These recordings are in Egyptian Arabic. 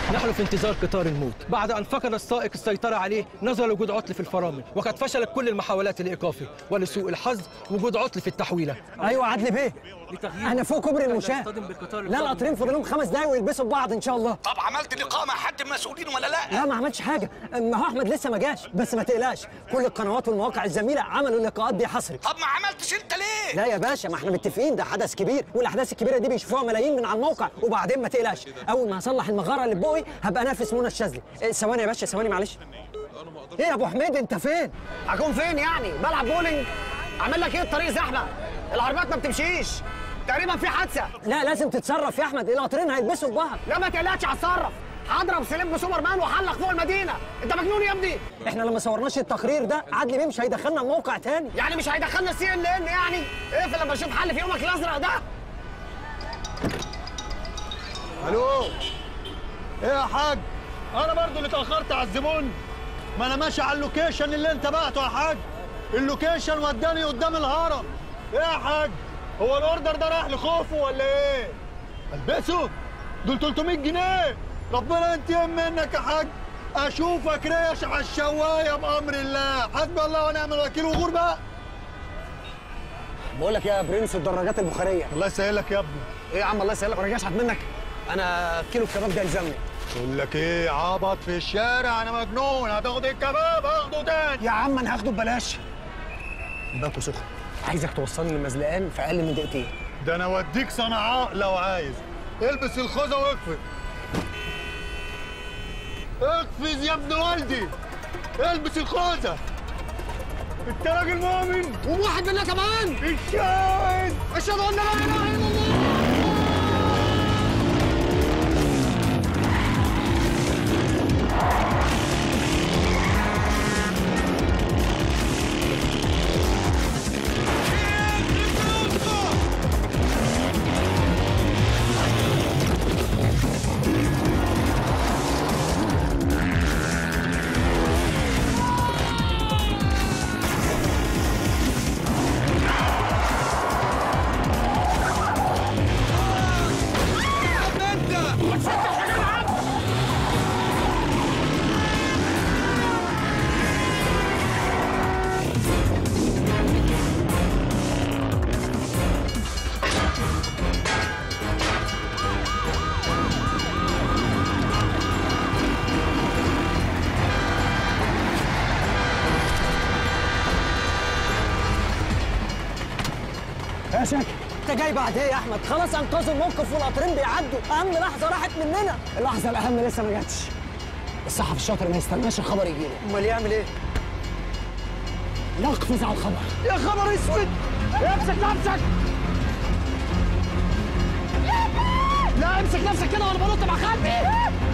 نحن في انتظار قطار الموت بعد أن فقد السائق السيطرة عليه نظر وجود عطل في الفرامل وقد فشلت كل المحاولات لإيقافه ولسوء الحظ وجود عطل في التحويلة ايوه عدلي بيه انا فوق كوبري المشاة بالقطار لا القطرين فاضلهم خمس دقايق ويلبسوا ببعض ان شاء الله طب عملت لقاء مع حد من المسؤولين ولا لا؟ لا ما عملتش حاجه ما هو احمد لسه ما جاش بس ما تقلقش كل القنوات والمواقع الزميله عملوا اللقاءات دي حصري طب ما عملتش انت ليه؟ لا يا باشا ما احنا متفقين ده حدث كبير والاحداث الكبيره دي بيشوفوها ملايين من على الموقع وبعدين ما تقلقش اول ما هصلح المغاره اللي في بوقي هبقى انافس منى الشاذلي إيه، ثواني يا باشا ثواني معلش ايه يا ابو حميد انت فين هكون فين يعني؟ بلعب بولينج؟ اعمل لك ايه الطريق زحمه؟ العربيات ما بتمشيش تقريبا في حادثه لا لازم تتصرف يا احمد القطرين هيلبسوا في بعض لا ما تقلقش هتصرف هضرب سليم بسوبر مان وحلق فوق المدينه انت مجنون يا ابني احنا لما صورناش التقرير ده عدلي بيه مش هيدخلنا الموقع تاني يعني مش هيدخلنا سي ان ان يعني اقفل لما اشوف حل في يومك الازرق ده الو ايه يا حاج انا برضو اللي اتاخرت على الزبون ما انا ماشي على اللوكيشن اللي انت بعته يا حاج اللوكيشن وداني قدام الهرم ايه يا حاج هو الاوردر ده رايح لخوفه ولا ايه البسه دول 300 جنيه ربنا ينتقم منك يا حاج اشوفك ريش على الشوايه بامر الله حسبي الله ونعم الوكيل وغور بقى بقول لك يا برنس الدراجات البخاريه الله يسهلك يا ابني ايه يا عم الله يسهلك وانا جاي اشحت منك انا كيلو الكباب ده يلزمني بقول لك ايه عبط في الشارع انا مجنون هتاخد الكباب هاخده تاني يا عم انا هاخده ببلاش الباكو سخن عايزك توصلني للمزلقان في اقل من دقيقتين ده انا اوديك صنعاء لو عايز البس الخوذه واقفز اقفز يا ابن والدي البس الخوذه انت راجل مؤمن وواحد منا كمان الشاهد اشهد ان لا اله الا الله يا شاكر انت جاي بعد ايه يا احمد خلاص انقذوا الموقف والقطرين بيعدوا اهم لحظه راحت مننا اللحظه الاهم لسه ما جاتش الصحفي الشاطر ما يستناش الخبر يجيله امال يعمل ايه يقفز على الخبر يا خبر اسود امسك نفسك لا امسك نفسك كده وانا بنط مع خالتي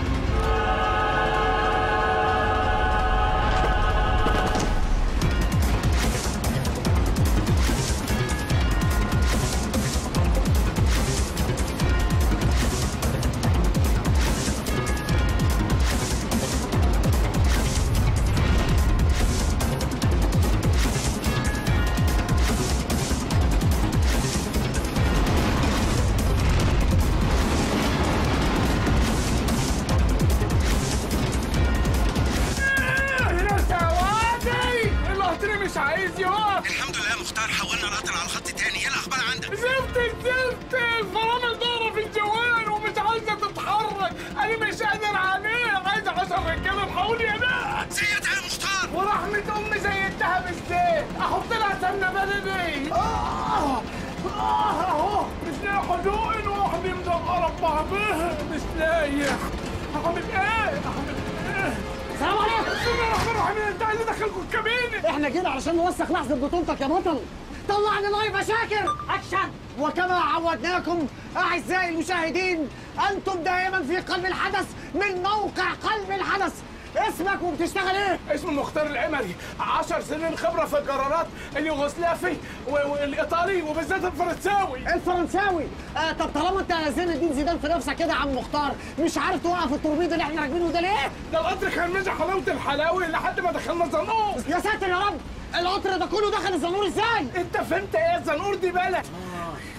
القطر مش عايز يقف الحمد لله يا مختار حولنا القطر على خط تاني ايه الاخبار عندك؟ زفت زفت الفرامل ضارة في الجوال ومش عايزة تتحرك أنا مش قادر عليه عايز عشر رجالة الحقوني يا ناس زيتها يا مختار ورحمة أمي زيتها بالزيت أحط لها سمنة بلدي آه آه أهو مش لاقي حدوق واحد مدقرة ببعضها مش لاقي أعمل إيه؟ أعمل إيه؟ السلام عليكم بسم الله الرحمن الرحيم أنت إيه اللي دخلكوا الكابينة؟ احنا جينا علشان نوثق لحظه بطولتك يا بطل طلعني لايف يا شاكر اكشن وكما عودناكم اعزائي المشاهدين انتم دائما في قلب الحدث من موقع قلب الحدث اسمك وبتشتغل ايه؟ اسمه مختار العمري 10 سنين خبرة في القرارات اليوغوسلافي و- والإيطالي وبالذات الفرنساوي الفرنساوي آه طب طالما انت زين الدين زيدان في نفسك كده يا عم مختار مش عارف توقف التوربيد اللي احنا راكبينه ده ليه؟ ده القطر كان ماشي حلاوة الحلاوي لحد ما دخلنا زنقور يا ساتر يا رب القطر ده كله دخل الزنور ازاي؟ انت فهمت ايه الزنقور دي بلد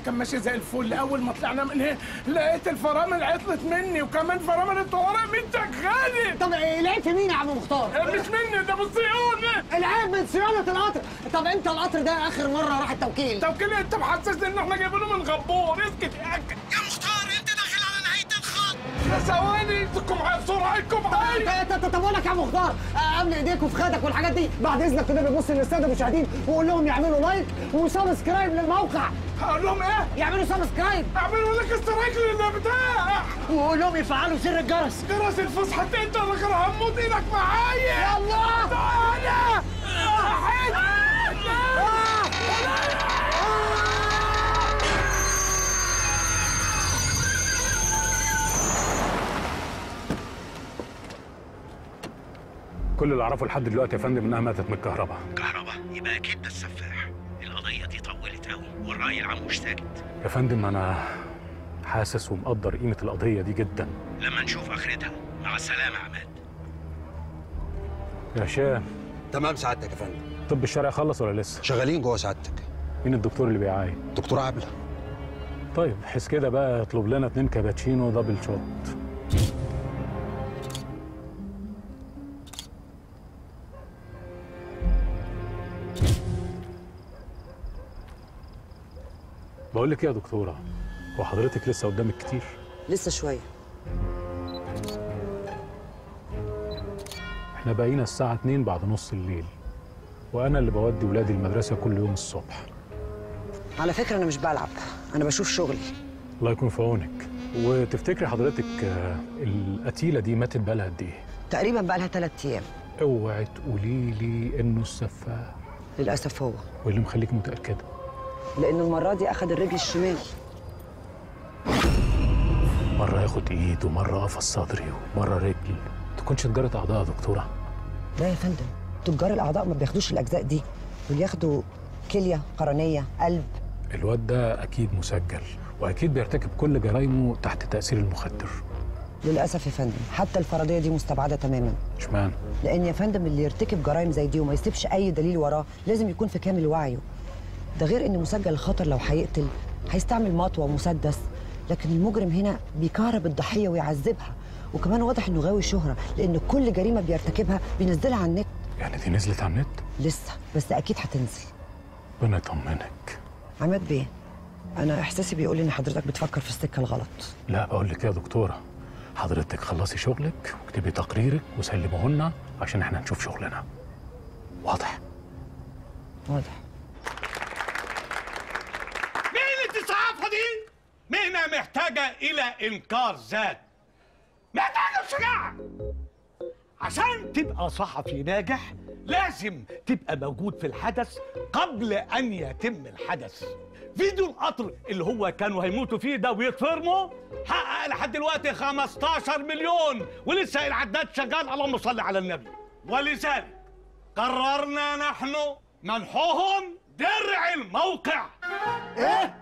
كان ماشي زي الفل اول ما طلعنا من هنا لقيت الفرامل عطلت مني وكمان فرامل الطوارئ مش شغاله طب إيه، العيب في مين يا عم مختار؟ مش مني ده بالصيانه العيب من صيانة القطر طب انت القطر ده اخر مرة راح التوكيل طب كده انت محسسني ان احنا جايبينه من غبور اسكت يا يا مختار انت داخل على نهايه الخط يا ثواني انتوا معايا بسرعه انتوا معايا طب- طب طب اقول لك يا مختار آه، قبل ايديك وفي خدك والحاجات دي بعد اذنك كده بتبص للساده المشاهدين وقول لهم يعملوا لايك وسبسكرايب للموقع هقول لهم ايه؟ يعملوا سبسكرايب اعملوا لك استرايك للبتاع وقول لهم يفعلوا زر الجرس جرس الفسحة انت اللي غير هموت ايدك معايا يلا تعالى كل اللي اعرفه لحد دلوقتي يا فندم انها ماتت من الكهرباء كهرباء يبقى اكيد ده السفاح القضيه دي طولت قوي والراي العام مش ساكت يا فندم انا حاسس ومقدر قيمه القضيه دي جدا لما نشوف اخرتها مع السلامه يا عماد يا هشام تمام سعادتك يا فندم طب الشرع خلص ولا لسه شغالين جوه سعادتك مين الدكتور اللي بيعاين دكتور عبله طيب حس كده بقى اطلب لنا اتنين كابتشينو دبل شوت بقول لك ايه يا دكتوره هو حضرتك لسه قدامك كتير لسه شوية احنا بقينا الساعة 2 بعد نص الليل وأنا اللي بودي ولادي المدرسة كل يوم الصبح على فكرة أنا مش بلعب أنا بشوف شغلي الله يكون في عونك وتفتكري حضرتك آه، القتيلة دي ماتت بقالها قد إيه؟ تقريبا بقى لها ثلاث أيام اوعي تقولي لي إنه السفاح للأسف هو واللي مخليك متأكدة لأن المرة دي أخد الرجل الشمال مرة ياخد إيد ومرة قفص صدري ومرة رجل تكونش تجارة أعضاء يا دكتورة لا يا فندم تجار الأعضاء ما بياخدوش الأجزاء دي دول ياخدوا كلية قرنية قلب الواد ده أكيد مسجل وأكيد بيرتكب كل جرايمه تحت تأثير المخدر للأسف يا فندم حتى الفرضية دي مستبعدة تماما اشمعنى؟ لأن يا فندم اللي يرتكب جرائم زي دي وما يسيبش أي دليل وراه لازم يكون في كامل وعيه ده غير إن مسجل الخطر لو هيقتل هيستعمل مطوة ومسدس لكن المجرم هنا بيكهرب الضحية ويعذبها وكمان واضح إنه غاوي شهرة لأن كل جريمة بيرتكبها بينزلها على النت يعني دي نزلت على النت؟ لسه بس أكيد هتنزل ربنا يطمنك عماد بيه أنا إحساسي بيقول إن حضرتك بتفكر في السكة الغلط لا بقول لك يا دكتورة حضرتك خلصي شغلك واكتبي تقريرك وسلمه لنا عشان احنا نشوف شغلنا واضح واضح مهنة الصحافة دي مهنة محتاجة إلى إنكار ذات محتاجة شجاعة عشان تبقى صحفي ناجح لازم تبقى موجود في الحدث قبل أن يتم الحدث فيديو القطر اللي هو كانوا هيموتوا فيه ده ويتفرموا حقق لحد دلوقتي 15 مليون ولسه العداد شغال اللهم صل على النبي ولذلك قررنا نحن منحهم درع الموقع ايه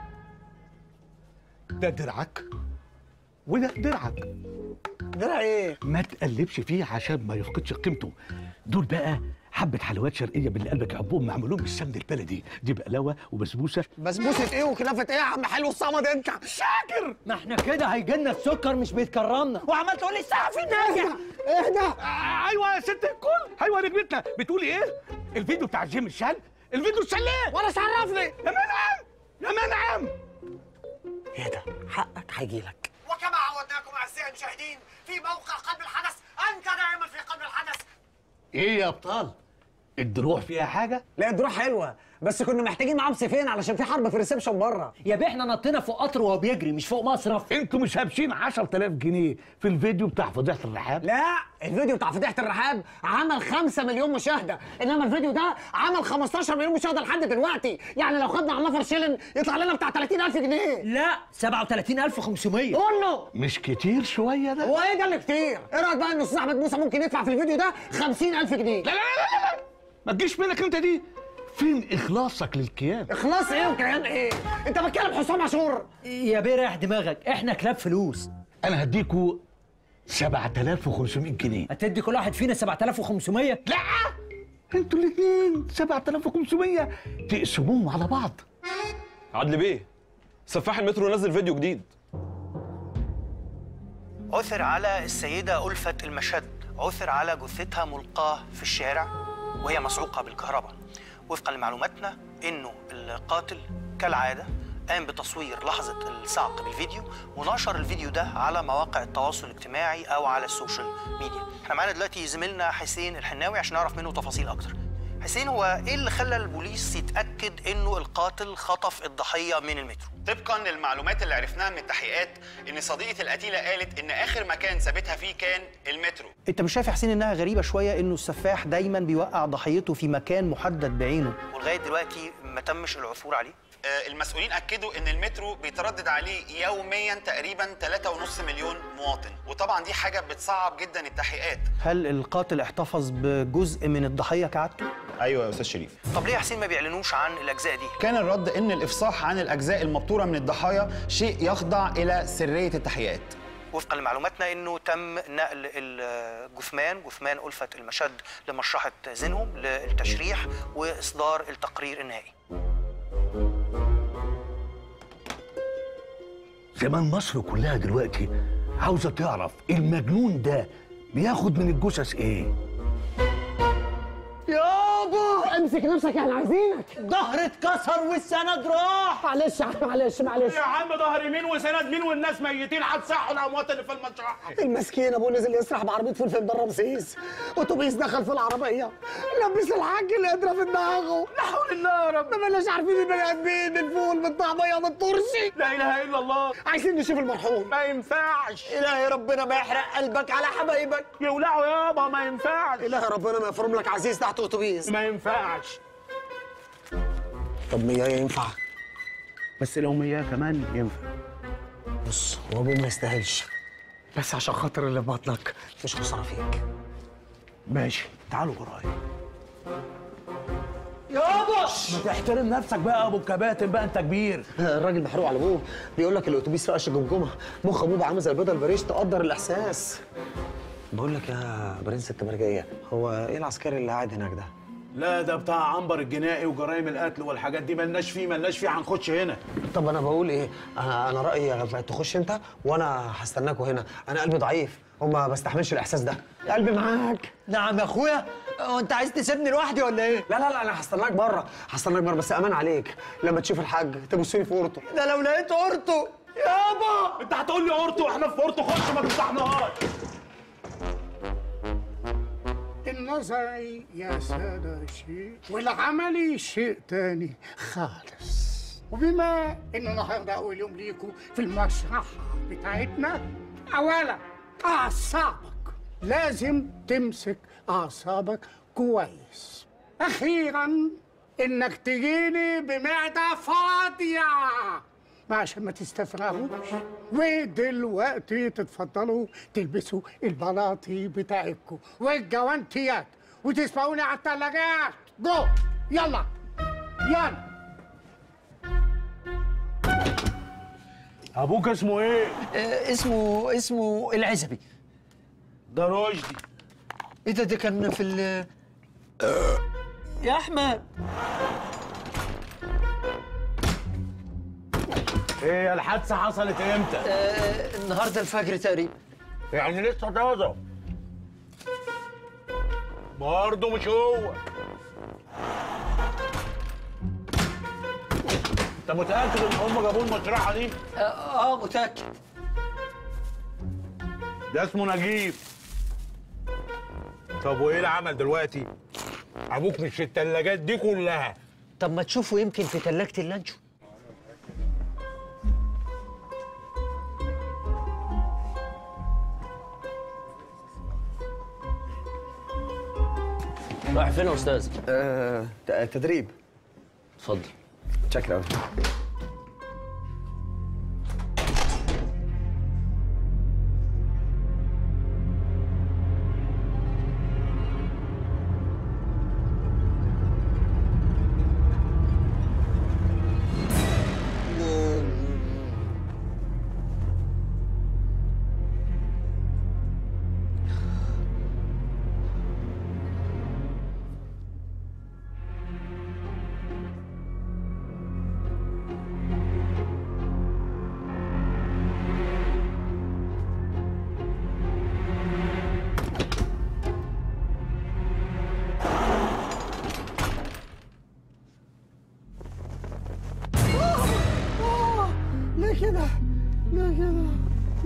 ده درعك وده درعك درع ايه؟ ما تقلبش فيه عشان ما يفقدش قيمته دول بقى حبة حلويات شرقية باللي قلبك يحبهم معمولين بالسمن البلدي دي بقلاوة وبسبوسة بسبوسة ايه وكنافة ايه يا عم حلو الصمد انت؟ شاكر ما احنا كده هيجيلنا السكر مش بيتكرمنا وعمال تقول لي الصحفي ناجح اهدى آه ايوه يا ست الكل ايوه رجلتنا بتقولي ايه الفيديو بتاع جيم الشال الفيديو الشال ليه وانا عرفني يا منعم يا منعم ايه ده حقك هيجيلك وكما عودناكم اعزائي المشاهدين في موقع قلب الحدث انت دائما في قلب الحدث ايه يا ابطال الدروع فيها حاجة لا الدروع حلوه بس كنا محتاجين معاهم سيفين علشان في حرب في الريسبشن بره يا بيه احنا نطينا فوق قطر وهو بيجري مش فوق مصرف انتوا مش هابشين 10000 جنيه في الفيديو بتاع فضيحة الرحاب لا الفيديو بتاع فضيحه الرحاب عمل 5 مليون مشاهده انما الفيديو ده عمل 15 مليون مشاهده لحد دلوقتي يعني لو خدنا على النفر شيلن يطلع لنا بتاع 30000 جنيه لا 37500 قول له مش كتير شوية ده هو ايه ده اللي كتير ايه رايك بقى ان استاذ احمد موسى ممكن يدفع في الفيديو ده 50000 جنيه لا لا لا لا لا ما تجيش منك انت دي فين اخلاصك للكيان اخلاص ايه وكيان ايه انت بتكلم حسام عاشور يا بيه ريح دماغك احنا كلاب فلوس انا هديكوا 7500 جنيه هتدي كل واحد فينا 7500 لا انتوا الاثنين 7500 تقسموهم على بعض عدل بيه سفاح المترو نزل فيديو جديد عثر على السيدة ألفة المشد عثر على جثتها ملقاة في الشارع وهي مصعوقة بالكهرباء وفقا لمعلوماتنا إنه القاتل كالعادة قام بتصوير لحظة الصعق بالفيديو ونشر الفيديو ده على مواقع التواصل الاجتماعي أو على السوشيال ميديا احنا معانا دلوقتي زميلنا حسين الحناوي عشان نعرف منه تفاصيل أكتر حسين هو ايه اللي خلى البوليس يتاكد انه القاتل خطف الضحيه من المترو طبقا للمعلومات اللي عرفناها من التحقيقات ان صديقه القتيله قالت ان اخر مكان سابتها فيه كان المترو انت مش شايف يا حسين انها غريبه شويه انه السفاح دايما بيوقع ضحيته في مكان محدد بعينه ولغايه دلوقتي ما تمش العثور عليه آه، المسؤولين اكدوا ان المترو بيتردد عليه يوميا تقريبا 3.5 مليون مواطن وطبعا دي حاجه بتصعب جدا التحقيقات هل القاتل احتفظ بجزء من الضحيه كعادته ايوه يا استاذ شريف طب ليه يا حسين ما بيعلنوش عن الاجزاء دي كان الرد ان الافصاح عن الاجزاء المبتوره من الضحايا شيء يخضع الى سريه التحقيقات وفقا لمعلوماتنا انه تم نقل الجثمان جثمان ألفة المشد لمشرحة زينهم للتشريح واصدار التقرير النهائي زمان مصر كلها دلوقتي عاوزه تعرف المجنون ده بياخد من الجثث ايه يابا امسك نفسك احنا عايزينك ظهر اتكسر والسند راح معلش يا عم معلش معلش يا عم ظهر مين وسند مين والناس ميتين هتصحوا الاموات اللي في المشرحه المسكين ابوه نزل يسرح بعربيه فول في مدار رمسيس اتوبيس دخل في العربيه لبس الحاج القدره في دماغه لا حول الله يا رب ما بلاش عارفين البني ادمين الفول بالطعميه بالترشي لا اله الا الله عايزين نشوف المرحوم ما ينفعش الهي ربنا ما يحرق قلبك على حبايبك يولعوا يابا ما ينفعش الهي ربنا ما يفرم لك عزيز تحت اتوبيس ما ينفعش طب مياه ينفع بس لو مياه كمان ينفع بص هو ابوه ما يستاهلش بس عشان خاطر اللي في بطنك مش خساره فيك ماشي تعالوا ورايا يابا ما تحترم نفسك بقى يا ابو الكباتن بقى انت كبير الراجل محروق على ابوه بيقول لك الاتوبيس رقش جمجمه مخ ابوه بقى عامل زي البيضه البريش تقدر الاحساس بقول لك يا برنس التمرجيه هو ايه العسكري اللي قاعد هناك ده لا ده بتاع عنبر الجنائي وجرائم القتل والحاجات دي ملناش فيه ملناش فيه هنخش هنا طب انا بقول ايه انا انا رايي تخش انت وانا هستناكوا هنا انا قلبي ضعيف وما بستحملش الاحساس ده قلبي معاك نعم يا اخويا هو انت عايز تسيبني لوحدي ولا ايه؟ لا لا لا انا هستناك بره هستناك بره بس امان عليك لما تشوف الحاج تبص لي في اورته ده لو لقيت اورته يابا انت هتقول لي اورتو واحنا في اورتو خش ما تفتحناهاش النظري يا سادة شيء والعملي شيء تاني خالص وبما ان النهارده اول يوم ليكوا في المشرحة بتاعتنا اولا اعصابك لازم تمسك اعصابك كويس اخيرا انك تجيني بمعدة فاضية ما عشان ما تستفرغوش ودلوقتي تتفضلوا تلبسوا البلاطي بتاعتكم والجوانتيات وتسمعوني على الثلاجات جو يلا يلا ابوك اسمه ايه؟ آه اسمه اسمه العزبي ده رشدي ايه ده ده كان في ال يا احمد ايه الحادثه حصلت امتى؟ آه النهارده الفجر تقريبا يعني لسه طازه برضه مش هو انت متاكد ان هم جابوا المشرحه دي؟ اه, آه متاكد ده اسمه نجيب طب وايه العمل دلوقتي؟ ابوك مش في التلاجات دي كلها طب ما تشوفوا يمكن في تلاجة اللانشو رايح فين يا استاذ؟ آه تدريب اتفضل شكرا قوي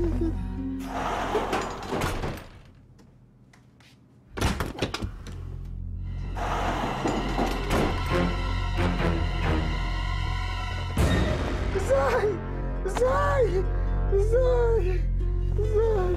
ازاي ازاي ازاي ازاي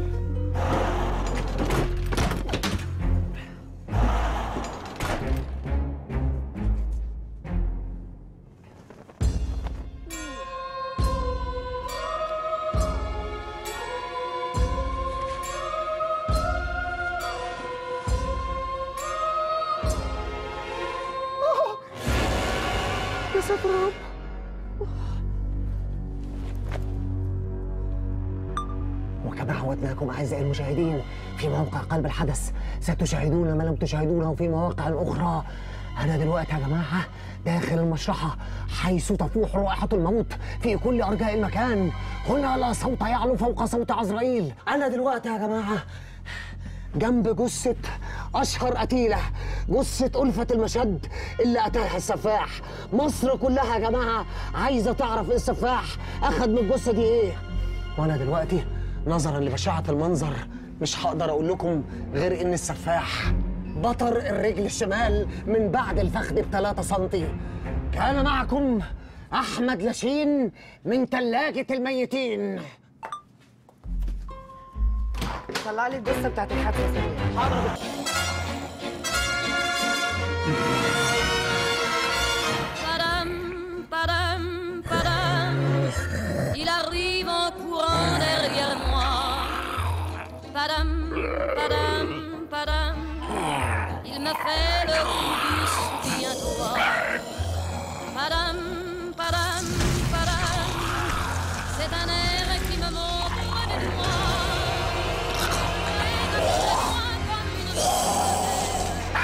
يا ساتر يا رب وكما عودناكم أعزائي المشاهدين في موقع قلب الحدث ستشاهدون ما لم تشاهدونه في مواقع أخرى أنا دلوقتي يا جماعة داخل المشرحة حيث تفوح رائحة الموت في كل أرجاء المكان هنا لا صوت يعلو فوق صوت عزرائيل أنا دلوقتي يا جماعة جنب جثة أشهر قتيلة جثة ألفة المشد اللي قتلها السفاح مصر كلها يا جماعة عايزة تعرف إيه السفاح أخد من الجثة دي إيه وأنا دلوقتي نظرا لبشاعة المنظر مش هقدر أقول لكم غير إن السفاح بطر الرجل الشمال من بعد الفخذ بثلاثة سنتي كان معكم أحمد لاشين من ثلاجة الميتين طلع لي الجثه بتاعت الحادثه ثانيه حاضر Padam, padam, padam. Il arrive en courant derrière moi. Padam, padam, padam. Il me fait le coup du souviens-toi. Padam, padam, padam. C'est un air qui me montre de moi. Et de chez moi comme une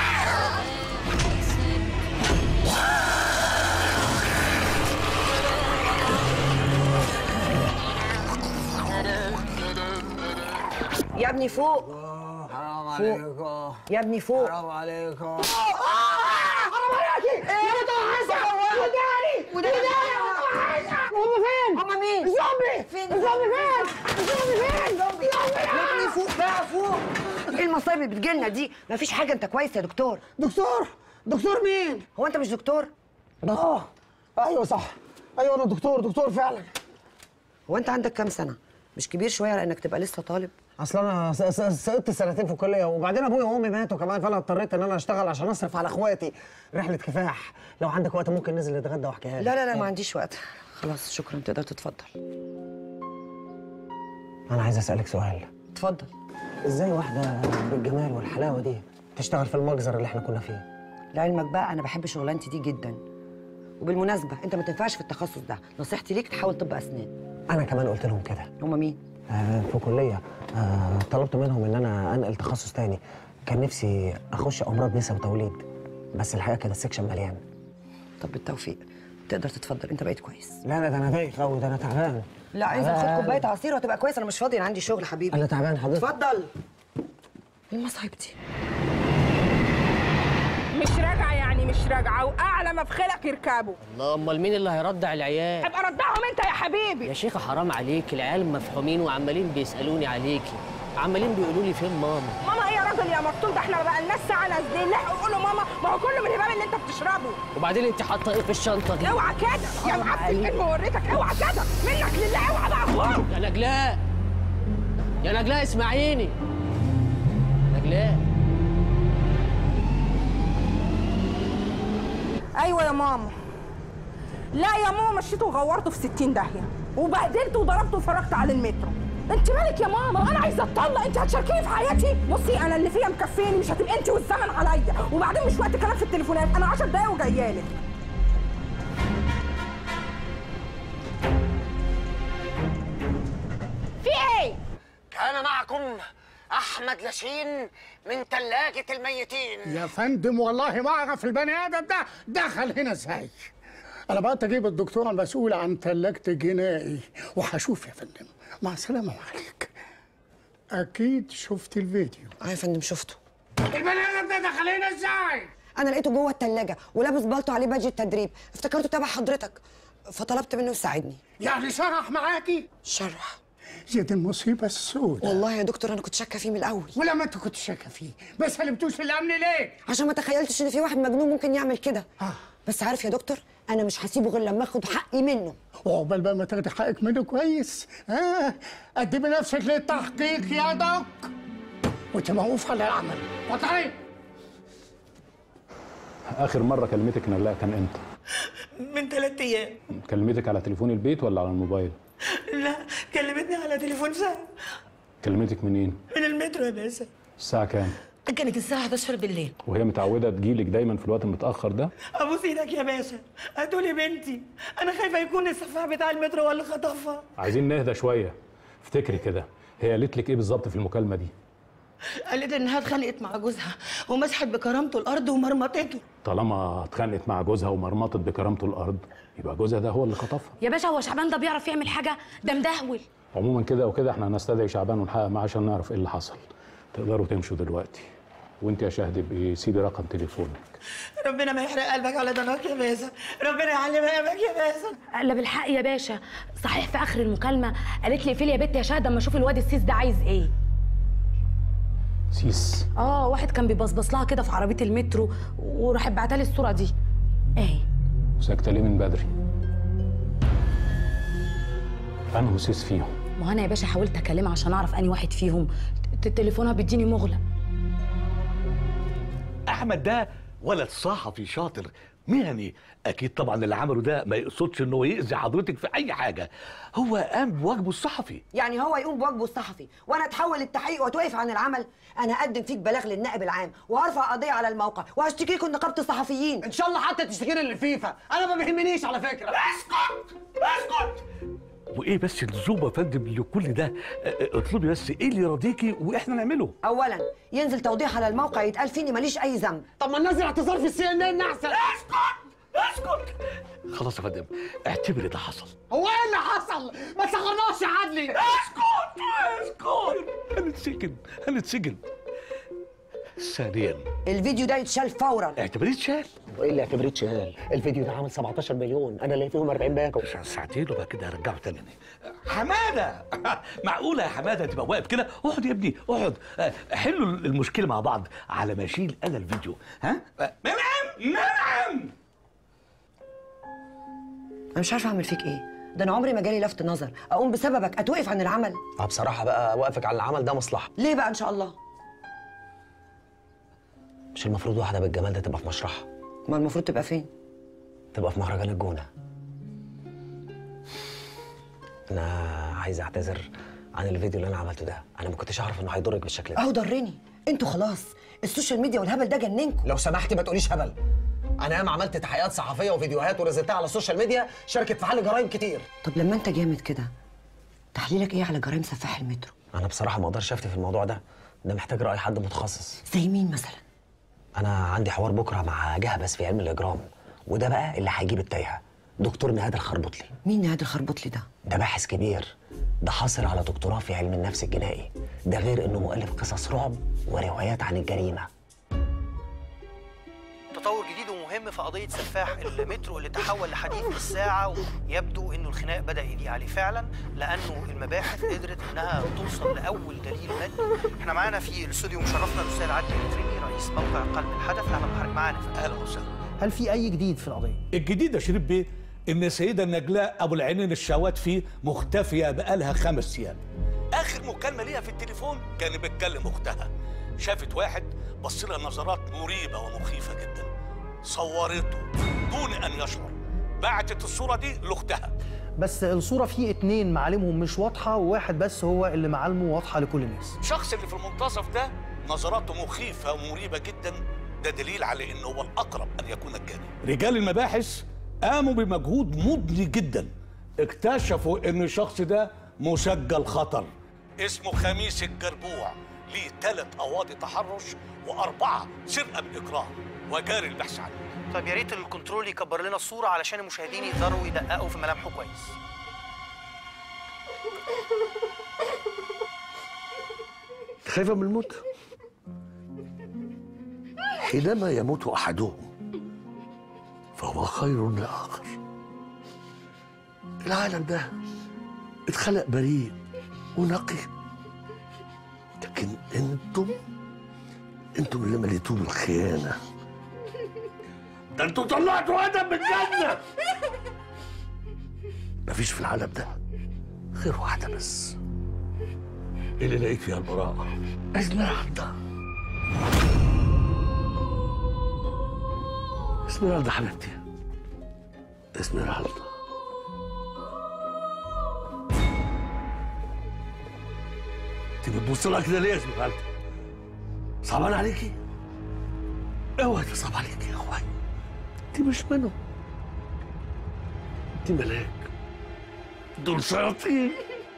يا ابني فوق حرام عليكم يا ابني فوق حرام عليكم حرام عليكي انا توحشة وداني وداني هم فين؟ هم مين؟ الزومبي فين؟ الزومبي فين؟ الزومبي فين؟ الزومبي يا ابني فوق بقى فوق ايه المصايب اللي بتجيلنا دي؟ مفيش حاجه انت كويس يا دكتور دكتور دكتور مين؟ هو انت مش دكتور؟ اه ايوه صح ايوه انا دكتور دكتور فعلا هو انت عندك كام سنه؟ مش كبير شويه على انك تبقى لسه طالب؟ اصل انا س- س- سقطت سنتين في الكليه وبعدين ابويا وامي ماتوا كمان فانا اضطريت ان انا اشتغل عشان اصرف على اخواتي رحله كفاح لو عندك وقت ممكن ننزل نتغدى واحكيها لا لا لا ما عنديش وقت خلاص شكرا تقدر تتفضل انا عايز اسالك سؤال اتفضل ازاي واحده بالجمال والحلاوه دي تشتغل في المجزر اللي احنا كنا فيه لعلمك بقى انا بحب شغلانتي دي جدا وبالمناسبه انت ما تنفعش في التخصص ده نصيحتي ليك تحاول طب اسنان انا كمان قلت لهم كده هما مين آه في كليه آه طلبت منهم ان انا انقل تخصص تاني كان نفسي اخش امراض نساء وتوليد بس الحقيقه كان السكشن مليان طب بالتوفيق تقدر تتفضل انت بقيت كويس لا لا ده انا دايخ قوي ده انا تعبان لا انزل خد كوبايه عصير وهتبقى كويس انا مش فاضي انا عندي شغل حبيبي انا تعبان حضرتك اتفضل ايه المصايب دي مش راجعه يعني مش راجعه واعلى ما في خيلك يركبوا الله امال مين اللي هيرضع العيال ابقى ردعهم انت يا حبيبي يا شيخه حرام عليك العيال مفحومين وعمالين بيسالوني عليكي عمالين بيقولوا لي فين ماما ماما ايه يا راجل يا مفتون ده احنا ما بقالناش ساعه نازلين لحقوا يقولوا ماما ما هو كله من الهباب اللي انت بتشربه وبعدين انت حاطه ايه في الشنطه دي اوعى كده يا معفن فيلم وريتك اوعى كده منك لله اوعى بقى فوق يا نجلاء يا نجلاء اسمعيني نجلاء ايوه يا ماما لا يا ماما مشيته وغورته في 60 داهيه وبهدلته وضربته وفرجت على المترو انت مالك يا ماما انا عايزه اتطلق انت هتشاركيني في حياتي بصي انا اللي فيها مكفيني مش هتبقى انت والزمن عليا وبعدين مش وقت كلام في التليفونات انا 10 دقايق وجايالك في ايه كان معكم احمد لاشين من ثلاجه الميتين يا فندم والله ما اعرف البني ادم ده دخل هنا ازاي انا بقى اجيب الدكتوره المسؤوله عن ثلاجه الجنائي وهشوف يا فندم مع السلامه وعليك اكيد شفت الفيديو اه يا فندم شفته البني ادم ده دخل هنا ازاي انا لقيته جوه التلاجة ولابس بالطو عليه باجي التدريب افتكرته تبع حضرتك فطلبت منه يساعدني يعني شرح معاكي شرح زيد المصيبه السوداء والله يا دكتور انا كنت شاكه فيه من الاول ولما انت كنت شاكه فيه ما سلمتوش الامن ليه عشان ما تخيلتش ان في واحد مجنون ممكن يعمل كده بس عارف يا دكتور انا مش هسيبه غير لما اخد حقي منه وعقبال بقى ما تاخدي حقك منه كويس ها قدمي نفسك للتحقيق يا دوك وانت موقوف على العمل وطعي اخر مره كلمتك نلاء كان امتى من ثلاث ايام كلمتك على تليفون البيت ولا على الموبايل لا كلمتني على تليفون سهل كلمتك منين من المترو يا باشا الساعه كام كانت الساعة 11 بالليل وهي متعوده تجيلك دايما في الوقت المتاخر ده ابوس ايدك يا باشا هاتولي بنتي انا خايفة يكون السفاح بتاع المترو ولا خطفها عايزين نهدى شويه افتكري كده هي قالت لك ايه بالظبط في المكالمه دي قالت انها اتخانقت مع جوزها ومسحت بكرامته الارض ومرمطته طالما اتخانقت مع جوزها ومرمطت بكرامته الارض يبقى جوزها ده هو اللي خطفها يا باشا هو شعبان ده بيعرف يعمل حاجه ده مدهول عموما كده وكده احنا هنستدعي شعبان ونحقق معاه عشان نعرف ايه اللي حصل تقدروا تمشوا دلوقتي وانت يا شهد ابقي سيبي رقم تليفونك ربنا ما يحرق قلبك على ضناك يا باشا ربنا يعلم قلبك يا باشا لا بالحق يا باشا صحيح في اخر المكالمه قالت لي اقفلي يا بت يا شهد اما اشوف الواد السيس ده عايز ايه سيس اه واحد كان بيبصبص لها كده في عربيه المترو وراحت بعتها لي الصوره دي ايه ساكته ليه من بدري انا سيس فيهم ما انا يا باشا حاولت اكلمها عشان اعرف اني واحد فيهم ت- تليفونها بيديني مغلق احمد ده ولد صحفي شاطر مهني اكيد طبعا اللي عمله ده ما يقصدش انه يأذي حضرتك في اي حاجه هو قام بواجبه الصحفي يعني هو يقوم بواجبه الصحفي وانا اتحول للتحقيق واتوقف عن العمل انا اقدم فيك بلاغ للنائب العام وهرفع قضيه على الموقع وهشتكيكم نقابه الصحفيين ان شاء الله حتى تشتكيني للفيفا انا ما بيهمنيش على فكره اسكت اسكت وايه بس اللزوم يا فندم لكل ده اه، اه، اطلبي بس ايه اللي يرضيكي واحنا نعمله اولا ينزل توضيح على الموقع يتقال فيني ماليش اي ذنب طب ما ننزل اعتذار في السي ان ان احسن اسكت اسكت خلاص يا فندم اعتبري ده حصل هو ايه اللي حصل ما صغرناش يا عدلي اسكت اسكت هنتسجن هنتسجن ثانيا الفيديو ده يتشال فورا اعتبريه اتشال وايه اللي اعتبريه اتشال الفيديو ده عامل 17 مليون انا اللي فيهم 40 باكو ساعتين وبعد كده هرجعه تاني حماده معقوله يا حماده تبقى واقف كده اقعد يا ابني اقعد اه، حلوا المشكله مع بعض على ما اشيل انا الفيديو ها اه، نعم نعم انا مش عارفه اعمل فيك ايه ده انا عمري ما جالي لفت نظر اقوم بسببك اتوقف عن العمل اه بصراحه بقى وقفك على العمل ده مصلحه ليه بقى ان شاء الله مش المفروض واحده بالجمال ده تبقى في مشرحها ما المفروض تبقى فين تبقى في مهرجان الجونه انا عايز اعتذر عن الفيديو اللي انا عملته ده انا ما كنتش اعرف انه هيضرك بالشكل ده اهو ضرني انتوا خلاص السوشيال ميديا والهبل ده جننكم لو سمحتي ما تقوليش هبل انا ياما عملت تحقيقات صحفيه وفيديوهات ونزلتها على السوشيال ميديا شاركت في حل جرائم كتير طب لما انت جامد كده تحليلك ايه على جرائم سفاح المترو انا بصراحه ما اقدرش افتي في الموضوع ده ده محتاج راي حد متخصص زي مين مثلا انا عندي حوار بكره مع جهبس في علم الاجرام وده بقى اللي هيجيب التايهه دكتور نهاد الخربطلي مين نهاد الخربطلي ده ده باحث كبير ده حاصل على دكتوراه في علم النفس الجنائي ده غير انه مؤلف قصص رعب وروايات عن الجريمه تطور جديد ومهم في قضية سفاح المترو اللي تحول لحديث الساعة ويبدو انه الخناق بدأ يضيق عليه فعلا لأنه المباحث قدرت انها توصل لأول دليل مادي احنا معانا في الاستوديو مشرفنا الأستاذ عدلي الفريمي رئيس موقع قلب الحدث أهلا بحضرتك معانا اهلا وسهلا هل في اي جديد في القضيه الجديد يا شريف بيه ان السيده نجلاء ابو العينين الشواتفي مختفيه بقالها خمس ايام اخر مكالمه ليها في التليفون كان بتكلم اختها شافت واحد بص لها نظرات مريبه ومخيفه جدا صورته دون ان يشعر بعتت الصوره دي لاختها بس الصوره فيه اتنين معالمهم مش واضحه وواحد بس هو اللي معالمه واضحه لكل الناس الشخص اللي في المنتصف ده نظراته مخيفه ومريبه جدا ده دليل على انه هو الاقرب ان يكون الجاني رجال المباحث قاموا بمجهود مضني جدا اكتشفوا ان الشخص ده مسجل خطر اسمه خميس الجربوع ليه ثلاث قواضي تحرش واربعه سرقه بالاكراه وجاري البحث عنه طيب يا ريت الكنترول يكبر لنا الصورة علشان المشاهدين يقدروا يدققوا في ملامحه كويس خايفة من الموت حينما يموت أحدهم فهو خير لآخر العالم ده اتخلق بريء ونقي لكن انتم انتم اللي مليتوه بالخيانه ده انتوا طلعتوا ادم من الجنه مفيش في العالم ده غير واحده بس اللي لقيت فيها البراءه اسمرالدا اسمرالدا حبيبتي اسمرالدا انت بتبص لها كده ليه يا اسمرالدا صعبان عليكي اوعي تصعب عليكي يا اخوي انت مش منهم انت ملاك دول شياطين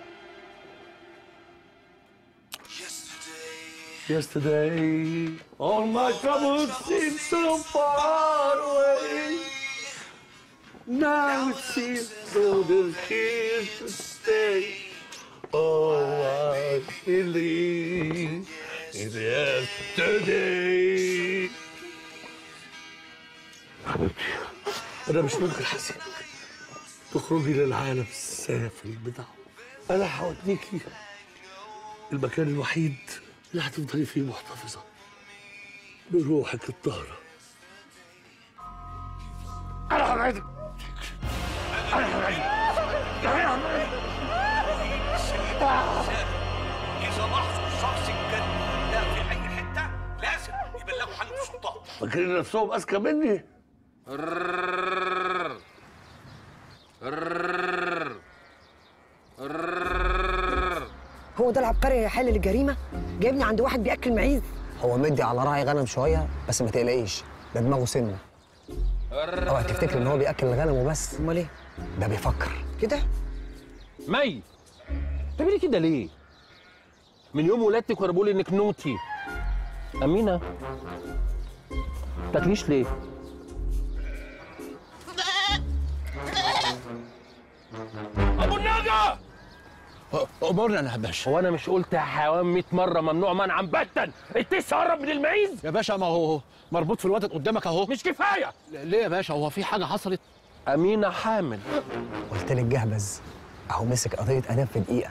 Yesterday, all my troubles seem so far away. Now it seems though they're here to stay. Oh, I believe in yesterday. حبيبتي أنا مش ممكن حسيبك تخرجي للعالم السافل بتاعه أنا هوديكي المكان الوحيد اللي هتفضلي فيه محتفظة بروحك الطاهرة أنا هبعدك أنا هبعدك أنا هبعدك إذا لاحظوا الشخص الجن ده في أي حتة لازم يبلغوا عنه السلطات فاكرين نفسهم أذكى مني هو ده العبقري اللي هيحل الجريمه جايبني عند واحد بياكل معيز هو مدي على راعي غنم شويه بس ما تقلقيش ده دماغه سنه اوعى تفتكر ان هو بياكل الغنم وبس امال ايه ده بيفكر كده مي بتعملي كده ليه؟ من يوم ولادتك وانا بقول انك نوتي امينه تاكليش ليه؟ ابو النجا امرنا انا يا باشا هو انا مش قلت يا حيوان 100 مره ممنوع منعا باتا التس قرب من المعيز يا باشا ما هو مربوط في الوتد قدامك اهو مش كفايه ليه يا باشا هو في حاجه حصلت امينه حامل قلت لك جهبذ اهو مسك قضيه اداب في دقيقه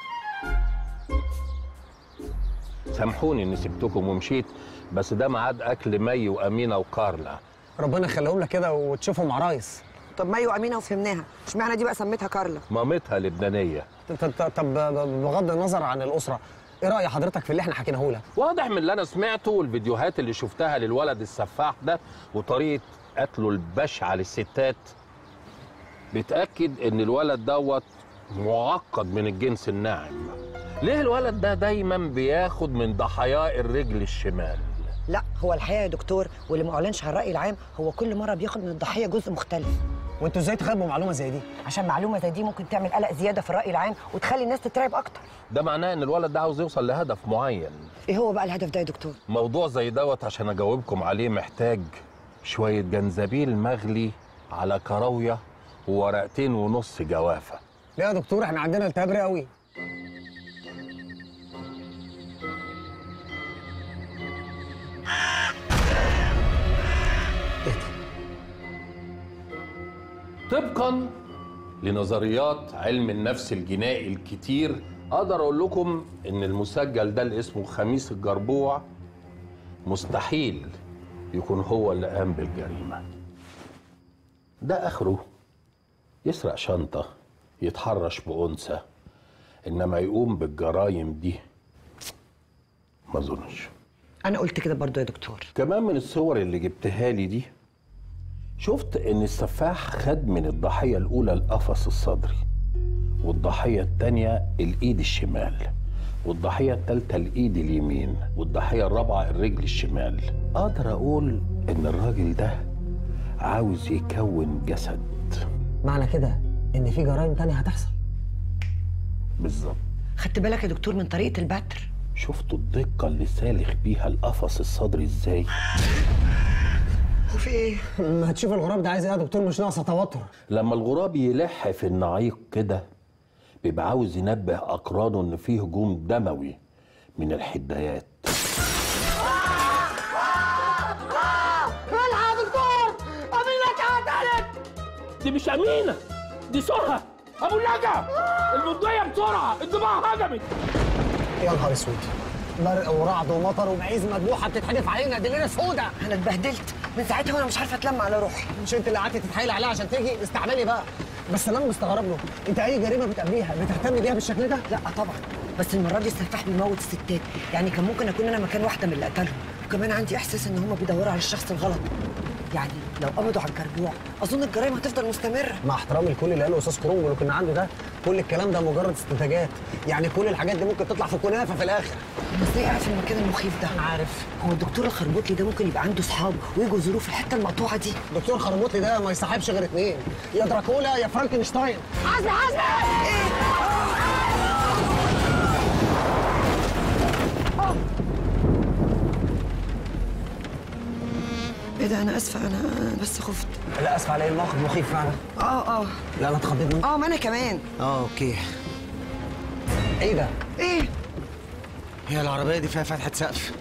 سامحوني اني سبتكم ومشيت بس ده ميعاد اكل مي وامينه وكارلا ربنا يخليهم لك كده وتشوفهم عرايس طب مي وامينه وفهمناها اشمعنى دي بقى سميتها كارلا مامتها لبنانيه طب طب- طب بغض النظر عن الاسره ايه راي حضرتك في اللي احنا حكيناه لك واضح من اللي انا سمعته والفيديوهات اللي شفتها للولد السفاح ده وطريقه قتله البشعه للستات بتاكد ان الولد دوت معقد من الجنس الناعم ليه الولد ده دايما بياخد من ضحاياه الرجل الشمال لا هو الحقيقه يا دكتور واللي ما اعلنش عن الراي العام هو كل مره بياخد من الضحيه جزء مختلف وانتوا ازاي تخبوا معلومه زي دي عشان معلومه زي دي ممكن تعمل قلق زياده في الراي العام وتخلي الناس تترعب اكتر ده معناه ان الولد ده عاوز يوصل لهدف معين ايه هو بقى الهدف ده يا دكتور موضوع زي دوت عشان اجاوبكم عليه محتاج شويه جنزبيل مغلي على كراويه وورقتين ونص جوافه ليه يا دكتور احنا عندنا التهاب رئوي طبقا لنظريات علم النفس الجنائي الكتير اقدر اقول لكم ان المسجل ده اللي اسمه خميس الجربوع مستحيل يكون هو اللي قام بالجريمه ده اخره يسرق شنطه يتحرش بانثى انما يقوم بالجرايم دي ما اظنش انا قلت كده برضو يا دكتور كمان من الصور اللي جبتها لي دي شفت ان السفاح خد من الضحيه الاولى القفص الصدري والضحيه الثانيه الايد الشمال والضحيه الثالثه الايد اليمين والضحيه الرابعه الرجل الشمال اقدر اقول ان الراجل ده عاوز يكون جسد معنى كده ان في جرائم تانية هتحصل بالظبط خدت بالك يا دكتور من طريقه البتر شفتوا الدقه اللي سالخ بيها القفص الصدري ازاي وفي ايه ما هتشوف الغراب ده عايز ايه يا دكتور مش ناقصه توتر لما الغراب يلح في النعيق كده بيبقى عاوز ينبه أقرانه إن فيه هجوم دموي من الحدايات الحق يا دكتور أمينة اتقتلت دي مش أمينة دي سهى ابو النجا البندقيه بسرعه الضباع هجمت يا نهار اسود برق ورعد ومطر ومعيز مذبوحه بتتحدف علينا دي ليله سودة انا اتبهدلت من ساعتها وانا مش عارفه اتلم على روحي مش انت اللي قعدتي تتحايل عليها عشان تيجي استعملي بقى بس انا مستغرب له انت اي جريمه بتقابليها بتهتمي بيها بالشكل ده لا طبعا بس المره دي السفاح بيموت الستات يعني كان ممكن اكون انا مكان واحده من اللي قتلهم وكمان عندي احساس ان هم بيدوروا على الشخص الغلط يعني لو قبضوا على الجربوع اظن الجرائم هتفضل مستمره مع احترامي لكل اللي قاله استاذ كرومبو اللي كنا عنده ده كل الكلام ده مجرد استنتاجات يعني كل الحاجات دي ممكن تطلع في كنافه في الاخر انا ازاي قاعد في المكان المخيف ده انا عارف هو الدكتور الخربوطلي ده ممكن يبقى عنده اصحاب ويجوا يزوروه في الحته المقطوعه دي دكتور خربوطلي ده ما يصاحبش غير اتنين يا دراكولا يا فرانكنشتاين حاسبي حاسبي ايه ده انا اسفه انا أنا بس خفت لا اسف على الموقف مخيف فعلا اه اه لا انا اتخضيت منه اه ما انا كمان اه اوكي ايه ده ايه هي العربية دي فيها فتحة سقف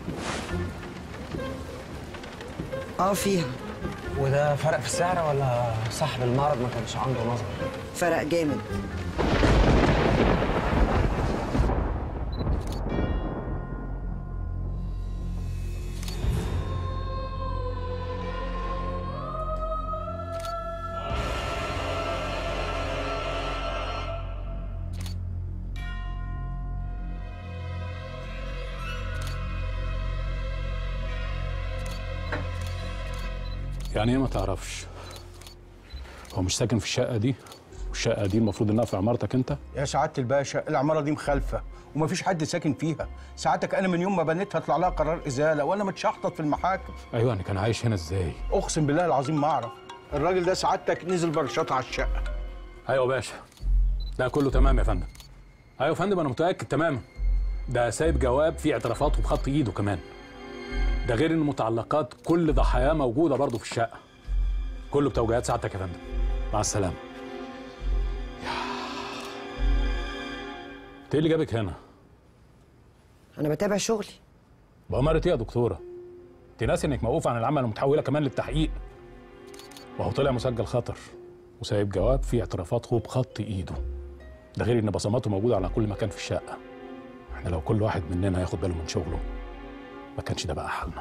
اه فيها وده فرق في السعر ولا صاحب المعرض ما كانش عنده نظر فرق جامد يعني ايه ما تعرفش هو مش ساكن في الشقه دي والشقه دي المفروض انها في عمارتك انت يا سعاده الباشا العماره دي مخالفه ومفيش حد ساكن فيها ساعتك انا من يوم ما بنيتها طلع لها قرار ازاله وانا متشحطط في المحاكم ايوه انا كان عايش هنا ازاي اقسم بالله العظيم ما اعرف الراجل ده سعادتك نزل برشاط على الشقه ايوه يا باشا ده كله تمام يا فندم ايوه يا فندم انا متاكد تماما ده سايب جواب فيه اعترافاته بخط ايده كمان ده غير ان متعلقات كل ضحاياه موجوده برضه في الشقه كله بتوجيهات سعادتك يا فندم مع السلامه انت ايه اللي جابك هنا انا بتابع شغلي بأمارة ايه يا دكتوره انت ناسي انك موقوفه عن العمل ومتحوله كمان للتحقيق وهو طلع مسجل خطر وسايب جواب فيه اعترافاته بخط ايده ده غير ان بصماته موجوده على كل مكان في الشقه احنا لو كل واحد مننا ياخد باله من شغله ما كانش ده بقى حالنا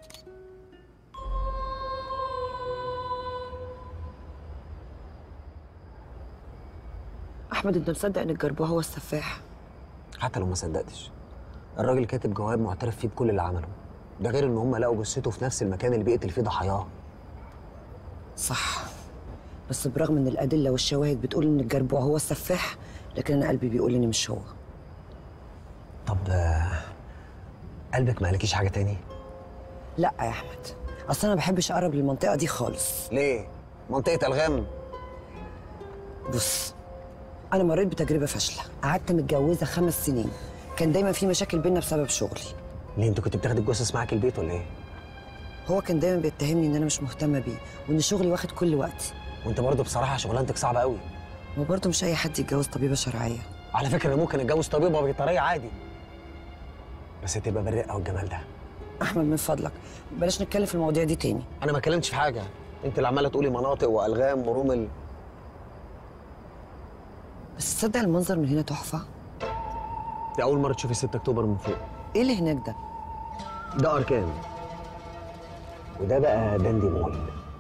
احمد انت مصدق ان الجربوع هو السفاح حتى لو ما صدقتش الراجل كاتب جواب معترف فيه بكل اللي عمله ده غير ان هم لقوا جثته في نفس المكان اللي بيقتل فيه ضحاياه صح بس برغم ان الادله والشواهد بتقول ان الجربوع هو السفاح لكن انا قلبي بيقول ان مش هو طب آه، قلبك ما قالكيش حاجه تاني لا يا احمد اصل انا ما بحبش اقرب للمنطقه دي خالص ليه منطقه الغام بص انا مريت بتجربه فاشله قعدت متجوزه خمس سنين كان دايما في مشاكل بينا بسبب شغلي ليه انت كنت بتاخدي الجثث معاك البيت ولا ايه هو كان دايما بيتهمني ان انا مش مهتمه بيه وان شغلي واخد كل وقتي وانت برضه بصراحه شغلانتك صعبه قوي ما برضه مش اي حد يتجوز طبيبه شرعيه على فكره انا ممكن اتجوز طبيبه بيطريه عادي بس تبقى بالرقه والجمال ده احمد من فضلك بلاش نتكلم في المواضيع دي تاني انا ما اتكلمتش في حاجه انت اللي عماله تقولي مناطق والغام ورمل بس تصدق المنظر من هنا تحفه دي اول مره تشوفي 6 اكتوبر من فوق ايه اللي هناك ده ده اركان وده بقى داندي مول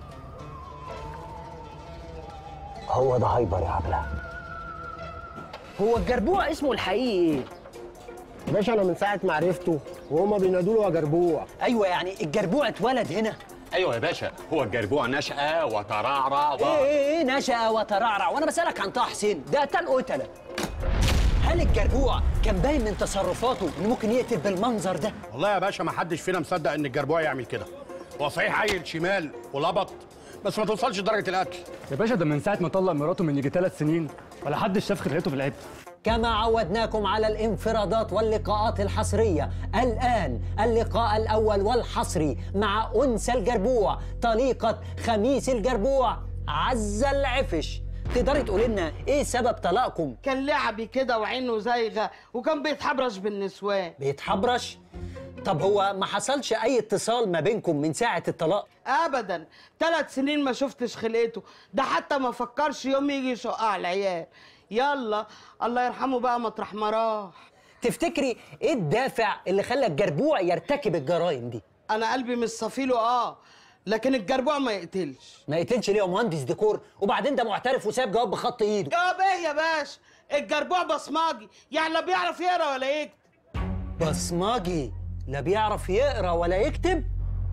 هو ده هايبر يا عبله هو الجربوع اسمه الحقيقي ايه؟ يا باشا انا من ساعه ما عرفته وهما بينادوا له يا جربوع ايوه يعني الجربوع اتولد هنا ايوه يا باشا هو الجربوع نشأ وترعرع و... ايه ايه ايه نشأ وترعرع وانا بسألك عن طه حسين ده قتل قتلة هل الجربوع كان باين من تصرفاته انه ممكن يقتل بالمنظر ده؟ والله يا باشا ما حدش فينا مصدق ان الجربوع يعمل كده هو صحيح عيل شمال ولبط بس ما توصلش لدرجه القتل يا باشا ده من ساعه ما طلق مراته من يجي ثلاث سنين ولا حدش شاف خلقته في العيب كما عودناكم على الانفرادات واللقاءات الحصرية الآن اللقاء الأول والحصري مع أنثى الجربوع طليقة خميس الجربوع عزة العفش تقدري تقولي لنا ايه سبب طلاقكم كان لعبي كده وعينه زايغه وكان بيتحبرش بالنسوان بيتحبرش طب هو ما حصلش اي اتصال ما بينكم من ساعة الطلاق ابدا ثلاث سنين ما شفتش خلقته ده حتى ما فكرش يوم يجي يشق على العيال يلا الله يرحمه بقى مطرح ما راح تفتكري ايه الدافع اللي خلى الجربوع يرتكب الجرائم دي انا قلبي مش صفيله اه لكن الجربوع ما يقتلش ما يقتلش ليه يا مهندس ديكور وبعدين ده معترف وساب جواب بخط ايده جواب ايه يا باشا الجربوع بصماجي يعني لا بيعرف يقرا ولا يكتب بصمجي لا بيعرف يقرا ولا يكتب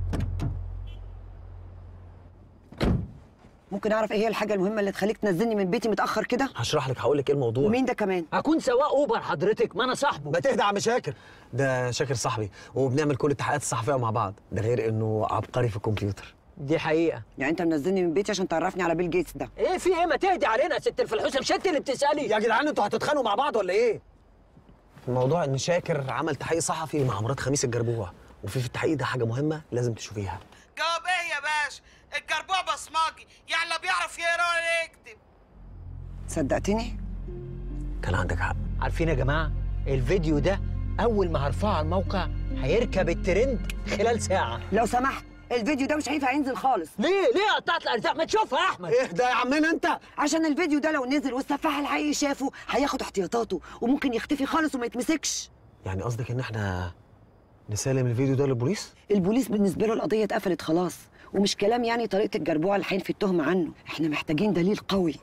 ممكن اعرف ايه هي الحاجه المهمه اللي تخليك تنزلني من بيتي متاخر كده هشرح لك هقول لك ايه الموضوع ومين ده كمان هكون سواق اوبر حضرتك ما انا صاحبه ما تهدى يا عم شاكر ده شاكر صاحبي وبنعمل كل التحقيقات الصحفيه مع بعض ده غير انه عبقري في الكمبيوتر دي حقيقه يعني انت منزلني من بيتي عشان تعرفني على بيل جيتس ده ايه في ايه ما تهدي علينا يا ست الفلحوسه مش انت اللي بتسالي يا جدعان انتوا هتتخانقوا مع بعض ولا ايه الموضوع ان شاكر عمل تحقيق صحفي مع مرات خميس الجربوع وفي في التحقيق ده حاجه مهمه لازم تشوفيها جواب ايه يا باشا الجربوع بصماجي يعني لا بيعرف يقرا ولا يكتب صدقتني كان عندك حق عارفين يا جماعه الفيديو ده اول ما هرفعه على الموقع هيركب الترند خلال ساعه لو سمحت الفيديو ده مش هينفع ينزل خالص ليه ليه قطعت الارزاق ما تشوفها يا احمد اهدى يا عمنا انت عشان الفيديو ده لو نزل والسفاح الحقيقي شافه هياخد احتياطاته وممكن يختفي خالص وما يتمسكش يعني قصدك ان احنا نسلم الفيديو ده للبوليس البوليس بالنسبه له القضيه اتقفلت خلاص ومش كلام يعني طريقه الجربوع اللي هينفي التهمه عنه احنا محتاجين دليل قوي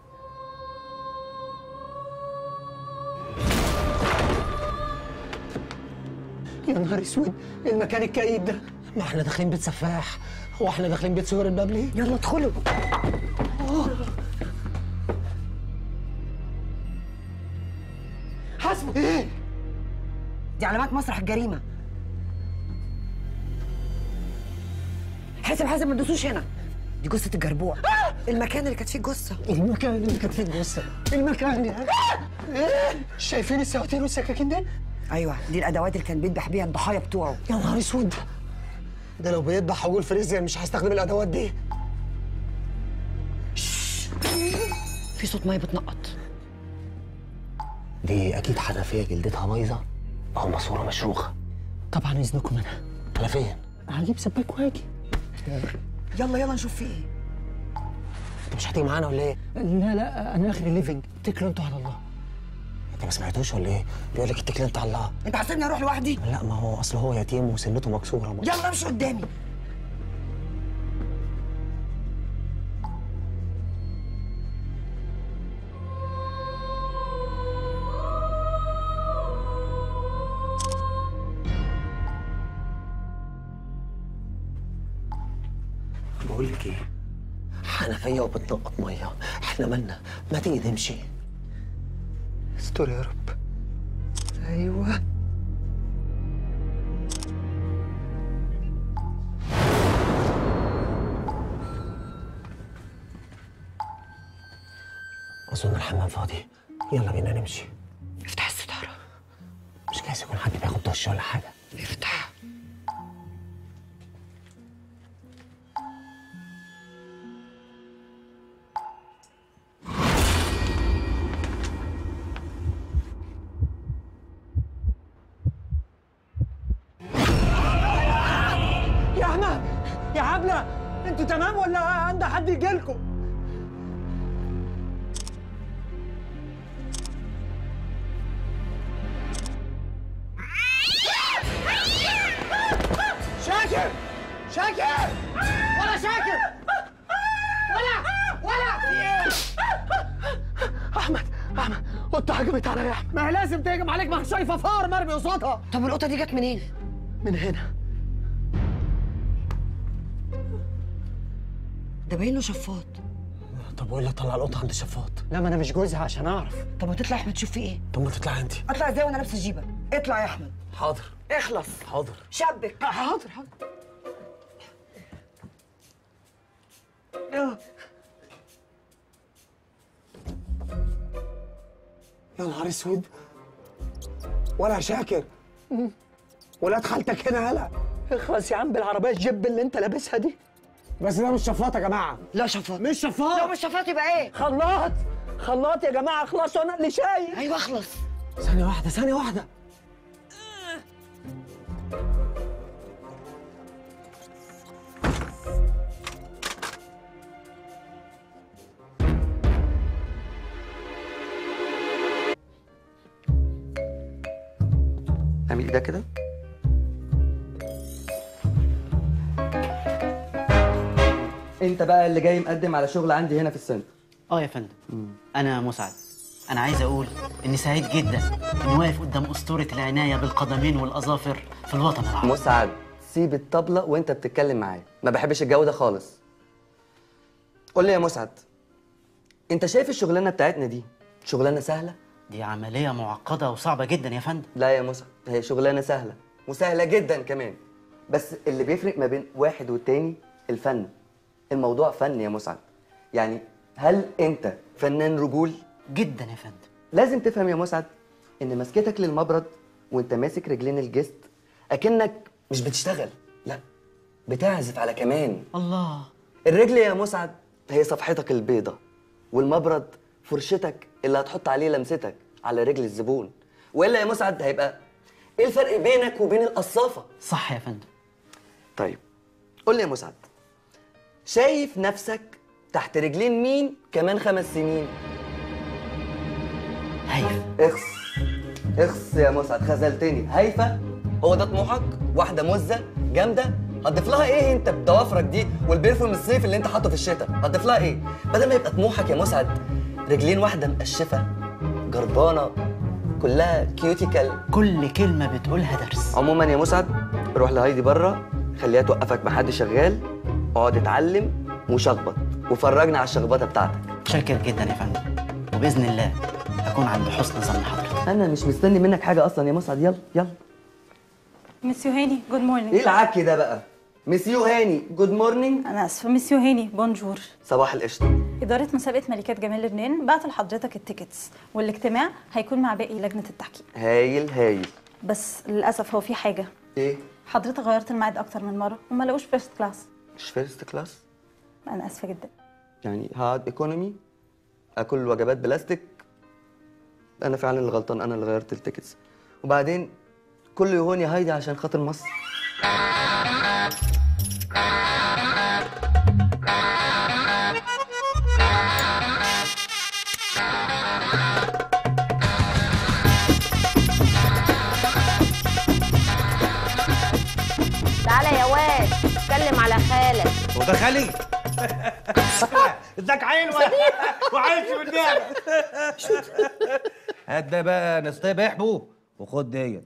يا نهار اسود المكان الكئيب ده ما احنا داخلين بيت سفاح هو احنا داخلين بيت سهير الباب ليه يلا ادخلوا حاسبه ايه دي علامات مسرح الجريمه حاسب حاسب ما تدوسوش هنا دي جثه الجربوع المكان اللي كانت فيه الجثه المكان اللي كانت فيه الجثه المكان ده ايه شايفين السواتير والسكاكين دي ايوه دي الادوات اللي كان بيذبح بيها الضحايا بتوعه يا نهار اسود ده لو بيذبح عجول فريزيان مش هيستخدم الادوات دي في صوت ميه بتنقط دي اكيد حنفيه جلدتها بايظه او ماسوره مشروخه طبعا اذنكم انا على فين هجيب سباك واجي يلا يلا نشوف في ايه انت مش هتيجي معانا ولا ايه لا لا انا اخر الليفنج اتكلوا انتوا على الله انت ما سمعتوش ولا ايه بيقول لك اتكل انت على الله انت حاسبني اروح لوحدي لا ما هو اصل هو يتيم وسنته مكسوره ما. يلا امشي قدامي بقول لك ايه حنفيه وبتنقط ميه احنا مالنا ما تيجي نمشي استر يا رب ايوه اظن الحمام فاضي يلا بينا نمشي افتح الستاره مش جايز يكون حد بياخد دش ولا حاجه افتح يا احمد يا عبله انتوا تمام ولا عند حد يجيلكم شاكر شاكر ولا شاكر ولا ولا في ايه احمد احمد قطه هجمت عليا يا احمد ما هي لازم تهجم عليك ما هي شايفه فار مرمي قصادها طب القطه دي جت منين من هنا ده باين له شفاط طب وايه اللي طلع القطه عند الشفاط لا ما انا مش جوزها عشان اعرف طب ما تطلع يا احمد شوف في ايه طب ما تطلعي انت اطلع ازاي وانا لابسه الجيبه اطلع يا احمد حاضر اخلص حاضر شبك حاضر حاضر يا نهار اسود ولا شاكر ولاد خالتك هنا هلا اخلص يا عم بالعربيه الجيب اللي انت لابسها دي بس ده مش شفاط يا جماعه لا شفاط مش شفاط لو مش شفاط يبقى ايه خلاط خلاط يا جماعه اخلصوا انا اللي شايف ايوه اخلص ثانيه واحده ثانيه واحده اعملي ده كده انت بقى اللي جاي مقدم على شغل عندي هنا في السنتر اه يا فندم انا مسعد انا عايز اقول اني سعيد جدا اني واقف قدام اسطوره العنايه بالقدمين والاظافر في الوطن العربي مسعد سيب الطبلة وانت بتتكلم معايا ما بحبش الجو ده خالص قول لي يا مسعد انت شايف الشغلانه بتاعتنا دي شغلانه سهله دي عمليه معقده وصعبه جدا يا فندم لا يا مسعد هي شغلانه سهله وسهله جدا كمان بس اللي بيفرق ما بين واحد والتاني الفن الموضوع فن يا مسعد يعني هل انت فنان رجول جدا يا فندم لازم تفهم يا مسعد ان مسكتك للمبرد وانت ماسك رجلين الجست اكنك مش بتشتغل لا بتعزف على كمان الله الرجل يا مسعد هي صفحتك البيضة والمبرد فرشتك اللي هتحط عليه لمستك على رجل الزبون والا يا مسعد هيبقى ايه الفرق بينك وبين القصافة صح يا فندم طيب قول لي يا مسعد شايف نفسك تحت رجلين مين كمان خمس سنين هيفا اخس اخس يا مسعد خذلتني هيفا هو ده طموحك واحده مزه جامده هتضيف لها ايه انت بضوافرك دي والبرفيوم الصيف اللي انت حاطه في الشتاء هتضيف لها ايه بدل ما يبقى طموحك يا مسعد رجلين واحده مقشفه جربانه كلها كيوتيكال كل كلمه بتقولها درس عموما يا مسعد روح لهايدي بره خليها توقفك مع حد شغال اقعد اتعلم وشخبط وفرجنا على الشخبطه بتاعتك شاكر جدا يا فندم وباذن الله اكون عند حسن ظن حضرتك انا مش مستني منك حاجه اصلا يا مسعد يلا يلا مسيو هاني جود مورنينج ايه العك ده بقى مسيو هاني جود مورنينج انا اسفه مسيو هاني بونجور صباح القشطه اداره مسابقه ملكات جمال لبنان بعت لحضرتك التيكتس والاجتماع هيكون مع باقي لجنه التحكيم هايل هايل بس للاسف هو في حاجه ايه حضرتك غيرت الميعاد اكتر من مره وما لقوش فيرست كلاس مش فيرست كلاس انا اسفه جدا يعني هقعد ايكونومي اكل وجبات بلاستيك انا فعلا اللي غلطان انا اللي غيرت التيكتس وبعدين كله يهون يا هايدي عشان خاطر مصر تعالى يا واد اتكلم على خالك وده خالي ازيك عيل وعايش من هات ده بقى نصطيب احبو وخد ديت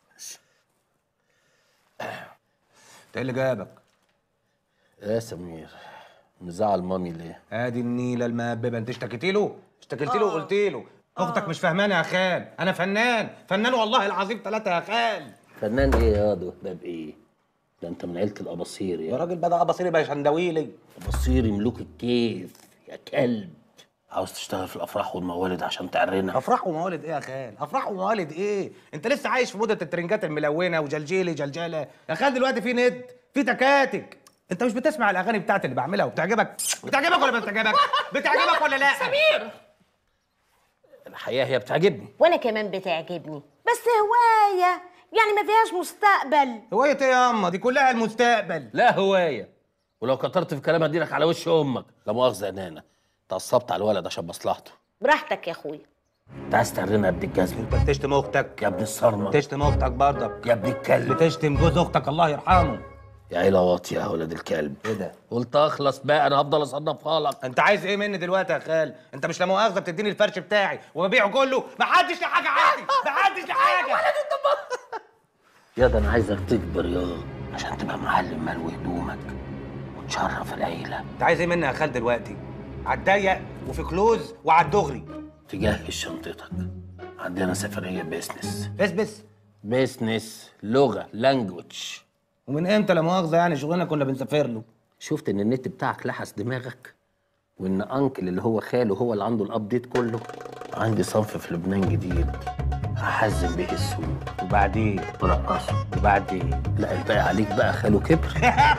انت ايه اللي جابك؟ يا سمير مزعل مامي ليه؟ ادي النيله المهببه انت اشتكيتي له؟ اشتكيتي له وقلت له اختك مش فاهماني يا خال انا فنان فنان والله العظيم ثلاثه يا خال فنان ايه يا ده ده بايه؟ ده انت من عيله الاباصير يا راجل بقى ده اباصيري بقى شندويلي اباصيري ملوك الكيف يا كلب عاوز تشتغل في الافراح والموالد عشان تعرنا افراح وموالد ايه يا خال؟ افراح وموالد ايه؟ انت لسه عايش في موضه الترنجات الملونه وجلجيلي جلجله يا خال دلوقتي في نت في تكاتك انت مش بتسمع الاغاني بتاعتي اللي بعملها وبتعجبك بتعجبك ولا بتعجبك بتعجبك ولا لا سمير الحقيقه هي بتعجبني وانا كمان بتعجبني بس هوايه يعني ما فيهاش مستقبل هوايه ايه يا اما دي كلها المستقبل لا هوايه ولو كترت في كلام اديلك على وش امك لا مؤاخذه يا نانا اتعصبت على الولد عشان مصلحته براحتك يا اخويا انت عايز تعرنا يا ابن الجزمه انت بتشتم اختك يا ابن الصرمه بتشتم اختك برضك يا ابن الكلب بتشتم جوز اختك الله يرحمه يا عيله واطيه يا ولد الكلب ايه ده؟ قلت اخلص بقى انا هفضل اصنفها لك انت عايز ايه مني دلوقتي يا خال؟ انت مش لا مؤاخذه بتديني الفرش بتاعي وببيعه كله محدش له حاجه عندي محدش له حاجه يا ده انا عايزك تكبر يا عشان تبقى معلم ملو هدومك وتشرف العيله انت عايز ايه مني يا خال دلوقتي؟ على الضيق وفي كلوز وعلى الدغري تجهز شنطتك عندنا سفريه بيزنس بس بس بيزنس لغه لانجوج ومن امتى لا مؤاخذه يعني شغلنا كنا بنسافر له شفت ان النت بتاعك لحس دماغك وان انكل اللي هو خاله هو اللي عنده الابديت كله عندي صنف في لبنان جديد هحزم به السوق وبعدين ورقصه وبعدين لا الباقي عليك بقى خاله كبر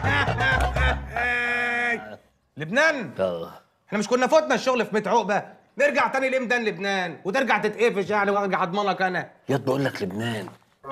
لبنان اه احنا مش كنا فوتنا الشغل في بيت عقبه نرجع تاني لمدان لبنان وترجع تتقفش يعني وارجع اضمنك انا ياد بقول لك لبنان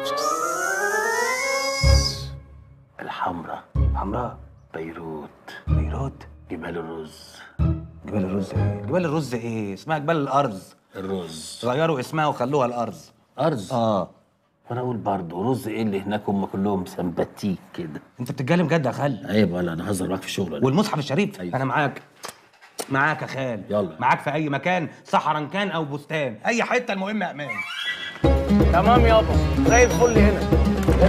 الحمراء حمراء بيروت بيروت جبال الرز جبال الرز ايه؟ جبال الرز ايه؟ اسمها جبال الارز الرز غيروا اسمها وخلوها الارز ارز اه وانا اقول برضه رز ايه اللي هناك هم كلهم سمباتيك كده انت بتتكلم جد يا خال عيب ولا انا هزر معاك في الشغل ولا إيه؟ والمصحف الشريف أيوة. انا معاك معاك يا خال يلا معاك في اي مكان صحرا كان او بستان اي حته المهم امان تمام يابا زي الفل هنا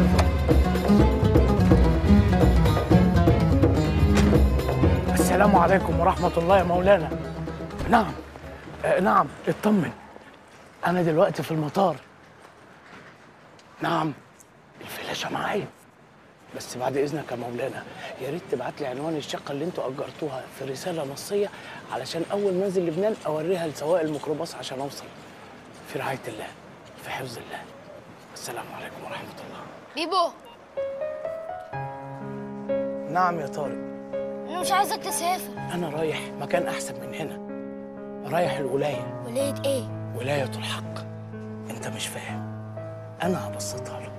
السلام عليكم ورحمة الله يا مولانا نعم آه نعم اطمن أنا دلوقتي في المطار نعم الفلاشة معايا بس بعد إذنك يا مولانا يا ريت تبعت لي عنوان الشقة اللي انتوا أجرتوها في رسالة نصية علشان أول ما أنزل لبنان أوريها لسواق الميكروباص عشان أوصل في رعاية الله في حفظ الله السلام عليكم ورحمة الله بيبو نعم يا طارق انا مش عايزك تسافر أنا رايح مكان أحسن من هنا رايح الولاية ولاية ايه ولاية الحق أنت مش فاهم أنا هبسطها لك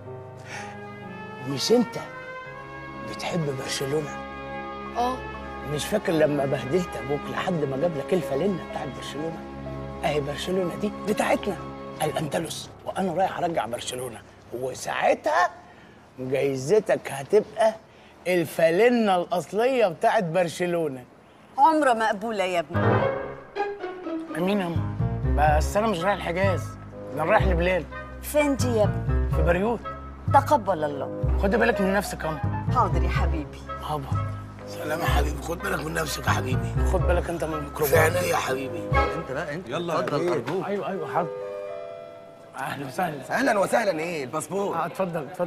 مش أنت بتحب برشلونة اه مش فاكر لما بهدلت أبوك لحد ما جاب لك الفالنة بتاعت برشلونة أهي برشلونة دي بتاعتنا الأندلس وأنا رايح أرجع برشلونة وساعتها جايزتك هتبقى الفالنة الأصلية بتاعت برشلونة عمره مقبولة يا ابني مين يا أم؟ بس أنا مش رايح الحجاز أنا رايح لبلاد فين دي يا ابني في بريوت تقبل الله خدي بالك من نفسك يا أم حاضر يا حبيبي هابا سلام يا حبيبي خد بالك من نفسك يا حبيبي خد بالك انت من الميكروباص في عينيا يا حبيبي انت بقى انت يلا اتفضل ارجوك ايوه ايوه حاضر اهلا وسهلا اهلا وسهلا ايه الباسبور اه اتفضل اتفضل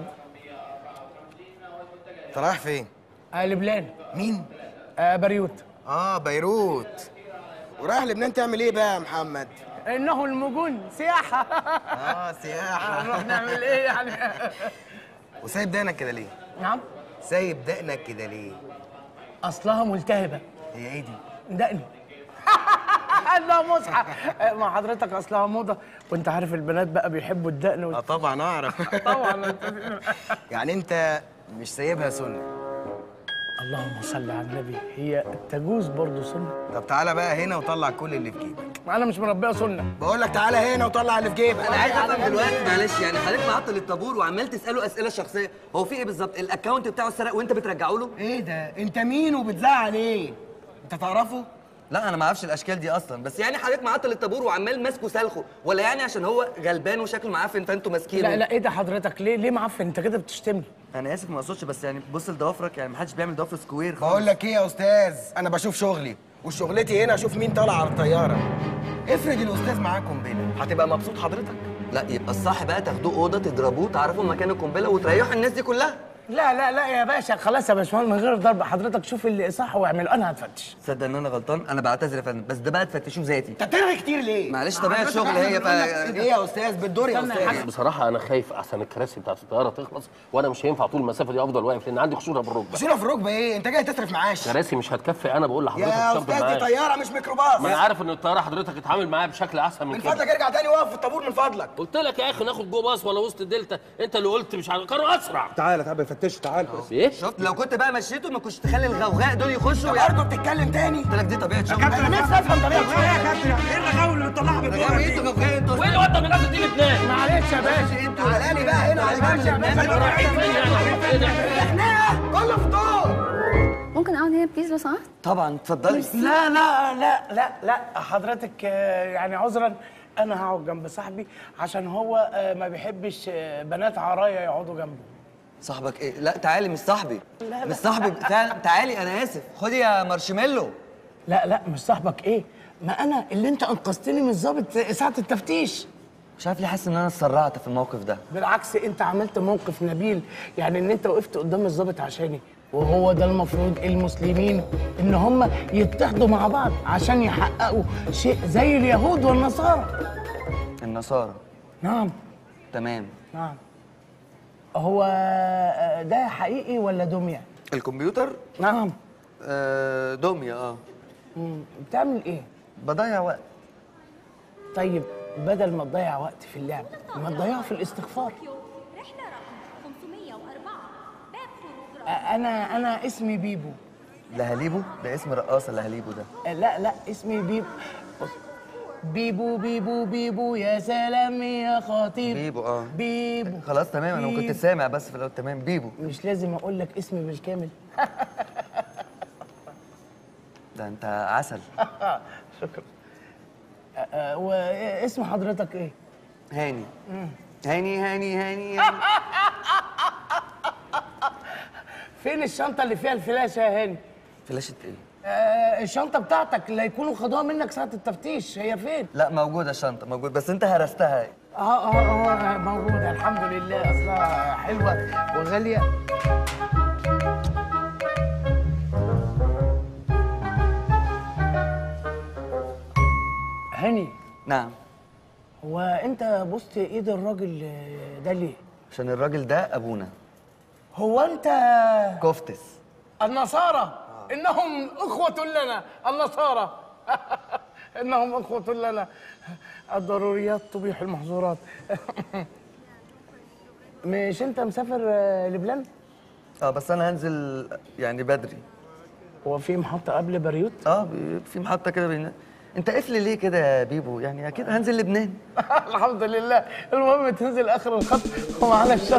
انت رايح فين آه لبنان مين آه بريوت اه بيروت ورايح لبنان تعمل ايه بقى يا محمد انه المجون سياحه اه سياحه هنروح نعمل ايه يعني وسايب دقنك كده ليه نعم سايب دقنك كده ليه اصلها ملتهبه هي ايه دي دقني لا مصحى مع حضرتك اصلها موضه وانت عارف البنات بقى بيحبوا الدقن اه طبعا اعرف طبعا يعني انت مش سايبها سنه اللهم صل على النبي هي التجوز برضه سنه طب تعالى بقى هنا وطلع كل اللي في جيبك انا مش مربيه سنه بقول لك تعالى هنا وطلع اللي في جيبك انا عايز افهم دلوقتي معلش يعني حضرتك معطل الطابور وعمال تساله اسئله شخصيه هو في ايه بالظبط الاكونت بتاعه اتسرق وانت بترجعه له ايه ده انت مين وبتزعل ايه انت تعرفه لا انا ما اعرفش الاشكال دي اصلا بس يعني حضرتك معطل الطابور وعمال ماسكه سلخه ولا يعني عشان هو غلبان وشكله معفن فانتوا ماسكينه لا لا ايه ده حضرتك ليه ليه معفن انت كده بتشتمني انا اسف ما اقصدش بس يعني بص لضوافرك يعني ما حدش بيعمل ضوافر سكوير خالص بقول لك ايه يا استاذ انا بشوف شغلي وشغلتي هنا اشوف مين طالع على الطياره افرض الاستاذ معاه قنبله هتبقى مبسوط حضرتك لا يبقى الصح بقى تاخدوه اوضه تضربوه تعرفوا مكان القنبله وتريحوا الناس دي كلها لا لا لا يا باشا خلاص يا باشمهندس من غير ضرب حضرتك شوف اللي صح واعمله انا هتفتش تصدق ان انا غلطان انا بعتذر يا فندم بس ده بقى تفتشوه ذاتي انت بترغي كتير ليه معلش طبيعه شغل هي ف ايه يا استاذ بالدور يا استاذ بصراحه انا خايف احسن الكراسي بتاعت الطياره تخلص وانا مش هينفع طول المسافه دي افضل واقف لان عندي خشونه بالركبه خشونه في الركبه ايه انت جاي تصرف معاش كراسي مش هتكفي انا بقول لحضرتك يا مش هاخد استاذ دي معاش. طياره مش ميكروباص ما انا عارف ان الطياره حضرتك اتعامل معايا بشكل احسن من, من كده فضلك ارجع تاني وقف في الطابور من فضلك قلت لك يا اخي ناخد جو باص ولا وسط الدلتا انت اللي قلت مش عارف كانوا اسرع تعالى تعالى فتشوا تعالى ايه شفت لو كنت بقى مشيته ما كنتش تخلي الغوغاء دول يخشوا برضه بتتكلم تاني قلت لك دي طبيعه شغل كابتن، أنا نفسي أفهم طبيعة شغل. ايه يا كابتن ايه الرغاوي اللي بتطلعها من رغاوي إيه؟ انتوا غوغاء انتوا وايه اللي ودى من الناس دي لبنان معلش يا باشا انتوا تعالى لي بقى هنا على معلش يا باشا انتوا رايحين فين يعني ايه ده احنا كله فطور ممكن اقعد هنا بليز لو سمحت طبعا اتفضلي لا لا لا لا لا حضرتك آه، يعني عذرا انا هقعد جنب صاحبي عشان هو آه، ما بيحبش آه، بنات عرايا يقعدوا جنبه صاحبك ايه لا تعالي مش صاحبي لا، لا. مش صاحبي فعلا تعالي انا اسف خدي يا مارشميلو لا لا مش صاحبك ايه ما انا اللي انت انقذتني من الظابط ساعه التفتيش مش عارف ليه حاسس ان انا اتسرعت في الموقف ده بالعكس انت عملت موقف نبيل يعني ان انت وقفت قدام الظابط عشاني وهو ده المفروض المسلمين ان هم يتحدوا مع بعض عشان يحققوا شيء زي اليهود والنصارى النصارى نعم تمام نعم هو آه، ده حقيقي ولا دمية؟ الكمبيوتر نعم آه دمية اه مم، بتعمل ايه؟ بضيع وقت طيب بدل ما تضيع وقت في اللعب ما تضيعه في الاستغفار آه، انا انا اسمي بيبو لهاليبو ده اسم رقاصه لهاليبو ده آه، لا لا اسمي بيبو بص بيبو بيبو بيبو يا سلام يا خطيب بيبو اه بيبو خلاص تمام انا كنت بيبو. سامع بس في الاول تمام بيبو مش لازم اقول لك اسمي بالكامل ده انت عسل شكرا أه، أه، واسم حضرتك ايه؟ هاني هاني هاني هاني هاني فين الشنطة اللي فيها الفلاشة يا هاني؟ فلاشة ايه؟ آه الشنطة بتاعتك اللي هيكونوا خدوها منك ساعة التفتيش هي فين؟ لا موجودة الشنطة موجود بس انت هرستها اه اه اه موجودة الحمد لله اصلها حلوة وغالية هاني نعم هو انت بصت ايد الراجل ده ليه؟ عشان الراجل ده ابونا هو انت كفتس النصارى انهم اخوة لنا النصارى انهم اخوة لنا الضروريات تبيح المحظورات مش انت مسافر آه، لبنان؟ اه بس انا هنزل يعني بدري هو في محطة قبل بيروت؟ اه بي- في محطة كده بين انت قفل ليه كده يا بيبو يعني اكيد هنزل لبنان الحمد لله المهم تنزل اخر الخط ومعانا الشط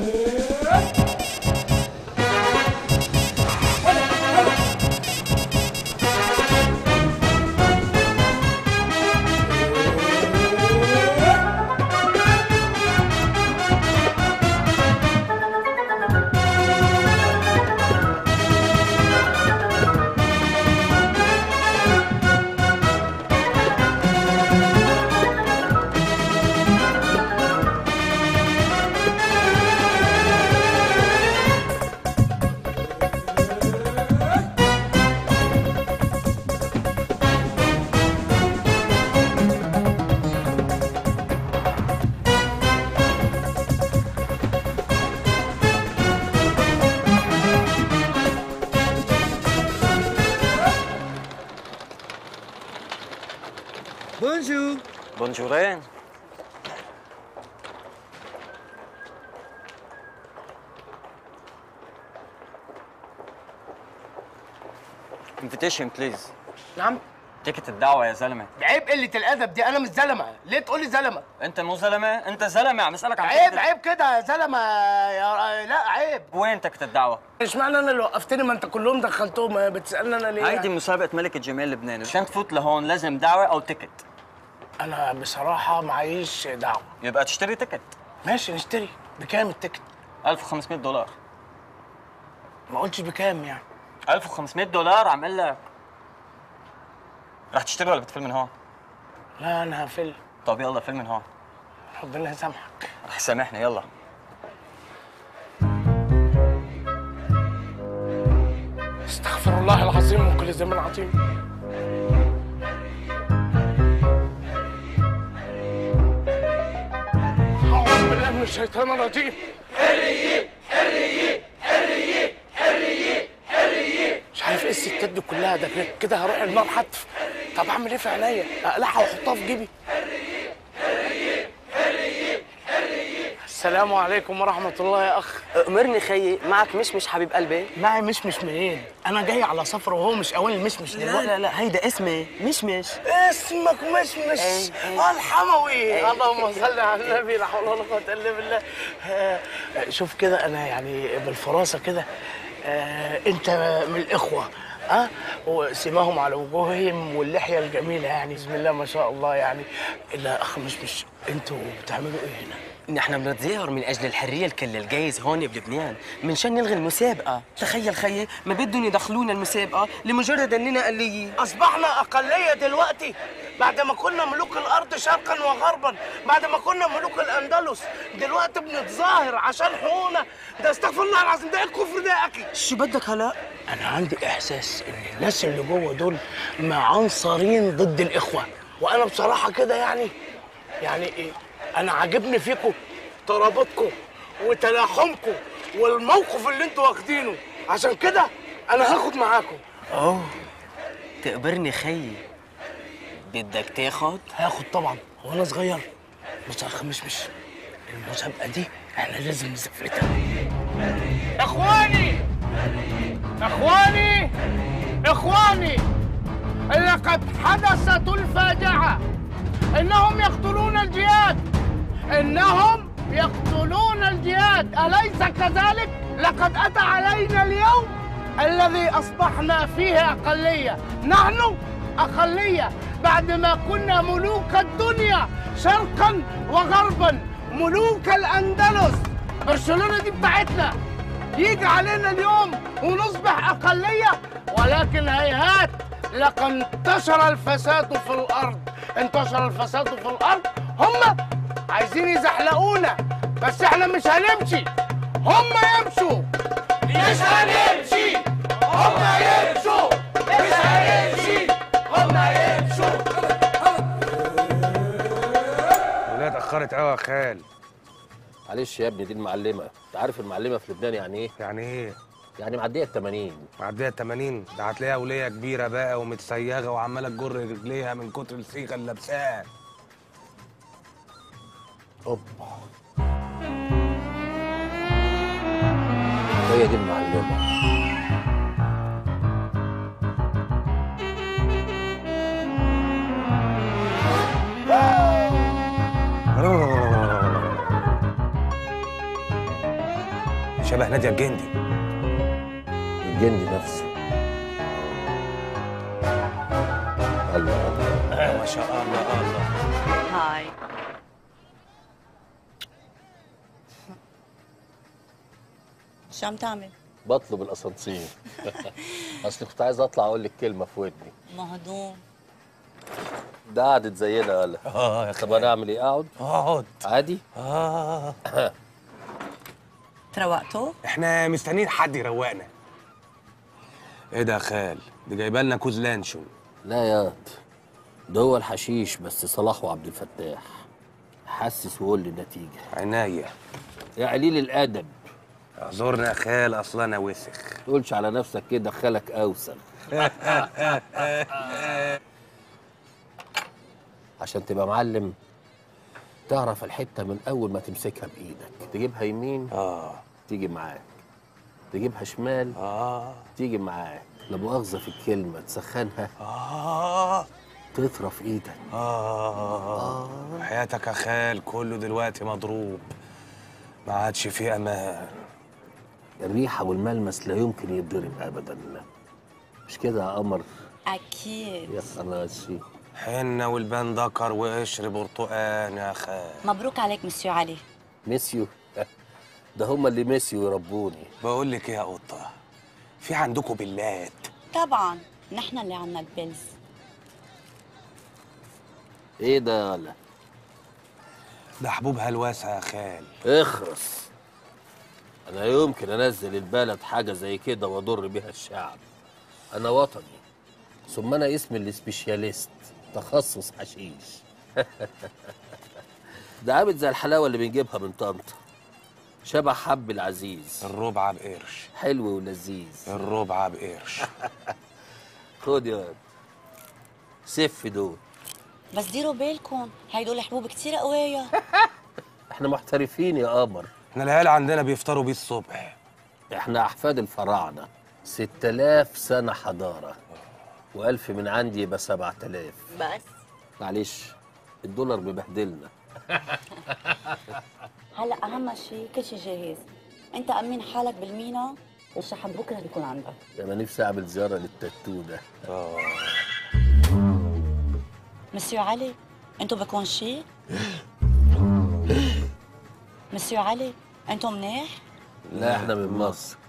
بونجور بونجورين انفيتيشن بليز نعم تيكت الدعوة يا زلمة عيب قلة الأدب دي أنا مش زلمة ليه تقول لي زلمة؟ انت مو زلمة انت زلمة عم اسألك عن عيب تيكت- عيب كده يا زلمة يا لا عيب وين تيكت الدعوة؟ اشمعنى أنا اللي وقفتني ما أنت كلهم دخلتهم بتسألني أنا ليه؟ هيدي مسابقة ملكة جمال لبنان عشان تفوت لهون لازم دعوة أو تيكت أنا بصراحة معيش دعوة يبقى تشتري تيكت ماشي نشتري بكام التيكت؟ 1500 دولار ما قلتش بكام يعني 1500 دولار عم اقول لك رح تشتري ولا بتفل من هون؟ لا أنا هفل طب يلا فل من هون ربنا يسامحك رح يسامحني يلا استغفر الله العظيم من كل ذنب عظيم أعوذ بالله من الشيطان الرجيم حرية حرية حرية حرية حرية مش عارف ايه الستات دي كلها ده كده هروح النار حتف طب اعمل ايه في عينيا؟ اقلعها واحطها في جيبي السلام عليكم ورحمة الله يا أخ أمرني خيي معك مشمش حبيب قلبي معي مشمش منين؟ أنا جاي على سفر وهو مش أوان المشمش لا دلوقتي لا لا هيدا اسمي مشمش اسمك مشمش إيه، إيه. الحموي إيه. اللهم صل على النبي لا حول ولا قوة إلا بالله آه، شوف كده أنا يعني بالفراسة كده آه، أنت من الإخوة ها وسماهم على وجوههم واللحية الجميلة يعني بسم الله ما شاء الله يعني إلا أخ مشمش أنتوا بتعملوا إيه هنا؟ نحن بنتظاهر من اجل الحريه الكل الجايز هون بلبنان منشان نلغي المسابقه تخيل خيي ما بدهم يدخلونا المسابقه لمجرد اننا قليين أصبحنا أقلية دلوقتي بعد ما كنا ملوك الأرض شرقا وغربا بعد ما كنا ملوك الأندلس دلوقتي بنتظاهر عشان حقوقنا ده استغفر الله العظيم ده إيه الكفر ده يا أخي شو بدك هلا؟ أنا عندي إحساس إن الناس اللي جوه دول معنصرين ضد الإخوة وأنا بصراحة كده يعني يعني إيه أنا عاجبني فيكم ترابطكم وتلاحمكم والموقف اللي انتوا واخدينه عشان كده أنا هاخد معاكم اوه تقبرني خيي بدك تاخد؟ هاخد طبعا هو أنا صغير بص يا أخ مش مش المسابقة دي إحنا لازم نسافرتها إخواني إخواني إخواني لقد حدثت الفاجعة إنهم يقتلون الجهاد إنهم يقتلون الجهاد أليس كذلك؟ لقد أتى علينا اليوم الذي أصبحنا فيه أقلية نحن أقلية بعدما كنا ملوك الدنيا شرقا وغربا ملوك الأندلس برشلونة دي بتاعتنا يجي علينا اليوم ونصبح أقلية ولكن هيهات لقد انتشر الفساد في الأرض انتشر الفساد في الأرض هم عايزين يزحلقونا بس احنا مش هنمشي هم يمشوا مش هنمشي هم يمشوا مش هنمشي هم يمشوا الولايه اتاخرت قوي يا خال معلش يا ابني دي المعلمه انت عارف المعلمه في لبنان يعني ايه يعني ايه يعني معديه ال 80 معديه 80 ده هتلاقيها وليه كبيره بقى ومتسيغه وعماله تجر رجليها من كتر الصيغه اللي لابساها اوبا هي دي المعلمه شبه ناديه الجندي الجندي نفسه الله الله ما شاء الله الله هاي شو عم تعمل؟ بطلب الاسانسير اصل كنت عايز اطلع اقول لك كلمه في ودني مهضوم ده قعدت زينا ولا اه يا طب انا اعمل ايه اقعد اقعد عادي اه تروقتوا؟ احنا مستنيين حد يروقنا ايه ده يا خال دي جايبه لنا كوز لانشون لا ياض ده هو الحشيش بس صلاح وعبد الفتاح حسس وقول لي النتيجه عناية يا قليل الادب اعذرنا يا خال اصل انا وسخ تقولش على نفسك كده خالك اوسخ عشان تبقى معلم تعرف الحته من اول ما تمسكها بايدك تجيبها يمين اه تيجي معاك تجيبها شمال اه تيجي معاك لا مؤاخذه في الكلمه تسخنها اه تطرف ايدك آه. حياتك يا خال كله دلوقتي مضروب ما عادش فيه امان الريحه والملمس لا يمكن يتضرب ابدا مش كده يا قمر أكيد يا خلاصي حنة والبان دكر وقشر برتقان يا خال مبروك عليك مسيو علي ميسيو ده هما اللي ميسيو يربوني بقول لك ايه يا قطه في عندكم بلاد طبعا نحن اللي عنا البلز ايه ده يالا ده حبوب هلوسه يا خال اخرس انا يمكن انزل البلد حاجه زي كده واضر بيها الشعب انا وطني ثم انا اسمي السبيشاليست تخصص حشيش ده عامل زي الحلاوه اللي بنجيبها من طنطا شبه حب العزيز الربع بقرش حلو ولذيذ الربع بقرش خد يا واد. سف دول بس ديروا بالكم هيدول حبوب كتير قوية احنا محترفين يا قمر احنا العيال عندنا بيفطروا بيه الصبح احنا احفاد الفراعنه 6000 سنه حضاره والف من عندي يبقى 7000 بس معلش الدولار ببهدلنا هلا أهم شيء كل شيء جاهز أنت أمين حالك بالمينا والشحن بكرة بيكون عندك انا نفسي اعمل زياره للتاتو ده اه مسيو علي أنتوا بكون شيء مسيو علي أنتوا منيح لا احنا من مصر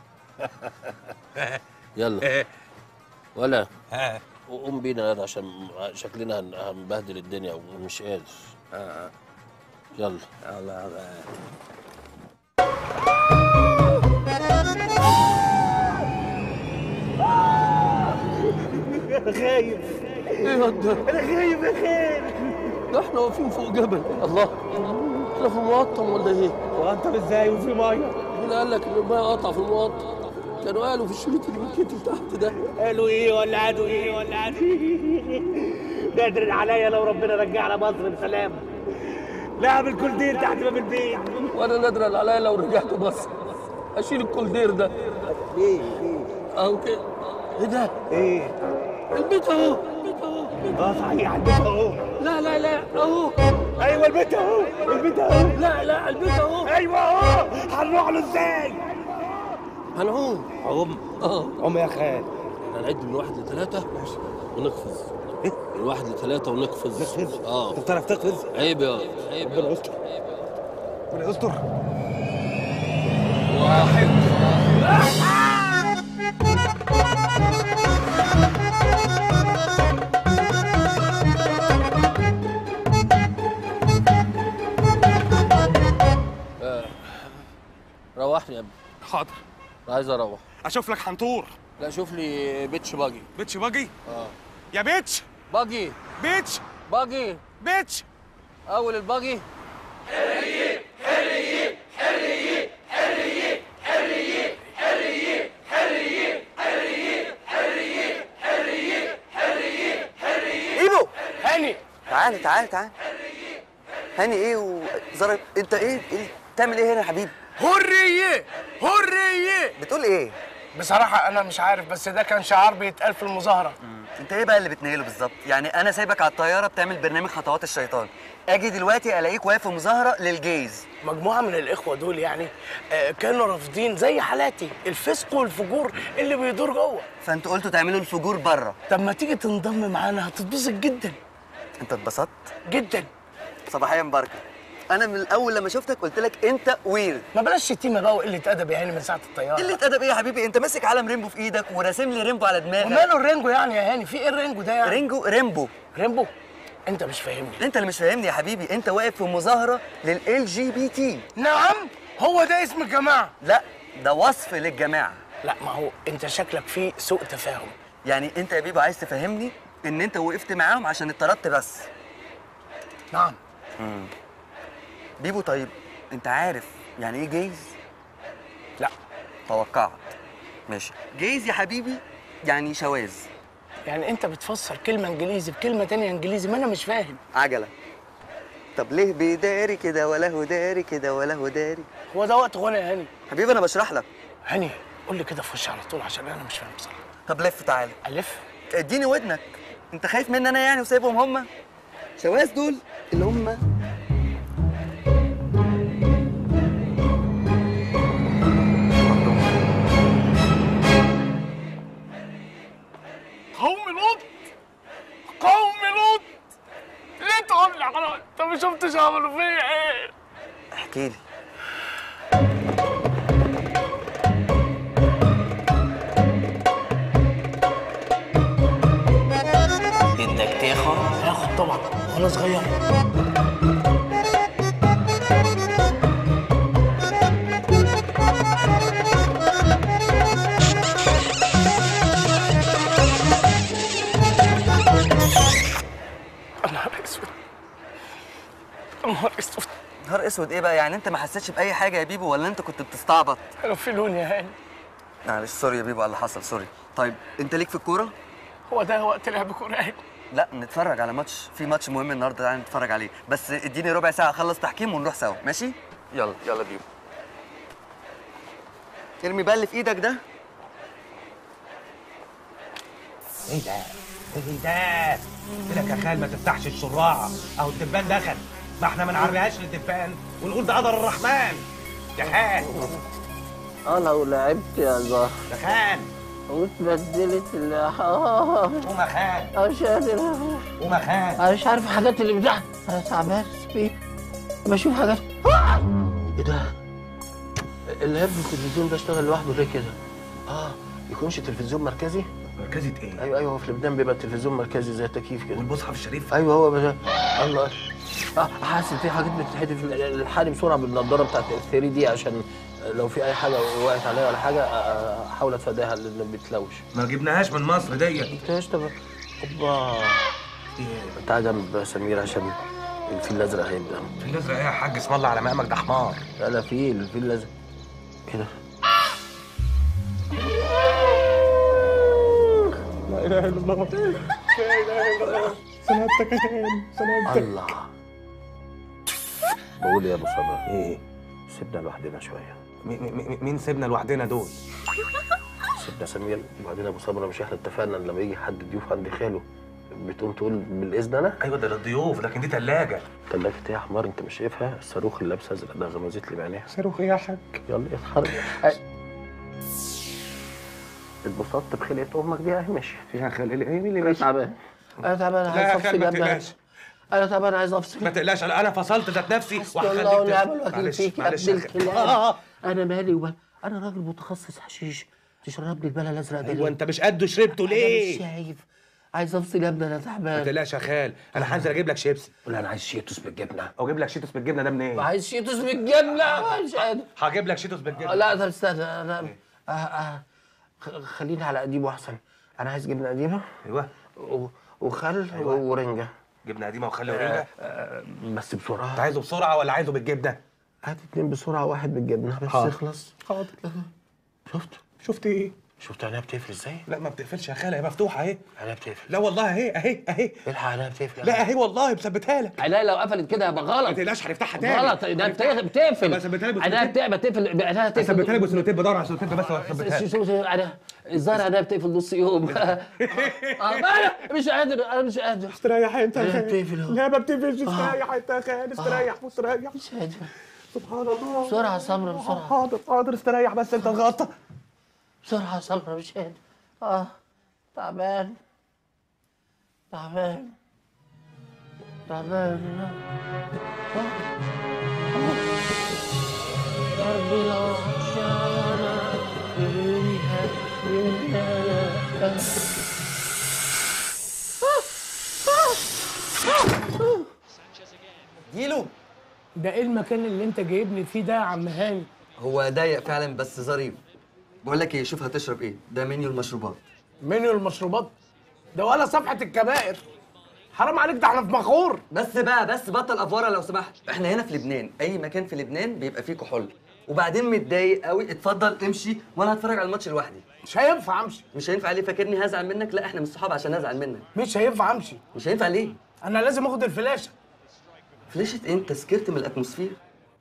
يلا ولا قوم بينا يلا عشان شكلنا هن- هنبهدل الدنيا ومش قادر يلا يلا يلا خايف ايه يا ده انا خايف يا خير ده احنا واقفين فوق جبل الله احنا في مقطم ولا ايه؟ مقطم ازاي وفي ميه؟ مين قال لك ان الميه قطع في المقطم؟ كانوا قالوا في الشريط اللي بيتكتب تحت ده قالوا ايه ولا قالوا ايه ولا قالوا قادر عليا لو ربنا رجعنا مصر بسلام لا اعمل كولدير تحت باب البيت وانا نادر عليا لو رجعت مصر اشيل الكولدير ده ليه؟ اهو كده ايه ده؟ ايه؟ البيت اهو البيت اهو اه صحيح البيت اهو لا لا لا لا اهو ايوه البيت اهو البيت اهو لا لا البيت اهو ايوه اهو هنروح له ازاي؟ هنعوم عوم اه عم يا خال هنعد من واحد لثلاثة ونقفز ايه؟ من واحد لثلاثة ونقفز نقفز؟ اه انت بتعرف تقفز؟ عيب يا عيب ربنا يستر ربنا يستر واحد آه. روحني يا ابني حاضر عايز اروح اشوف لك حنطور لا شوف لي بيتش باجي بيتش باجي اه يا بيتش باجي بيتش باجي بيتش اول الباجي ايبو هاني تعالى تعالى تعالى هاني ايه وزرب انت ايه ايه بتعمل ايه هنا يا حبيبي حريه حريه بتقول ايه بصراحه انا مش عارف بس ده كان شعار بيتقال في المظاهره انت ايه بقى اللي بتنيله بالظبط يعني انا سايبك على الطياره بتعمل برنامج خطوات الشيطان اجي دلوقتي الاقيك واقف في مظاهره للجيز مجموعه من الاخوه دول يعني آه، كانوا رافضين زي حالاتي الفسق والفجور اللي بيدور جوه فانتوا قلتوا تعملوا الفجور بره طب ما تيجي تنضم معانا هتتبسط جدا انت اتبسطت جدا صباحيه مباركه انا من الاول لما شفتك قلت لك انت ويرد ما بلاش شتيمه بقى وقله ادب يا هاني من ساعه الطياره قله ادب ايه يا حبيبي انت ماسك علم ريمبو في ايدك وراسم لي ريمبو على دماغك وماله الرينجو يعني يا هاني في ايه الرينجو ده يعني رينجو ريمبو ريمبو انت مش فاهمني انت اللي مش فاهمني يا حبيبي انت واقف في مظاهره لل جي بي تي نعم هو ده اسم الجماعه لا ده وصف للجماعه لا ما هو انت شكلك فيه سوء تفاهم يعني انت يا بيبو عايز تفهمني ان انت وقفت معاهم عشان اتطردت بس نعم مم. بيبو طيب انت عارف يعني ايه جيز لا توقعت ماشي جيز يا حبيبي يعني شواذ يعني انت بتفسر كلمه انجليزي بكلمه تانية انجليزي ما انا مش فاهم عجله طب ليه بيداري كده ولا هو داري كده ولا هو داري هو ده وقت غنى يا هاني حبيبي انا بشرح لك هاني قول لي كده في وشي على طول عشان انا مش فاهم بصراحه طب لف تعالى الف اديني ودنك انت خايف مني انا يعني وسايبهم هم شواذ دول اللي هم قوم لوط قوم لوط ليه تقول لي على انت ما شفتش عملوا فيا ايه احكي لي بدك تاخد هاخد طبعا وانا صغير نهار اسود نهار اسود نهار اسود ايه بقى يعني انت ما حسيتش باي حاجه يا بيبو ولا انت كنت بتستعبط انا في لون يا هاني معلش سوري يا بيبو على اللي حصل سوري طيب انت ليك في الكوره هو ده وقت لعب كوره يا هاني لا نتفرج على ماتش في ماتش مهم النهارده تعالى نتفرج عليه بس اديني ربع ساعه اخلص تحكيم ونروح سوا ماشي يلا يلا بيبو ارمي بقى اللي في ايدك ده ايه ده؟ ايه ده؟ قلت لك يا خال ما تفتحش الشراعه اهو الدبان دخل ما احنا ما نعريهاش للدبان ونقول ده قدر الرحمن يا خال اه لو لعبت يا زهر يا خال واتبدلت اللحاف قوم يا خال مش قادر قوم يا خال انا مش عارف الحاجات اللي بتاع انا تعبان بيه بشوف حاجات ايه ده؟ اللاب التلفزيون ده اشتغل لوحده ليه كده؟ اه يكونش تلفزيون مركزي؟ مركزي ايه؟ ايوه ايوه هو في لبنان بيبقى التلفزيون مركزي زي التكييف كده والمصحف الشريف ايوه هو بس الله اه حاسس في حاجات بتتحدف الحالي بسرعه بالنضاره بتاعت ال 3 دي عشان لو في اي حاجه وقعت عليا ولا حاجه آه، احاول اتفاداها لان بتلوش ما جبناهاش من مصر ديت جبتهاش طب اوبا تعال جنب سمير عشان الفيل الازرق هيبدا الفيل الازرق ايه يا حاج اسم الله على مقامك ده حمار لا لا فيل الفيل الازرق ايه ده؟ لا اله الا الله لا اله الا الله سلامتك يا هاني سلامتك الله بقول يا ابو صبر ايه سيبنا لوحدنا شويه مين سيبنا لوحدنا دول؟ سيبنا سمير وبعدين ابو صبر مش احنا اتفقنا ان لما يجي حد ضيوف عند خاله بتقوم تقول بالاذن انا ايوه ده للضيوف لكن دي ثلاجه ثلاجة ايه يا حمار انت مش شايفها الصاروخ اللي لابسه ازرق ده غمزت لي بعينيها صاروخ ايه يا حاج يلا اتحرك أي. اتبسطت بخلقة امك دي اهي ماشي فيها خلق ايه مين اللي انا تعبان انا تعبان لا يا عايز خال افصل ما يا ابني تقلقش انا تعبان عايز افصل ما تقلقش انا أنا فصلت ذات نفسي حسبي الله ونعم الوكيل معلش فيك يا معلش ابن يا خال. الكلاب آه، آه. انا مالي ومال انا راجل متخصص حشيش تشرب لي البلا الازرق ده ايوه ليه؟ انت مش قده شربته أنا ليه مش شايف عايز افصل يا ابني انا ما تعبان تقلقش يا خال انا هنزل اجيب لك شيبسي لا انا عايز شيتوس بالجبنه او اجيب لك شيتوس بالجبنه ده منين عايز شيتوس بالجبنه مش قادر هجيب لك شيتوس بالجبنه لا طب استنى انا آه آه خ- خليني على قديمه احسن انا عايز جبنه قديمه ايوه و- وخل ورنجه جبنه قديمه وخلي ورنجه آه بس بسرعه انت عايزه بسرعه ولا عايزه بالجبنه هات اتنين بسرعه واحد بالجبنه بس حاضر. يخلص حاضر شفت شفت ايه شفت عينيها بتقفل ازاي؟ لا ما بتقفلش يا خاله هي مفتوحه اهي عينيها بتقفل لا والله اهي اهي اهي الحق عينيها بتقفل لا اهي والله مثبتها لك عينيا لو قفلت كده يبقى غلط ما تقلقش هنفتحها تاني غلط ده بتقفل بتقفل بس ثبتها لي عينيها بسلوتيب. بتقفل عينيها بتقفل ثبتها لي بسلوتيب بدور على سلوتيب بس ثبتها شو لي شو شو انا الظاهر انا بتقفل نص يوم اه ما انا مش قادر انا مش قادر استريح انت يا عينيها خال بتقفل اهو. لا ما بتقفلش آه. استريح انت يا خال استريح مستريح مش قادر سبحان الله بسرعه يا سمره بسرعه حاضر حاضر استريح بس انت الغلطه بسرعه يا سمره مش قادر اه تعبان تعبان تعبان قلبي لو عطشانة ريها جيلو ده ايه المكان اللي انت جايبني فيه ده يا عم هاني هو ضيق فعلا بس ظريف بقول لك ايه شوف هتشرب ايه ده منيو المشروبات منيو المشروبات ده ولا صفحة الكبائر حرام عليك ده احنا في مخور بس بقى بس بطل افوره لو سمحت احنا هنا في لبنان اي مكان في لبنان بيبقى فيه كحول وبعدين متضايق قوي اتفضل امشي وانا هتفرج على الماتش لوحدي مش هينفع امشي مش هينفع ليه فاكرني هزعل منك لا احنا مش صحاب عشان ازعل منك مش هينفع امشي مش هينفع ليه انا لازم اخد الفلاشه فلاشة انت سكرت من الاتموسفير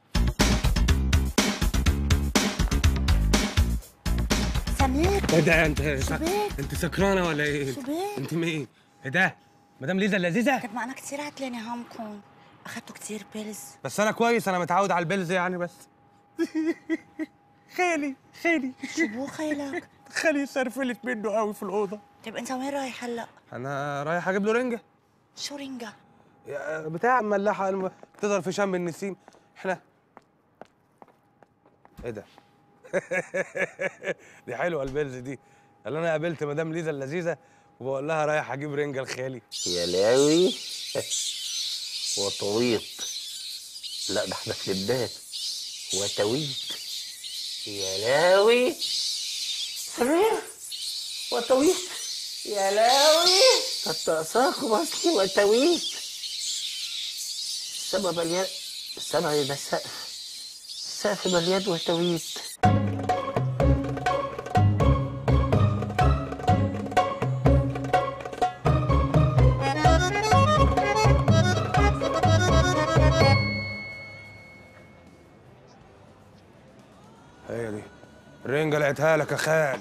سمير ايه ده انت شبيك. انت سكرانه ولا ايه؟ شبيك. انت مين؟ ايه ده؟ مدام ليزا اللذيذه؟ كانت معنا كتير عتلاني همكم اخدتوا كتير بيلز بس انا كويس انا متعود على البلز يعني بس خالي خالي شو بو خيلك خالي سرفلت منه قوي في الاوضه طيب انت وين رايح هلا انا رايح اجيب له رنجه شو رنجة يا- بتاع ملاحه الم- تظهر في شم النسيم احنا ايه ده دي حلوه البلز دي اللي انا قابلت مدام ليزا اللذيذه وبقول لها رايح اجيب رنجه لخالي يا لاوي وطويط لا ده احنا في لبنان وتويت يا لاوي سمير وطويط يا لاوي التأساق مصري وتويت السما مليان السما ده السقف السقف مليان وتويت هي دي الرنجه لقيتها لك يا خال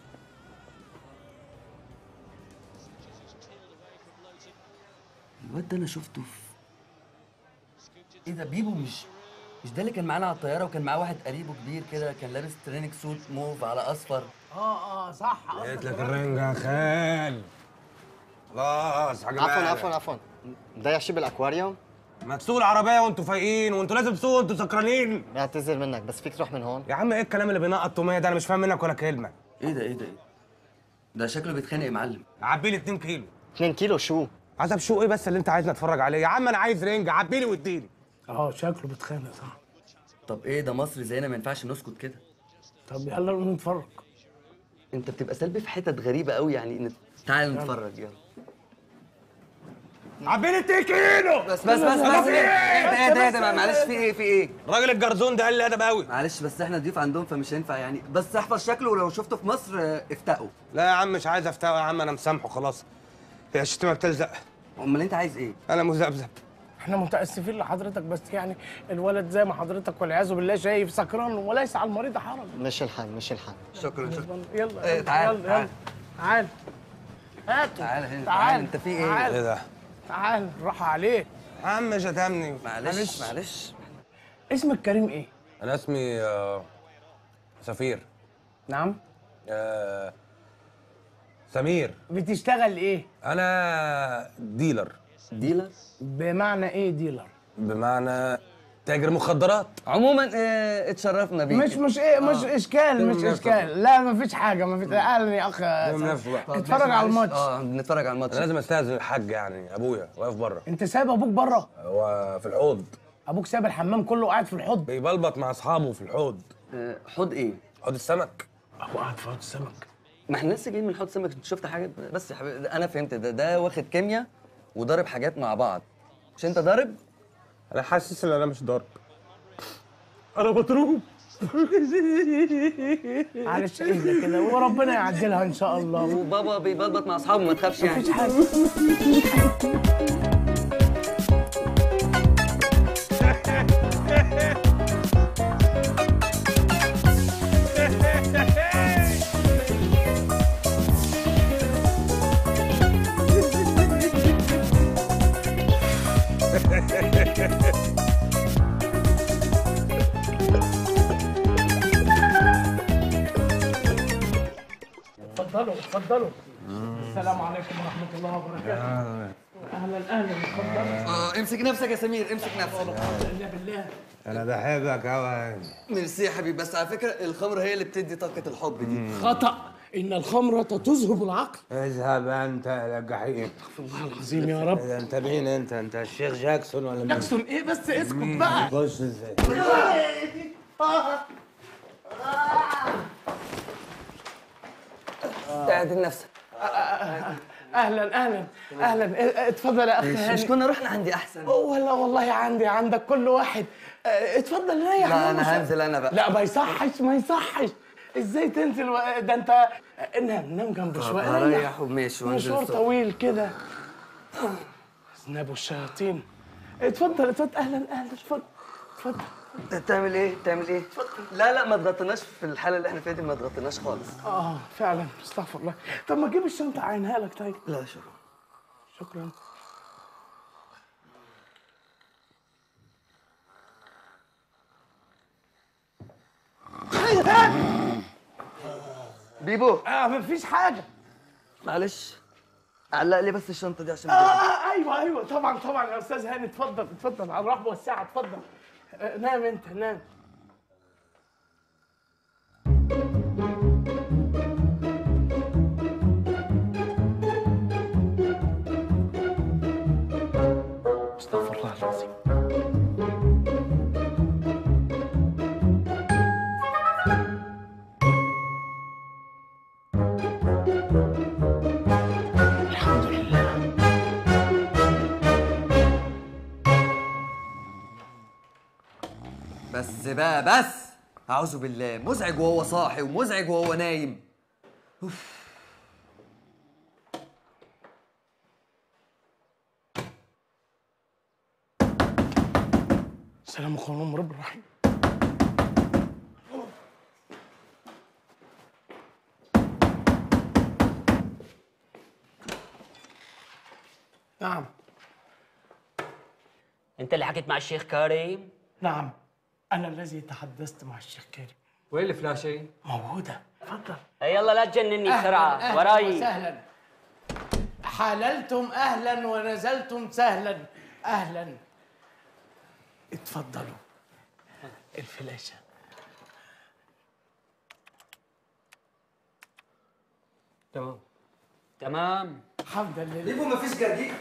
الواد ده انا شفته في ايه ده بيبو مش مش ده اللي كان معانا على الطياره وكان معاه واحد قريبه كبير كده كان لابس تريننج سوت موف على اصفر اه اه صح لقيت لك الرنجه يا خال خلاص حاجه عفوا عفوا عفوا ده يحشي بالاكواريوم ما تسوقوا العربيه وانتوا فايقين وانتوا لازم تسوقوا وانتوا سكرانين بعتذر منك بس فيك تروح من هون يا عم ايه الكلام اللي بينقط توميه ده انا مش فاهم منك ولا كلمه ايه ده ايه ده ايه ده شكله بيتخانق يا معلم عبي لي 2 كيلو 2 كيلو شو عزب شو ايه بس اللي انت عايزني اتفرج عليه يا عم انا عايز رنجه عبي لي واديني اه شكله بيتخانق صح طب ايه ده مصري زينا ما ينفعش نسكت كده طب يلا نقوم نتفرج انت بتبقى سلبي في حتت غريبه قوي يعني نت... تعال نتفرج يلا عبي لي 2 كيلو بس بس بس أنا بس في ايه ايه ايه ده ايه ده معلش في ايه في ايه الراجل الجرزون ده قال لي ادب قوي معلش بس احنا ضيوف عندهم فمش هينفع يعني بس احفظ شكله ولو شفته في مصر اه، افتقوا لا يا عم مش عايز افتاوى يا عم انا مسامحه خلاص هي الشتيمه بتلزق امال انت عايز ايه انا مذبذب احنا متاسفين لحضرتك بس يعني الولد زي ما حضرتك والعياذ بالله شايف سكران وليس على المريض حرج مش الحال مش الحال شكرا يلا ايه، تعال، يلا يلا تعال هاته تعال هنا تعال تعال انت في ايه؟ تعال. ايه ده؟ تعال راح عليك يا عم شتمني معلش معلش اسمك كريم ايه؟ انا اسمي آه، سفير نعم آه، سمير بتشتغل ايه؟ انا ديلر ديلر بمعنى ايه ديلر؟ بمعنى تاجر مخدرات عموما اه اتشرفنا بيك مش مش ايه مش آه. اشكال مش تمام نفسك. اشكال لا مفيش حاجه مفيش اهلا يا اخ اتفرج على الماتش اه نتفرج على الماتش انا لازم استاذن الحاج يعني ابويا واقف بره انت سايب ابوك بره هو في الحوض ابوك سايب الحمام كله قاعد في الحوض بيبلبط مع اصحابه في الحوض حوض ايه؟ حوض السمك ابو قاعد في حوض السمك ما احنا لسه جايين من حوض سمك انت شفت حاجه بس يا حبيبي انا فهمت ده ده واخد كيمياء وضارب حاجات مع بعض مش انت ضارب؟ انا حاسس ان انا مش ضارب انا مضروب معلش اهدى كده وربنا يعدلها ان شاء الله وبابا بيبلبط مع اصحابه ما تخافش يعني مفيش حاجه اتفضلوا اتفضلوا السلام عليكم ورحمه الله وبركاته اهلا اهلا اتفضلوا اه امسك نفسك يا سمير امسك نفسك الا بالله انا بحبك قوي ميرسي يا حبيبي بس على فكره الخمر هي اللي بتدي طاقه الحب دي خطا ان الخمره تذهب العقل اذهب انت الى الجحيم الله العظيم يا رب إذا انت مين انت انت الشيخ جاكسون ولا مين؟ جاكسون ايه بس اسكت بقى خش ازاي تعدل نفسك اهلا اهلا اهلا اه، اتفضل يا اخي مش- هاني مش كنا رحنا عندي احسن ولا والله عندي عندك كل واحد اه، اتفضل ريح لا، يا أنا مش- هنزل أنا بقى. لا ما يصحش ما يصحش ازاي تنزل و- ده انت نام نام جنب طب شويه هريح وماشي وانزل مشوار الصبح. طويل كده اذناب الشياطين اتفضل اتفضل اهلا اهلا اتفضل اتفضل تعمل ايه تعمل ايه لا لا ما تغطيناش في الحاله اللي احنا فيها دي ما تغطيناش خالص اه فعلا استغفر الله طب ما تجيب الشنطه عينها لك طيب لا شكرا شكرا بيبو اه مفيش حاجه معلش علق لي بس الشنطه دي عشان آه, اه ايوه ايوه طبعا طبعا يا استاذ هاني اتفضل اتفضل على الرحب والسعه اتفضل آه نام انت نام استغفر الله العظيم الحمد لله بس بقى بس اعوذ بالله مزعج وهو صاحي ومزعج وهو نايم اوف سلام عليكم رب الرحيم نعم انت اللي حكيت مع الشيخ كريم نعم أنا الذي تحدثت مع الشيخ كريم وين الفلاشة؟ موجودة اتفضل يلا لا تجنني أهلاً، بسرعة أهلاً وراي وسهلا حللتم أهلا ونزلتم سهلا أهلا اتفضلوا الفلاشة تمام تمام حمدا لله ليبو مفيش جرجير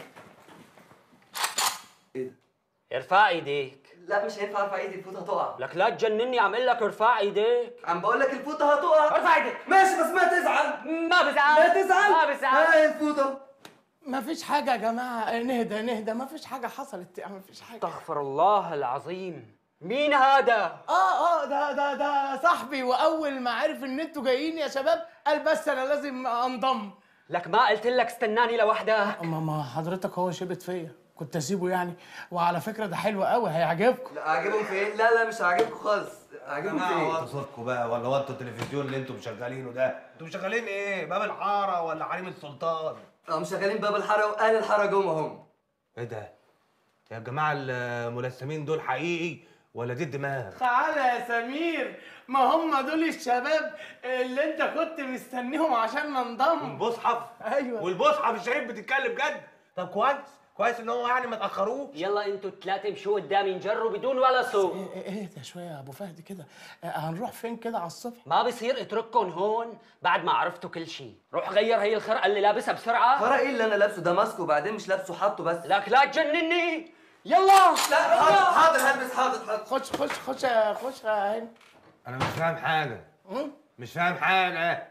ارفع ايديك لا مش هينفع ارفع ايدي الفوطه هتقع لك لا تجنني عم لك ارفع ايديك عم بقول لك الفوطه هتقع ارفع ايديك ماشي بس ما تزعل ما بزعل ما تزعل ما بزعل هاي الفوطه ما فيش حاجة يا جماعة نهدى نهدى ما فيش حاجة حصلت ما فيش حاجة استغفر الله العظيم مين هذا؟ اه اه ده ده ده صاحبي واول ما عرف ان انتوا جايين يا شباب قال بس انا لازم انضم لك ما قلت لك استناني لوحدك اما ما حضرتك هو شبت فيا كنت اسيبه يعني وعلى فكره ده حلو قوي هيعجبكم لا عاجبهم في ايه لا لا مش عاجبكم خالص يا جماعه وطوا صوتكم بقى ولا وطوا التلفزيون اللي انتم مشغلينه ده انتم مشغلين ايه باب الحاره ولا حريم السلطان اه مشغلين باب الحاره واهل الحاره جوه هم ايه ده يا جماعه الملثمين دول حقيقي ولا دي الدماغ تعالى يا سمير ما هم دول الشباب اللي انت كنت مستنيهم عشان ننضم والمصحف ايوه والمصحف الشريف بتتكلم جد طب كويس كويس ان هو يعني ما تاخروش يلا انتوا الثلاثه امشوا قدامي نجروا بدون ولا صوت ايه ده شويه يا ابو فهد كده آه، هنروح فين كده على الصبح ما بصير اترككم هون بعد ما عرفتوا كل شيء روح غير هي الخرقه اللي لابسها بسرعه فرق ايه اللي انا لابسه ده ماسكه وبعدين مش لابسه حاطه بس لك لا تجنني يلا لا حاضر حاضر هلبس حاضر حاضر خش خش خش يا- خش يا هاني انا مش فاهم حاجه مش فاهم حاجه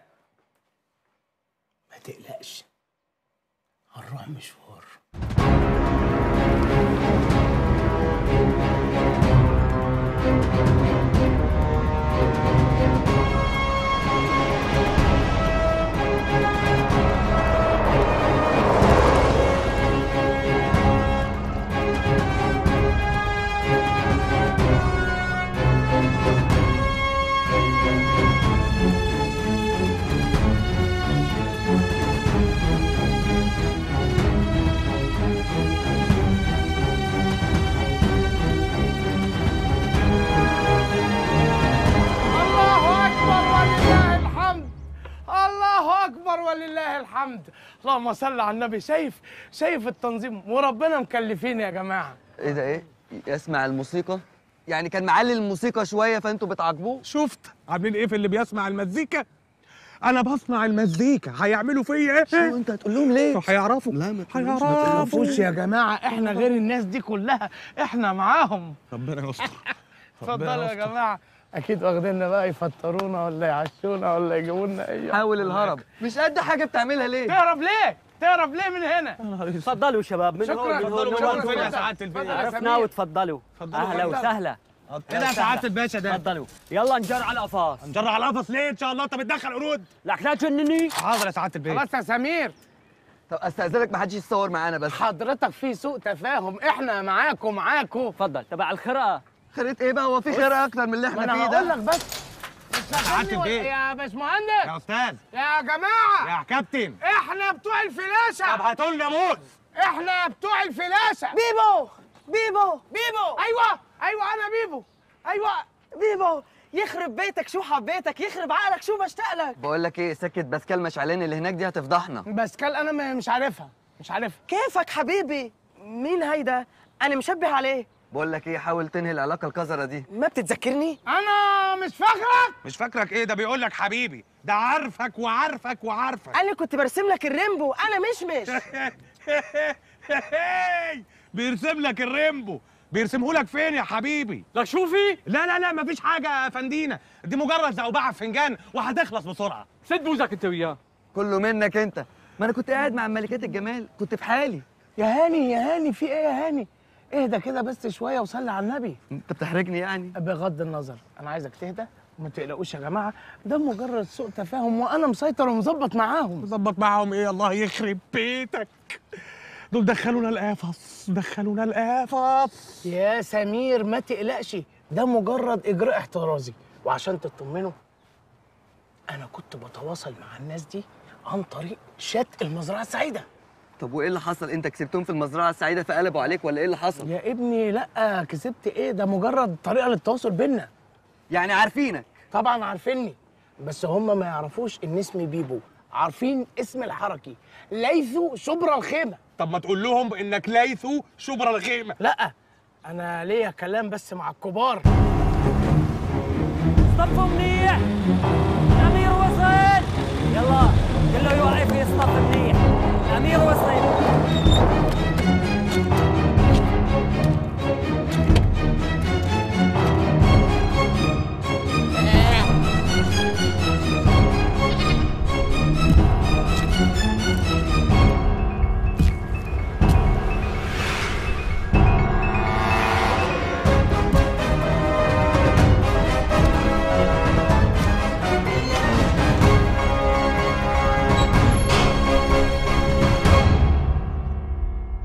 ما تقلقش هنروح مشوار الله اكبر ولله الحمد الله اكبر ولله الحمد اللهم صل على النبي شايف شايف التنظيم وربنا مكلفين يا جماعه ايه ده ايه يسمع الموسيقى يعني كان معلي الموسيقى شويه فانتوا بتعاقبوه شفت عاملين ايه في اللي بيسمع المزيكا انا بصنع المزيكا هيعملوا فيا ايه شو انت هتقول لهم ليه هيعرفوا لا ما ما تخافوش يا جماعه احنا غير الناس دي كلها احنا معاهم ربنا يستر اتفضلوا يا جماعه اكيد واخديننا بقى يفطرونا ولا يعشونا ولا يجيبوا لنا اي حاول الهرب مش قد حاجه بتعملها ليه تهرب ليه تهرب ليه من هنا تفضلوا شباب من شكراً. هون من هون اتفضلوا من فين يا هون. سعادة الباشا؟ عرفنا وتفضلوا اتفضلوا. اهلا اتفضل. وسهلا ايه ده يا سعاده الباشا ده تفضلوا يلا نجر على القفص نجر على القفص ليه ان شاء الله انت بتدخل قرود لك لا تجنني حاضر يا سعاده الباشا خلاص يا سمير طب استاذنك ما حدش يتصور معانا بس حضرتك في سوء تفاهم احنا معاكم معاكم اتفضل تبع الخرقه خريط ايه بقى هو في خير اكتر من اللي ما احنا انا فيه هقول ده لك بس سعاده الباشا يا باشمهندس يا استاذ يا جماعه يا كابتن احنا بتوع الفلاشه طب هاتوا لنا موز احنا بتوع الفلاشه بيبو بيبو بيبو ايوه ايوه انا بيبو ايوه بيبو يخرب بيتك شو حبيتك يخرب عقلك شو بشتاق لك بقول لك ايه سكه باسكال مشعلين اللي هناك دي هتفضحنا باسكال انا ما- مش عارفها مش عارفها كيفك حبيبي مين هيدا انا مشبه عليه بقول لك ايه حاول تنهي العلاقه القذره دي ما بتتذكرني انا مش فاكرك مش فاكرك ايه ده بيقول لك حبيبي ده عارفك وعارفك وعارفك انا كنت برسم لك الريمبو انا مش مش بيرسم لك الريمبو بيرسمه لك فين يا حبيبي لك شو في لا لا لا مفيش حاجه يا فندينا دي مجرد زوبعه في فنجان وهتخلص بسرعه سد بوزك انت وياه كله منك انت ما انا كنت قاعد مع ملكات الجمال كنت في حالي يا هاني يا هاني في ايه يا هاني اهدى كده بس شويه وصلي على النبي انت بتحرجني يعني بغض النظر انا عايزك تهدى وما تقلقوش يا جماعه ده مجرد سوء تفاهم وانا مسيطر ومظبط معاهم مظبط معاهم ايه الله يخرب بيتك دول دخلونا القفص دخلونا القفص يا سمير ما تقلقش ده مجرد اجراء احترازي وعشان تطمنوا انا كنت بتواصل مع الناس دي عن طريق شات المزرعه السعيده طب وايه اللي حصل انت كسبتهم في المزرعه السعيده فقلبوا عليك ولا ايه اللي حصل يا ابني لا كسبت ايه ده مجرد طريقه للتواصل بينا يعني عارفينك طبعا عارفيني بس هم ما يعرفوش ان اسمي بيبو عارفين اسم الحركي ليثو شبرا الخيمه طب ما تقول لهم انك ليثو شبرا الخيمه لا انا ليا كلام بس مع الكبار صفوا منيح الامير وصل يلا كله يوقف يصطف منيح الامير وصل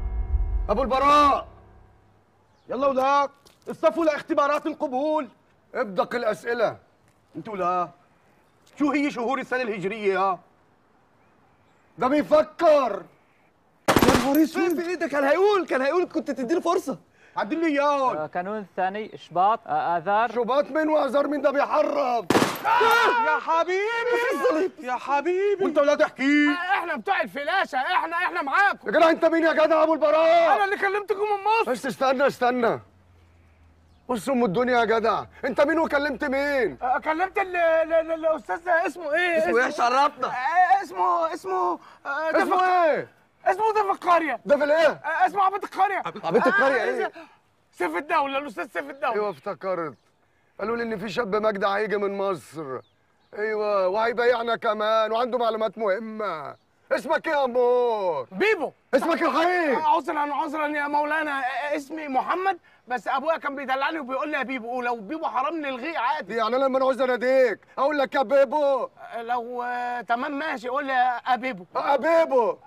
ابو البراء يلا ولاد اصطفوا لاختبارات القبول ابدق الاسئله انتوا لا شو هي شهور السنه الهجريه يا ده بيفكر يا نهار اسود في ايدك كان هيقول كان هيقول كنت تديله فرصه عدل لي اياه قانون الثاني شباط آه، اذار شباط مين وازار مين ده بيحرف يا حبيبي يا حبيبي وانت لا تحكي احنا بتوع الفلاشه احنا احنا معاكم يا جدع انت مين يا جدع ابو البراء انا اللي كلمتكم من مصر بس استنى استنى بص ام الدنيا يا جدع انت مين وكلمت مين آه، كلمت ال- ال- ال- الاستاذ اسمه ايه اسمه ايه؟ عرفنا. آه، اسمه اسمه آه، ده اسمه في- ايه اسمه ده في القريه ده في الايه آه، اسمه عبيط القريه عبيط القرية آه، إيه؟ سيف الدوله الاستاذ سيف الدوله ايوه افتكرت قالوا لي ان في شاب مجدع هيجي من مصر ايوه وهيبيعنا كمان وعنده معلومات مهمه اسمك ايه يا امور بيبو اسمك الحقيقي آه، عذرا عذرا يا مولانا آه، اسمي محمد بس ابويا كان بيدلعني وبيقول لي يا بيبو ولو بيبو حرام نلغيه عادي يعني انا لما نعوز اناديك اقول لك يا بيبو آه، لو آه، تمام ماشي قول لي يا بيبو يا بيبو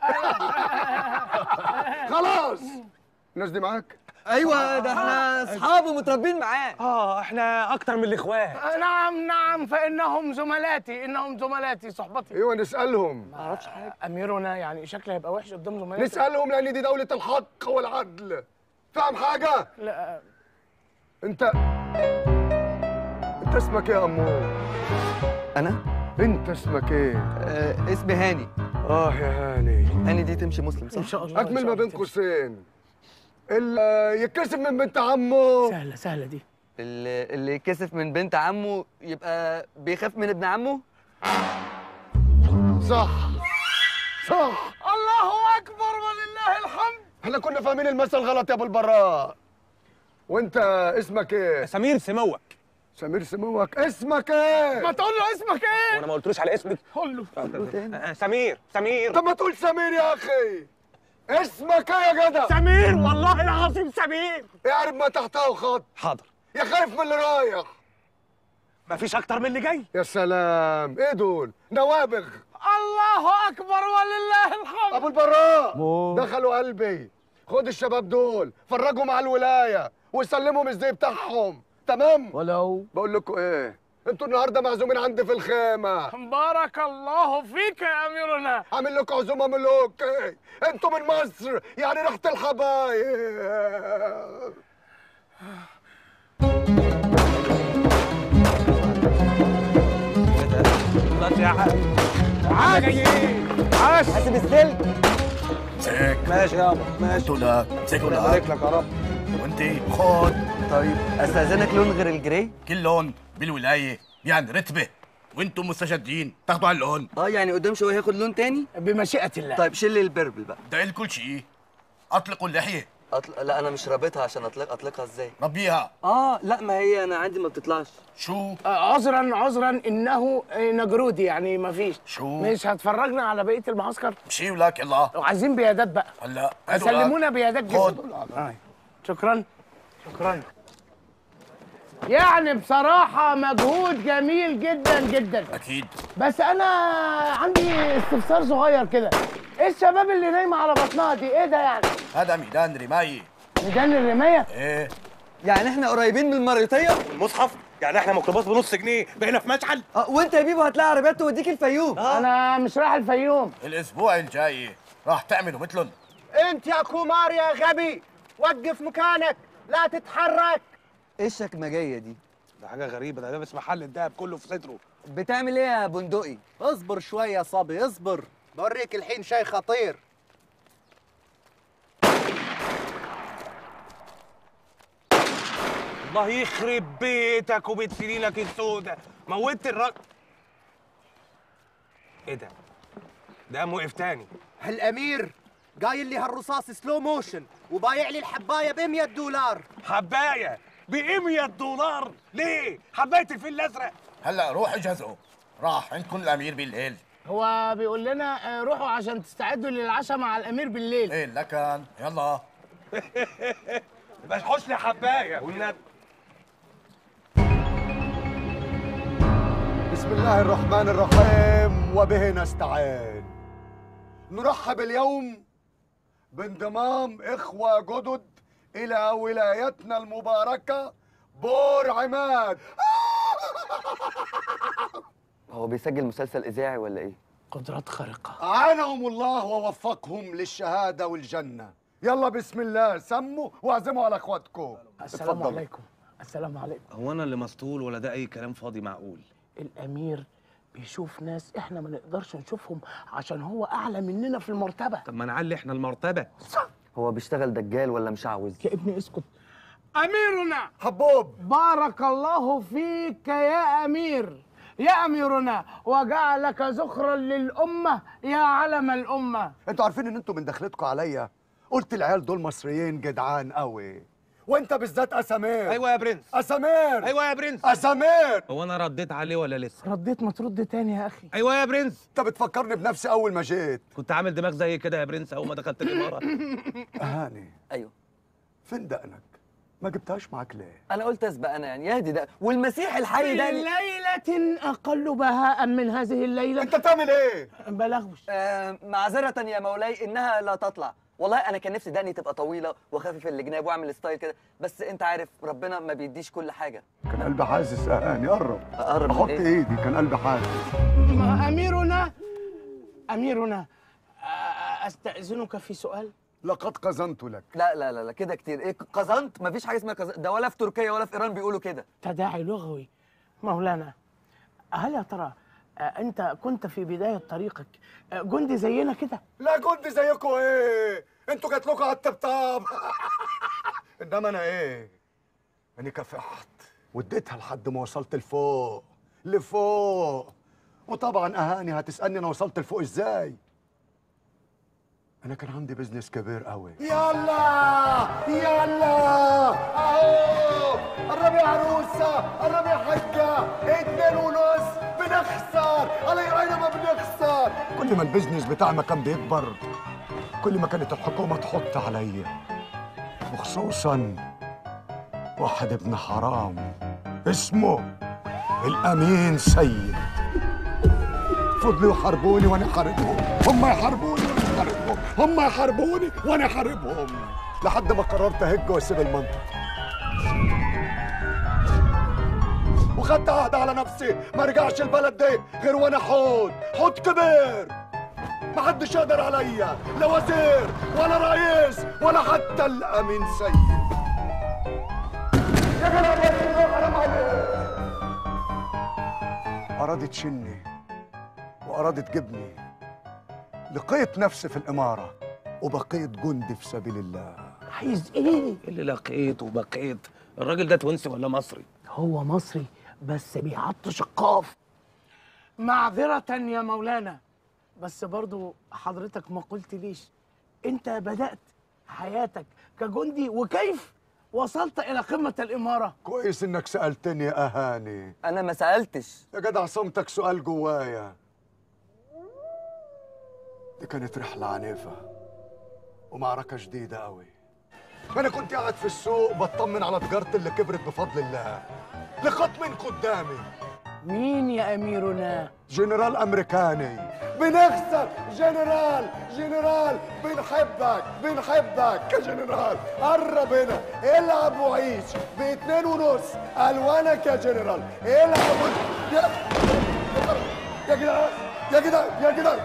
خلاص الناس دي معاك ايوه ده احنا اصحاب ومتربين معاه اه احنا اكتر من الاخوات آه، نعم نعم فانهم زملاتي انهم زملاتي صحبتي ايوه نسالهم ما اعرفش حاجه اميرنا يعني شكله هيبقى وحش قدام زملاتي نسالهم لان دي دوله الحق والعدل فاهم حاجه لا انت انت اسمك ايه يا امور انا انت اسمك ايه آه اسمي هاني اه يا هاني هاني دي تمشي مسلم صح ان شاء الله اكمل ما بين قوسين اللي يتكسف من بنت عمه سهله سهله دي اللي اللي يكسف من بنت عمه يبقى بيخاف من ابن عمه صح صح الله اكبر ولله الحمد احنا كنا فاهمين المثل غلط يا ابو البراء وانت اسمك ايه سمير سموك سمير سموك اسمك ايه ما تقول له اسمك ايه وانا ما قلتلوش على اسمك قول له آه، سمير سمير طب ما تقول سمير يا اخي اسمك ايه يا جدع سمير والله العظيم سمير اعرف ما تحته خط حاضر يا خايف من اللي رايح مفيش اكتر من اللي جاي يا سلام ايه دول نوابغ الله اكبر ولله الحمد ابو البراء دخلوا قلبي خد الشباب دول فرجهم على الولايه وسلمهم الزي بتاعهم تمام ولو بقول لكم ايه انتوا النهارده معزومين عندي في الخيمه بارك الله فيك يا اميرنا عامل لكم عزومه ملوكي انتوا من مصر يعني ريحه الحبايب خلاص يا عم عاش عاش حاسب السلك امسك ماشي يابا ماشي انتوا لا امسكوا الله لا يبارك لك يا رب وانت خد طيب استاذنك لون غير الجري كل لون بالولايه يعني رتبه وانتم مستجدين تاخدوا على اللون اه يعني قدام شويه هياخد لون تاني بمشيئه الله طيب شيل لي البربل بقى ده الكل شيء اطلقوا اللحيه أطل... لا انا مش رابطها عشان اطلق اطلقها ازاي ربيها اه لا ما هي انا عندي ما بتطلعش شو آه، عذرا عذرا انه آه، نجرودي يعني ما فيش شو مش هتفرجنا على بقيه المعسكر مشي ولك يلا وعايزين بيادات بقى هلا هاتوا لك. سلمونا بيادات خد. جدا آه. شكرا شكرا يعني بصراحة مجهود جميل جدا جدا اكيد بس أنا عندي استفسار صغير كده إيه الشباب اللي نايمة على بطنها دي إيه ده يعني؟ هذا ميدان رمايه ميدان الرماية؟ ايه يعني احنا قريبين من المريطيه المصحف يعني احنا ميكروباص بنص جنيه بقينا في مشعل اه وانت يا بيبو هتلاقي عربيات توديك الفيوم أنا مش رايح الفيوم الاسبوع الجاي راح تعملوا مثلهم انت يا كومار يا غبي وقف مكانك لا تتحرك ايه الشكمجيه دي ده حاجه غريبه ده لابس محل الدهب كله في صدره بتعمل ايه يا بندقي اصبر شوية يا صبي اصبر بوريك الحين شيء خطير الله يخرب بيتك وبيت سنينك السودة موتت الراجل ايه ده؟ ده قام وقف تاني هالامير قايل لي هالرصاص سلو موشن وبايع لي الحبايه ب 100 دولار حبايه ب 100 دولار ليه؟ حبايه الفيل الازرق هلا روح اجهزوا راح عندكم الامير بالليل هو بيقول لنا آه، روحوا عشان تستعدوا للعشاء مع الأمير بالليل ايه لكن يلا يبقى حوش لي حبايه والنبي بسم الله الرحمن الرحيم وبه نستعين نرحب اليوم بانضمام إخوة جدد إلى ولايتنا المباركة بور عماد هو بيسجل مسلسل اذاعي ولا ايه قدرات خارقة أعانهم الله ووفقهم للشهادة والجنة يلا بسم الله سموا واعزموا على اخواتكم السلام اتفضلوا. عليكم السلام عليكم هو انا اللي مسطول ولا ده اي كلام فاضي معقول الامير بيشوف ناس احنا ما نقدرش نشوفهم عشان هو اعلى مننا في المرتبه طب ما نعلي احنا المرتبه هو بيشتغل دجال ولا مشعوذ يا ابني اسكت اميرنا حبوب بارك الله فيك يا امير يا اميرنا وجعلك ذخرا للامه يا علم الامه انتوا عارفين ان انتوا من دخلتكم عليا قلت العيال دول مصريين جدعان قوي وانت بالذات اسامير ايوه يا برنس اسامير ايوه يا برنس اسامير هو انا رديت عليه ولا لسه رديت ما ترد تاني يا اخي ايوه يا برنس انت بتفكرني بنفسي اول ما جيت كنت عامل دماغ زي كده يا برنس اول ما دخلت الاماره هاني ايوه فين دقنك ما جبتهاش معاك ليه انا قلت اسبق انا يعني يهدي ده والمسيح الحي ده في ليلة أقل بهاء من هذه الليلة أنت تعمل إيه؟ بلغوش آه معذرة يا مولاي إنها لا تطلع والله أنا كان نفسي دقني تبقى طويلة وأخفف الجناب وأعمل ستايل كده بس أنت عارف ربنا ما بيديش كل حاجة كان قلبي حاسس يا هاني قرب أقرب من احط إيه؟ ايدي كان قلبي حاسس أميرنا أميرنا آه، أستأذنك في سؤال لقد قزنت لك لا لا لا لا كده كتير إيه قزنت مفيش حاجة اسمها قزنت ده ولا في تركيا ولا في إيران بيقولوا كده تداعي لغوي مولانا هل يا ترى آه، أنت كنت في بداية طريقك آه، جندي زينا كده لا كنت زيكم ايه انتوا جات لكم على الطبطاب انما انا ايه انا كافحت واديتها لحد ما وصلت لفوق لفوق وطبعا اهاني هتسالني انا وصلت لفوق ازاي انا كان عندي بزنس كبير قوي يلا يلا اهو قرب يا عروسه قرب يا حجه اتنين ونص بنخسر على راينا ما بنخسر كل ما البزنس بتاعنا كان بيكبر كل ما كانت الحكومه تحط عليا وخصوصا واحد ابن حرام اسمه الامين سيد فضلوا يحاربوني وانا حاربهم هم يحاربوني وانا حاربهم هم يحاربوني وانا حاربهم لحد ما قررت اهج واسيب المنطقه وخدت عهد على نفسي ما ارجعش البلد دي غير وانا حوت حوت كبير ما حدش يقدر عليا لا وزير ولا رئيس ولا حتى الامين سيد يا جدع يا جدع حرام عليك أرادت تشني وأرادت تجيبني لقيت نفسي في الإمارة وبقيت جندي في سبيل الله عايز إيه؟ اللي لقيت وبقيت الراجل ده تونسي ولا مصري هو مصري بس بيعطش القاف معذرة يا مولانا بس برضو حضرتك ما قلت ليش انت بدأت حياتك كجندي وكيف وصلت إلى قمة الإمارة كويس إنك سألتني يا أهاني أنا ما سألتش يا جدع صمتك سؤال جوايا دي كانت رحلة عنيفة ومعركة شديدة قوي أنا كنت قاعد في السوق بطمن على تجارتي اللي كبرت بفضل الله لقط من قدامي مين يا أميرنا؟ جنرال أمريكاني بنخسر جنرال جنرال بنحبك بنحبك يا جنرال قرب هنا العب وعيش باتنين ونص الوانك يا جنرال العب و... يا يا جدعان يا جدعان يا جدعان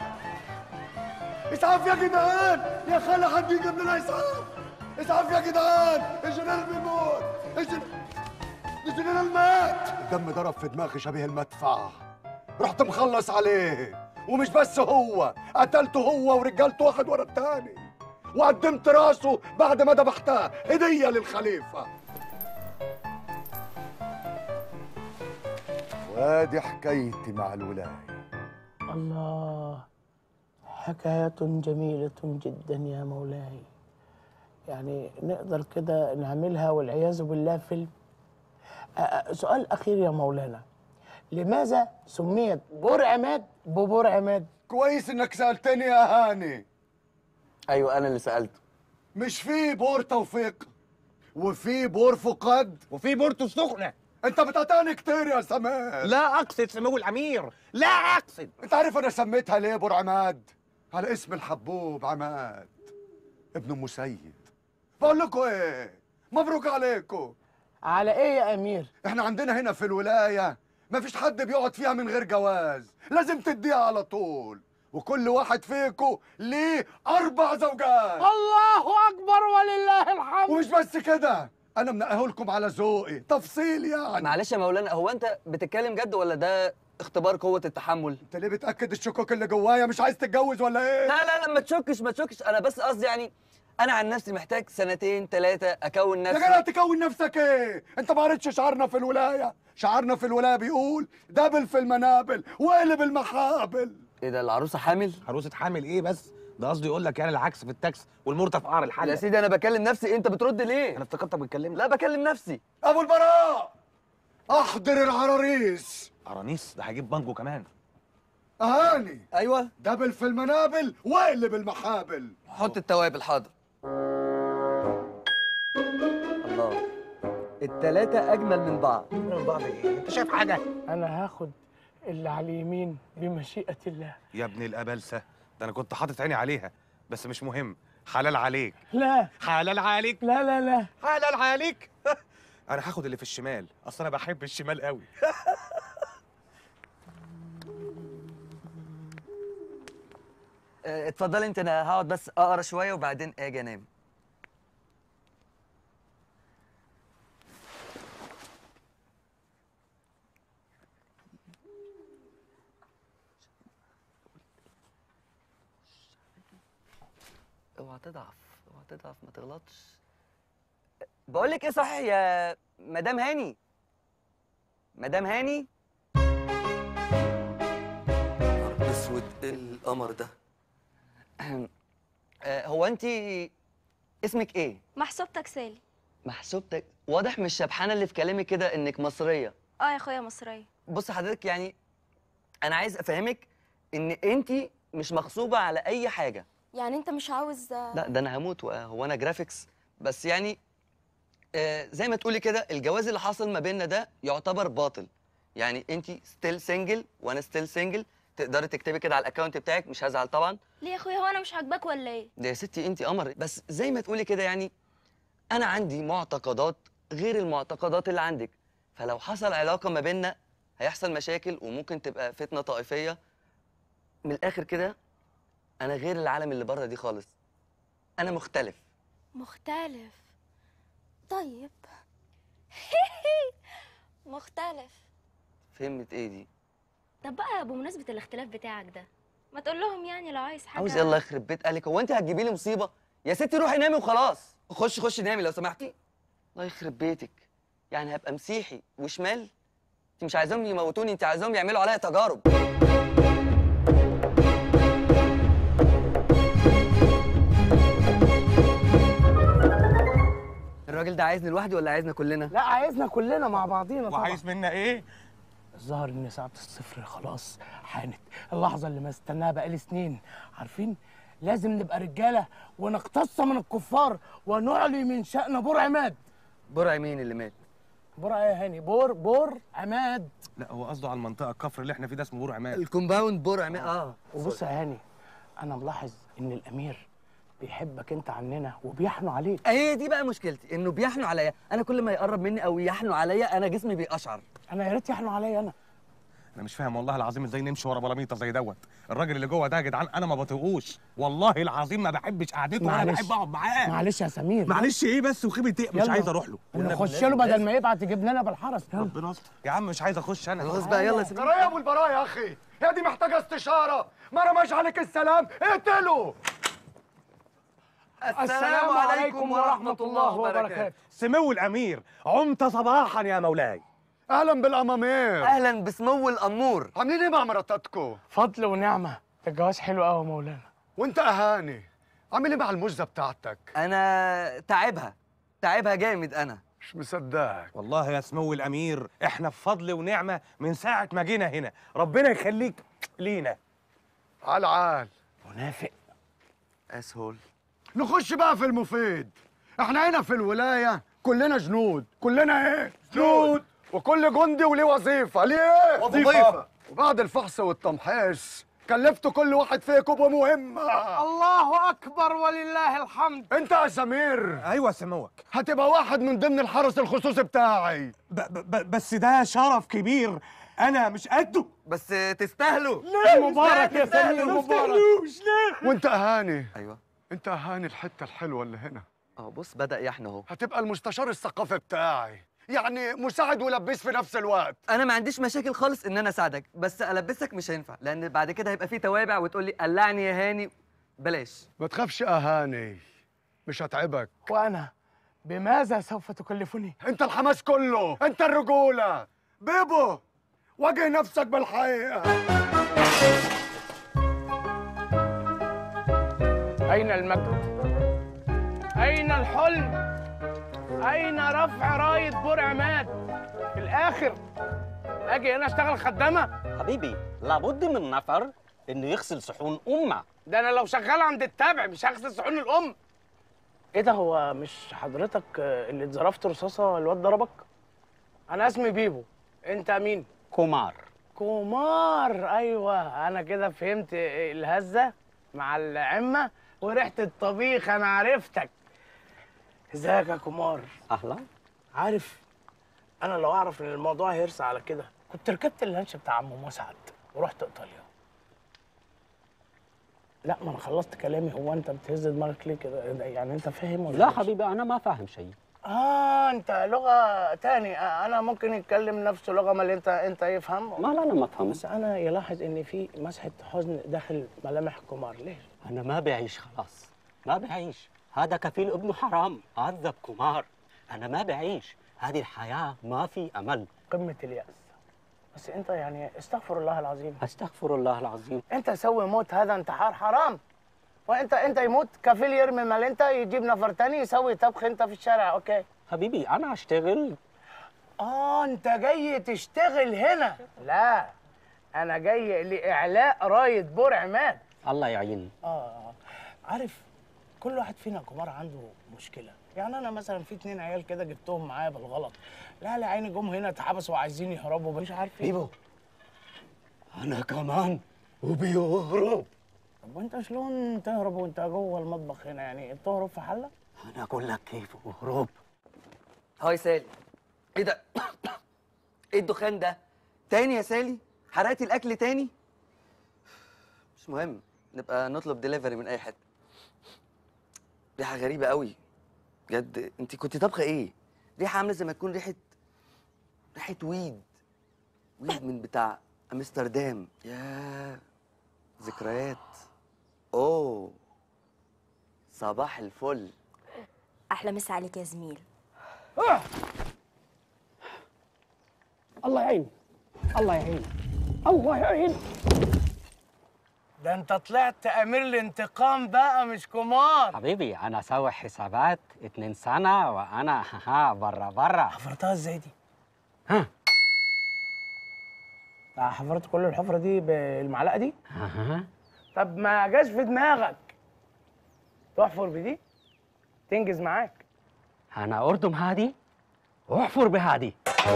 اسعاف يا جدعان يا خالي حد يجيب لنا اسعاف اسعاف يا جدعان الجنرال بيموت الجن... الجنرال مات الدم ضرب في دماغي شبيه المدفع رحت مخلص عليه ومش بس هو قتلته هو ورجالته واحد ورا التاني وقدمت راسه بعد ما ذبحتها هدية للخليفة وادي حكايتي مع الولاية الله حكاية جميلة جدا يا مولاي يعني نقدر كده نعملها والعياذ بالله فيلم أ- أ- سؤال أخير يا مولانا لماذا سميت بور عماد ببور عماد كويس انك سألتني يا هاني أيوة أنا اللي سألته مش في بور توفيق وفي بور فقاد وفي بورتو السخنة انت بتقطعني كتير يا سماح لا أقصد سمو الأمير لا أقصد انت عارف انا سميتها ليه بور عماد على اسم الحبوب عماد ابن ام سيد بقول لكم ايه مبروك عليكم على ايه يا امير احنا عندنا هنا في الولايه مفيش حد بيقعد فيها من غير جواز لازم تديها على طول وكل واحد فيكو ليه اربع زوجات الله اكبر ولله الحمد ومش بس كده انا منقيه لكم على ذوقي تفصيل يعني معلش يا مولانا هو انت بتتكلم جد ولا ده اختبار قوه التحمل انت ليه بتاكد الشكوك اللي جوايا مش عايز تتجوز ولا ايه لا لا لا ما تشكش ما تشكش انا بس قصدي يعني انا عن نفسي محتاج سنتين ثلاثه اكون يا نفسي جدع تكون نفسك ايه انت ما قريتش شعارنا في الولايه شعارنا في الولايه بيقول دبل في المنابل وقلب المخابل ايه ده العروسه حامل عروسه حامل ايه بس ده قصدي يقول لك يعني العكس في التاكس والمرتة في قعر الحله يا سيدي انا بكلم نفسي انت بترد ليه انا افتكرتك بتكلمني لا بكلم نفسي ابو البراء احضر العراريس قرانيس ده هيجيب بانجو كمان اهاني ايوه دبل في المنابل وقلب المحابل حط التوابل حاضر الله التلاتة أجمل من بعض من بعض ايه انت شايف حاجه انا هاخد اللي على اليمين بمشيئه الله يا ابن الابلسه ده انا كنت حاطط عيني عليها بس مش مهم حلال عليك لا حلال عليك لا لا لا حلال عليك انا هاخد اللي في الشمال اصل انا بحب الشمال قوي اه، اتفضل انت انا هقعد بس اقرا شويه وبعدين اجي انام اوعى تضعف اوعى تضعف ما تغلطش بقول لك ايه صحيح يا مدام هاني مدام هاني نهار اسود ايه القمر ده آه، هو انت اسمك ايه محسوبتك سالي محسوبتك واضح من الشبحانه اللي في كلامك كده انك مصريه اه يا اخويا مصريه بص حضرتك يعني انا عايز افهمك ان انت مش مغصوبه على اي حاجه يعني انت مش عاوز لا ده انا هموت هو انا جرافيكس بس يعني آه زي ما تقولي كده الجواز اللي حصل ما بيننا ده يعتبر باطل يعني انت ستيل سنجل وانا ستيل سنجل تقدري تكتبي كده على الاكونت بتاعك مش هزعل طبعا ليه يا اخويا هو انا مش عاجباك ولا ايه ده يا ستي انت قمر بس زي ما تقولي كده يعني انا عندي معتقدات غير المعتقدات اللي عندك فلو حصل علاقه ما بيننا هيحصل مشاكل وممكن تبقى فتنه طائفيه من الاخر كده انا غير العالم اللي بره دي خالص انا مختلف مختلف طيب مختلف فهمت ايه دي طب بقى بمناسبة الاختلاف بتاعك ده ما تقول لهم يعني لو عايز حاجة عاوز يلا يخرب بيت اهلك هو انت هتجيبي لي مصيبه يا ستي روحي نامي وخلاص خش خش نامي لو سمحتي الله يخرب بيتك يعني هبقى مسيحي وشمال انت مش عايزاهم يموتوني انت عايزاهم يعملوا عليا تجارب الراجل ده عايزني لوحدي ولا عايزنا كلنا لا عايزنا كلنا مع بعضينا طبعا وعايز منا ايه الظاهر ان ساعة الصفر خلاص حانت اللحظة اللي ما استناها بقالي سنين عارفين لازم نبقى رجالة ونقتص من الكفار ونعلي من شأن بور عماد برع مين اللي مات بور ايه يا هاني بور بور عماد لا هو قصده على المنطقه الكفر اللي احنا فيه ده اسمه بور عماد الكومباوند بور عماد اه وبص يا هاني انا ملاحظ ان الامير بيحبك انت عننا وبيحنوا عليك هي دي بقى مشكلتي انه بيحنوا عليا انا كل ما يقرب مني او يحنوا عليا انا جسمي بيقشعر انا يا ريت يحنوا عليا انا انا مش فاهم والله العظيم ازاي نمشي ورا بلاميطه زي دوت الراجل اللي جوه ده يا جدعان انا ما بطيقوش والله العظيم ما بحبش قعدته ولا معلش. بحب اقعد معاه معلش يا سمير معلش ايه بس وخيبه ايه مش يلا. عايز اروح له نخش له بدل ما يبعت يجيب لنا بالحرس يلا. ربنا يستر يا عم مش عايز اخش انا خلاص بقى يلا يا سمير ترى يا ابو البراء يا اخي هي دي محتاجه استشاره ما رماش عليك السلام اقتله السلام عليكم ورحمة الله وبركاته سمو الامير عمت صباحا يا مولاي اهلا بالامامير اهلا بسمو الامور عاملين ايه مع مراتاتكم فضل ونعمة الجواز حلو قوي يا مولانا وانت اهاني عامل ايه مع المزه بتاعتك انا تعبها تعبها جامد انا مش مصدقك والله يا سمو الامير احنا في فضل ونعمه من ساعه ما جينا هنا ربنا يخليك لينا عال عال منافق اسهل نخش بقى في المفيد احنا هنا في الولايه كلنا جنود كلنا ايه جنود وكل جندي وليه وظيفه ليه ايه وظيفة. وبعد الفحص والتمحيص كلفتوا كل واحد فيكم بمهمة الله اكبر ولله الحمد انت يا سمير ايوه سموك هتبقى واحد من ضمن الحرس الخصوصي بتاعي ب ب بس ده شرف كبير انا مش قده بس تستاهلوا مبارك يا سمير ما مبارك تستاهلوش، ليه؟ وانت اهاني ايوه انت اهاني الحته الحلوه اللي هنا اه بص بدا يحن اهو هتبقى المستشار الثقافي بتاعي يعني مساعد ولبيس في نفس الوقت انا ما عنديش مشاكل خالص ان انا اساعدك بس البسك مش هينفع لان بعد كده هيبقى في توابع وتقول لي قلعني يا هاني بلاش ما تخافش اهاني مش هتعبك وانا بماذا سوف تكلفني انت الحماس كله انت الرجوله بيبو واجه نفسك بالحقيقه اين المجد اين الحلم اين رفع رايه بور عماد في الاخر اجي هنا اشتغل خدامه حبيبي لابد من نفر انه يغسل صحون امه ده انا لو شغال عند التابع مش هغسل صحون الام ايه ده هو مش حضرتك آه، اللي اتظرفت رصاصه الواد ضربك انا اسمي بيبو انت مين كومار كومار ايوه انا كده فهمت الهزه مع العمه وريحه الطبيخ انا عرفتك ازيك يا كومار اهلا عارف انا لو اعرف ان الموضوع هيرسى على كده كنت ركبت اللانش بتاع عم مسعد ورحت ايطاليا لا ما انا خلصت كلامي هو انت بتهز دماغك ليه كده يعني انت فاهم ولا لا مش؟ حبيبي انا ما فاهم شيء اه انت لغه تاني آه انا ممكن يتكلم نفس لغه ما اللي انت انت يفهم ما لا انا ما افهم بس انا يلاحظ ان في مسحه حزن داخل ملامح كومار ليش انا ما بعيش خلاص ما بعيش هذا كفيل ابنه حرام عذب كومار انا ما بعيش هذه الحياه ما في امل قمه الياس بس انت يعني استغفر الله العظيم استغفر الله العظيم انت سوي موت هذا انتحار حرام وانت انت يموت كفيل يرمي مال انت يجيب نفر تاني يسوي طبخ انت في الشارع اوكي حبيبي انا اشتغل اه انت جاي تشتغل هنا لا انا جاي لاعلاء رايه بور عماد الله يعين اه عارف كل واحد فينا كبار عنده مشكله يعني انا مثلا في اتنين عيال كده جبتهم معايا بالغلط لا لا عيني جم هنا اتحبسوا وعايزين يهربوا مش عارف ايه بيبو انا كمان وبيهرب طب وانت شلون تهرب وانت جوه المطبخ هنا يعني بتهرب في حله انا اقول لك كيف اهرب هاي سالي ايه ده ايه الدخان ده تاني يا سالي حرقتي الاكل تاني مش مهم نبقى نطلب دليفري من اي حته ريحه غريبه قوي بجد انت كنت طابخه ايه ريحه عامله زي ما تكون ريحه ريحه ويد ويد من بتاع امستردام يا ذكريات اوه صباح الفل احلى مسا عليك يا زميل الله يعين الله يعين الله يعين ده انت طلعت امير الانتقام بقى مش كومار حبيبي انا سوي حسابات اتنين سنه وانا ها برا برا حفرتها ازاي دي؟ ها حفرت كل الحفره دي بالمعلقه دي؟ اها طب ما جاش في دماغك تحفر بدي تنجز معاك انا اردم هادي واحفر بهادي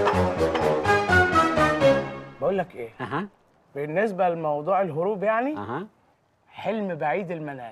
بقول لك ايه اها بالنسبه لموضوع الهروب يعني اها حلم بعيد المنال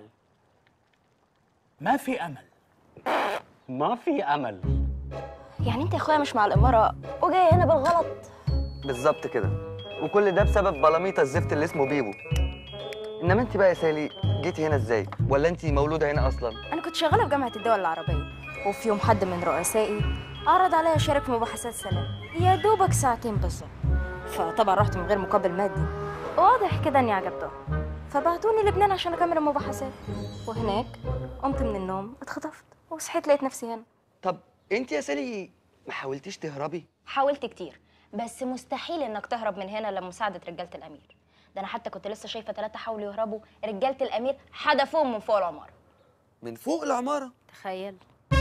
ما في امل ما في امل يعني انت يا اخويا مش مع الاماره وجاي هنا بالغلط بالظبط كده وكل ده بسبب بلاميطه الزفت اللي اسمه بيبو انما انت بقى يا سالي جيتي هنا ازاي ولا انت مولوده هنا اصلا انا كنت شغاله في جامعه الدول العربيه وفي يوم حد من رؤسائي عرض عليا اشارك في مباحثات سلام يا دوبك ساعتين بالظبط فطبعا رحت من غير مقابل مادي واضح كده اني عجبتهم فبعتوني لبنان عشان اكمل المباحثات وهناك قمت من النوم اتخطفت وصحيت لقيت نفسي هنا طب انت يا سالي ما حاولتيش تهربي حاولت كتير بس مستحيل انك تهرب من هنا لمساعده رجاله الامير ده انا حتى كنت لسه شايفه ثلاثه حاولوا يهربوا رجاله الامير حدفوهم من فوق العماره من فوق العماره تخيل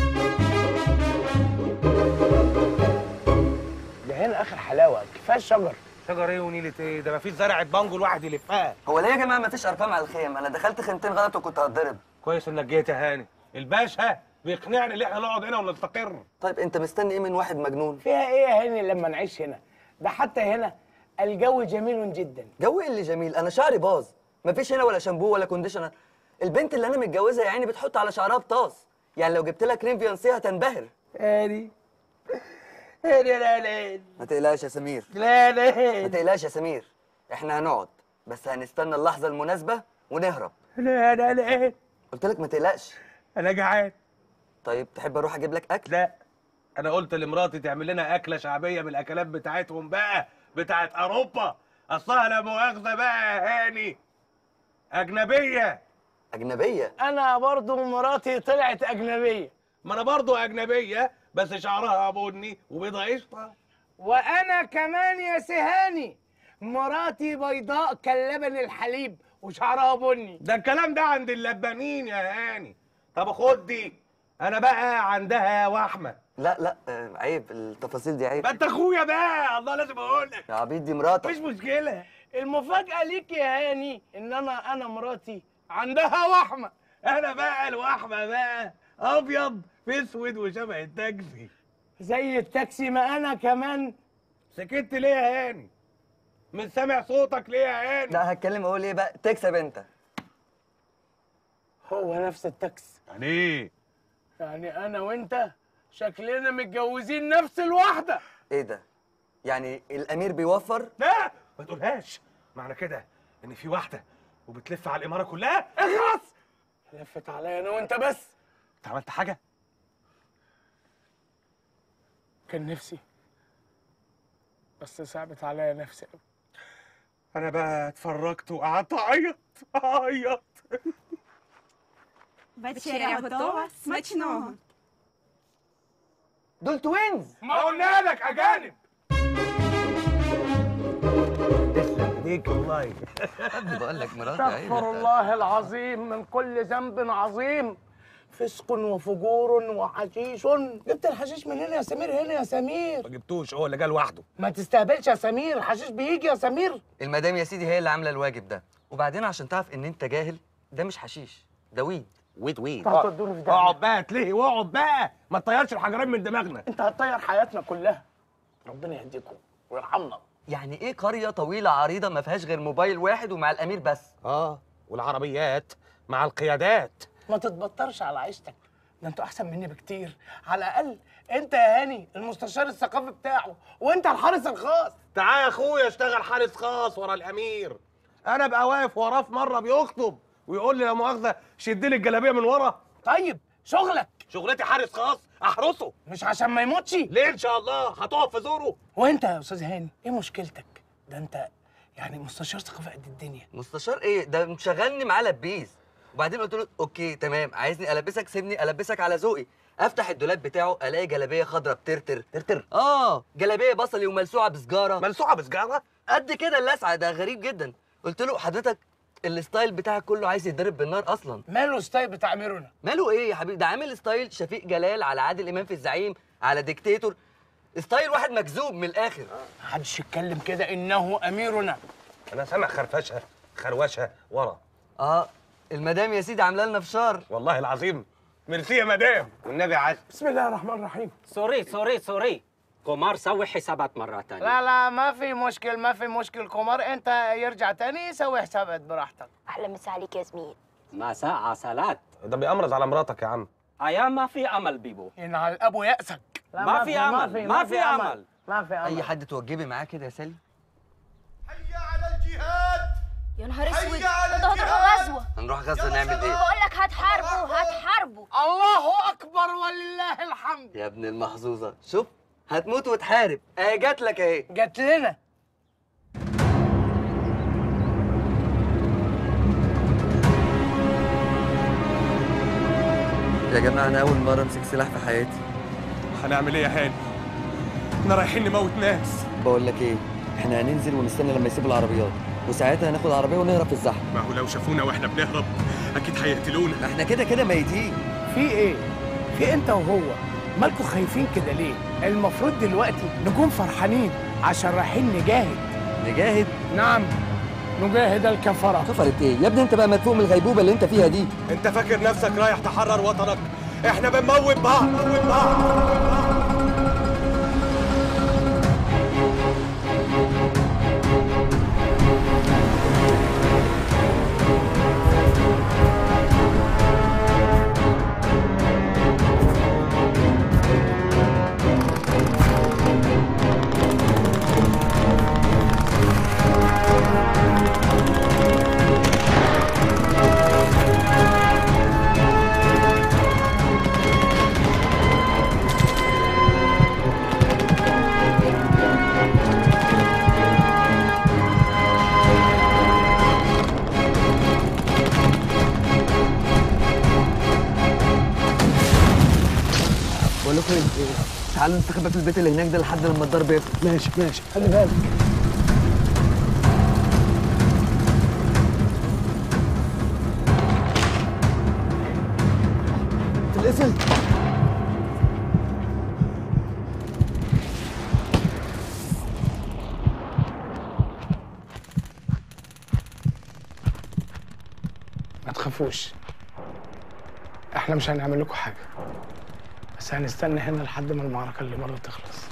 ده هنا اخر حلاوه كفايه الشجر شجر ايه ونيله ايه ده ما فيش زرعه بانجو الواحد يلفها هو ليه يا جماعه ما فيش ارقام على الخيم انا دخلت خيمتين غلط وكنت هتضرب كويس انك جيت يا هاني الباشا بيقنعني ان احنا نقعد هنا ونستقر طيب انت مستني ايه من واحد مجنون فيها ايه يا هاني لما نعيش هنا ده حتى هنا الجو جميل جدا جو إيه اللي جميل انا شعري باظ مفيش هنا ولا شامبو ولا كونديشنر البنت اللي انا متجوزها يا عيني بتحط على شعرها بطاس يعني لو جبت لها كريم فيانسيه هتنبهر هاني هاني لا لا ما تقلقش يا سمير لا ما لا تقلقش يا سمير احنا هنقعد بس هنستنى اللحظه المناسبه ونهرب لا لا لا قلت لك ما تقلقش انا جعان طيب تحب اروح اجيب لك اكل لا انا قلت لمراتي تعمل لنا اكله شعبيه من الاكلات بتاعتهم بقى بتاعت اوروبا اصلها لا مؤاخذه بقى يا هاني اجنبيه اجنبيه انا برضو مراتي طلعت اجنبيه ما انا برضو اجنبيه بس شعرها بني وبيضه قشطه وانا كمان يا سهاني مراتي بيضاء كاللبن الحليب وشعرها بني ده الكلام ده عند اللبانين يا هاني طب خد دي انا بقى عندها وحمه لا لا آه، عيب التفاصيل دي عيب ما انت اخويا بقى الله لازم اقول لك يا عبيد دي مراتك مش مشكله المفاجأة ليك يا هاني ان انا انا مراتي عندها وحمة انا بقى الوحمه بقى ابيض في اسود وشبه التاكسي زي التاكسي ما انا كمان سكت ليه يا هاني مش سامع صوتك ليه يا هاني لا هتكلم اقول ايه بقى تكسب انت هو نفس التاكسي يعني ايه يعني انا وانت شكلنا متجوزين نفس الواحدة ايه ده يعني الامير بيوفر لا ما تقولهاش معنى كده ان في واحده وبتلف على الاماره كلها اخلص لفت عليا انا وانت بس انت عملت حاجه كان نفسي بس صعبت عليا نفسي قوي انا بقى اتفرجت وقعدت اعيط اعيط Вечеря готова? Смачного! دول توينز ما قلنا لك اجانب ايديك والله بقول لك مراتي عيب استغفر الله العظيم من كل ذنب عظيم فسق وفجور وحشيش جبت الحشيش من هنا يا سمير هنا يا سمير ما جبتوش هو اللي جه لوحده ما تستهبلش يا سمير الحشيش بيجي يا سمير المدام يا سيدي هي اللي عامله الواجب ده وبعدين عشان تعرف ان انت جاهل ده مش حشيش ده ويد ويد ويد انت هتودوني في داهية. اقعد بقى تلهي واقعد بقى ما تطيرش الحجرين من دماغنا انت هتطير حياتنا كلها ربنا يهديكم ويرحمنا يعني ايه قريه طويله عريضه ما فيهاش غير موبايل واحد ومع الامير بس اه والعربيات مع القيادات ما تتبطرش على عيشتك ده انتوا احسن مني بكتير على الاقل انت يا هاني المستشار الثقافي بتاعه وانت الحارس الخاص تعال يا اخويا اشتغل حارس خاص ورا الامير انا ابقى واقف وراه في مره بيخطب ويقول لي لا مؤاخذه شد لي الجلابيه من ورا طيب شغلك شغلتي حارس خاص احرسه مش عشان ما يموتش ليه ان شاء الله هتقف في زوره وانت يا استاذ هاني ايه مشكلتك ده انت يعني مستشار ثقافي قد الدنيا مستشار ايه ده مشغلني معاه لبيز وبعدين قلت له اوكي تمام عايزني البسك سيبني البسك على ذوقي افتح الدولاب بتاعه الاقي جلابيه خضراء بترتر ترتر اه جلابيه بصلي وملسوعه بسجاره ملسوعه بسجاره قد كده اللسعه ده غريب جدا قلت له حضرتك الستايل بتاعك كله عايز يتضرب بالنار اصلا ماله ستايل بتاع ميرونا ماله ايه يا حبيبي ده عامل ستايل شفيق جلال على عادل امام في الزعيم على ديكتاتور ستايل واحد مكذوب من الاخر محدش يتكلم كده انه اميرنا انا سامع خرفشه خروشه ورا اه المدام يا سيدي عامله لنا فشار والله العظيم ميرسي يا مدام والنبي عسل بسم الله الرحمن الرحيم سوري سوري سوري قمار سوي حسابات مرة تانية لا لا ما في مشكل ما في مشكل قمر انت يرجع تاني سوي حسابات براحتك احلى مسا عليك يا زميل مساء عسلات ده بيأمرز على مراتك يا عم أيام ما في أمل بيبو ينعل ابو يأسك لا ما في أمل ما في أمل ما في امل اي حد توجبي معاه كده يا سالي يا نهار اسود حي على انتوا هتروحوا غزوه هنروح غزه نعمل ايه بقول لك هتحاربوا هتحاربوا الله اكبر ولله الحمد يا ابن المحظوظه شوف هتموت وتحارب اهي جات لك اهي جات لنا يا جماعه انا اول مره امسك سلاح في حياتي هنعمل ايه يا هاني احنا رايحين نموت ناس بقول لك ايه احنا هننزل ونستنى لما يسيبوا العربيات وساعتها هناخد عربيه ونهرب في الزحمه ما هو لو شافونا واحنا بنهرب اكيد هيقتلونا احنا كده كده ميتين في ايه في انت وهو مالكوا خايفين كده ليه المفروض دلوقتي نكون فرحانين عشان رايحين نجاهد نجاهد نعم نجاهد الكفره كفرت ايه يا ابني انت بقى مدفوق من الغيبوبه اللي انت فيها دي انت فاكر نفسك رايح تحرر وطنك احنا بنموت بعض بنموت بعض فين؟ تعالوا نستخبى في البيت اللي هناك ده لحد لما الضرب يخلص ماشي ماشي خلي بالك تتقفل ما تخافوش احنا مش هنعمل لكم حاجه بس هنستنى هنا لحد ما المعركه اللي بره تخلص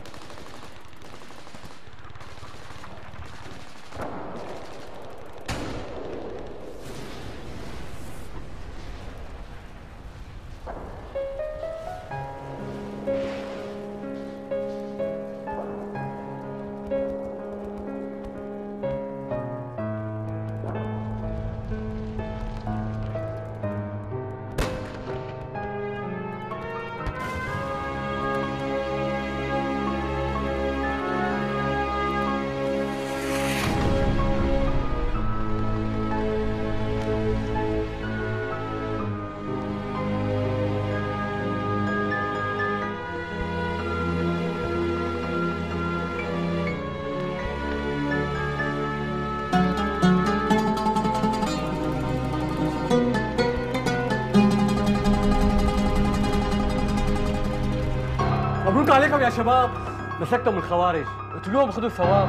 مبروك عليكم يا شباب مسكتم الخوارج قتلوهم خذوا الثواب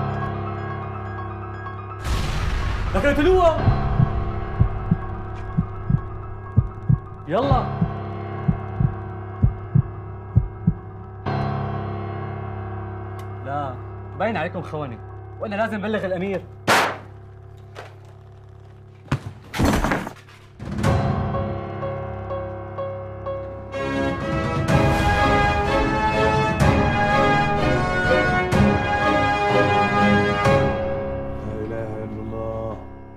لكن قتلوها يلا لا باين عليكم خونة وانا لازم ابلغ الامير لا اله الا الله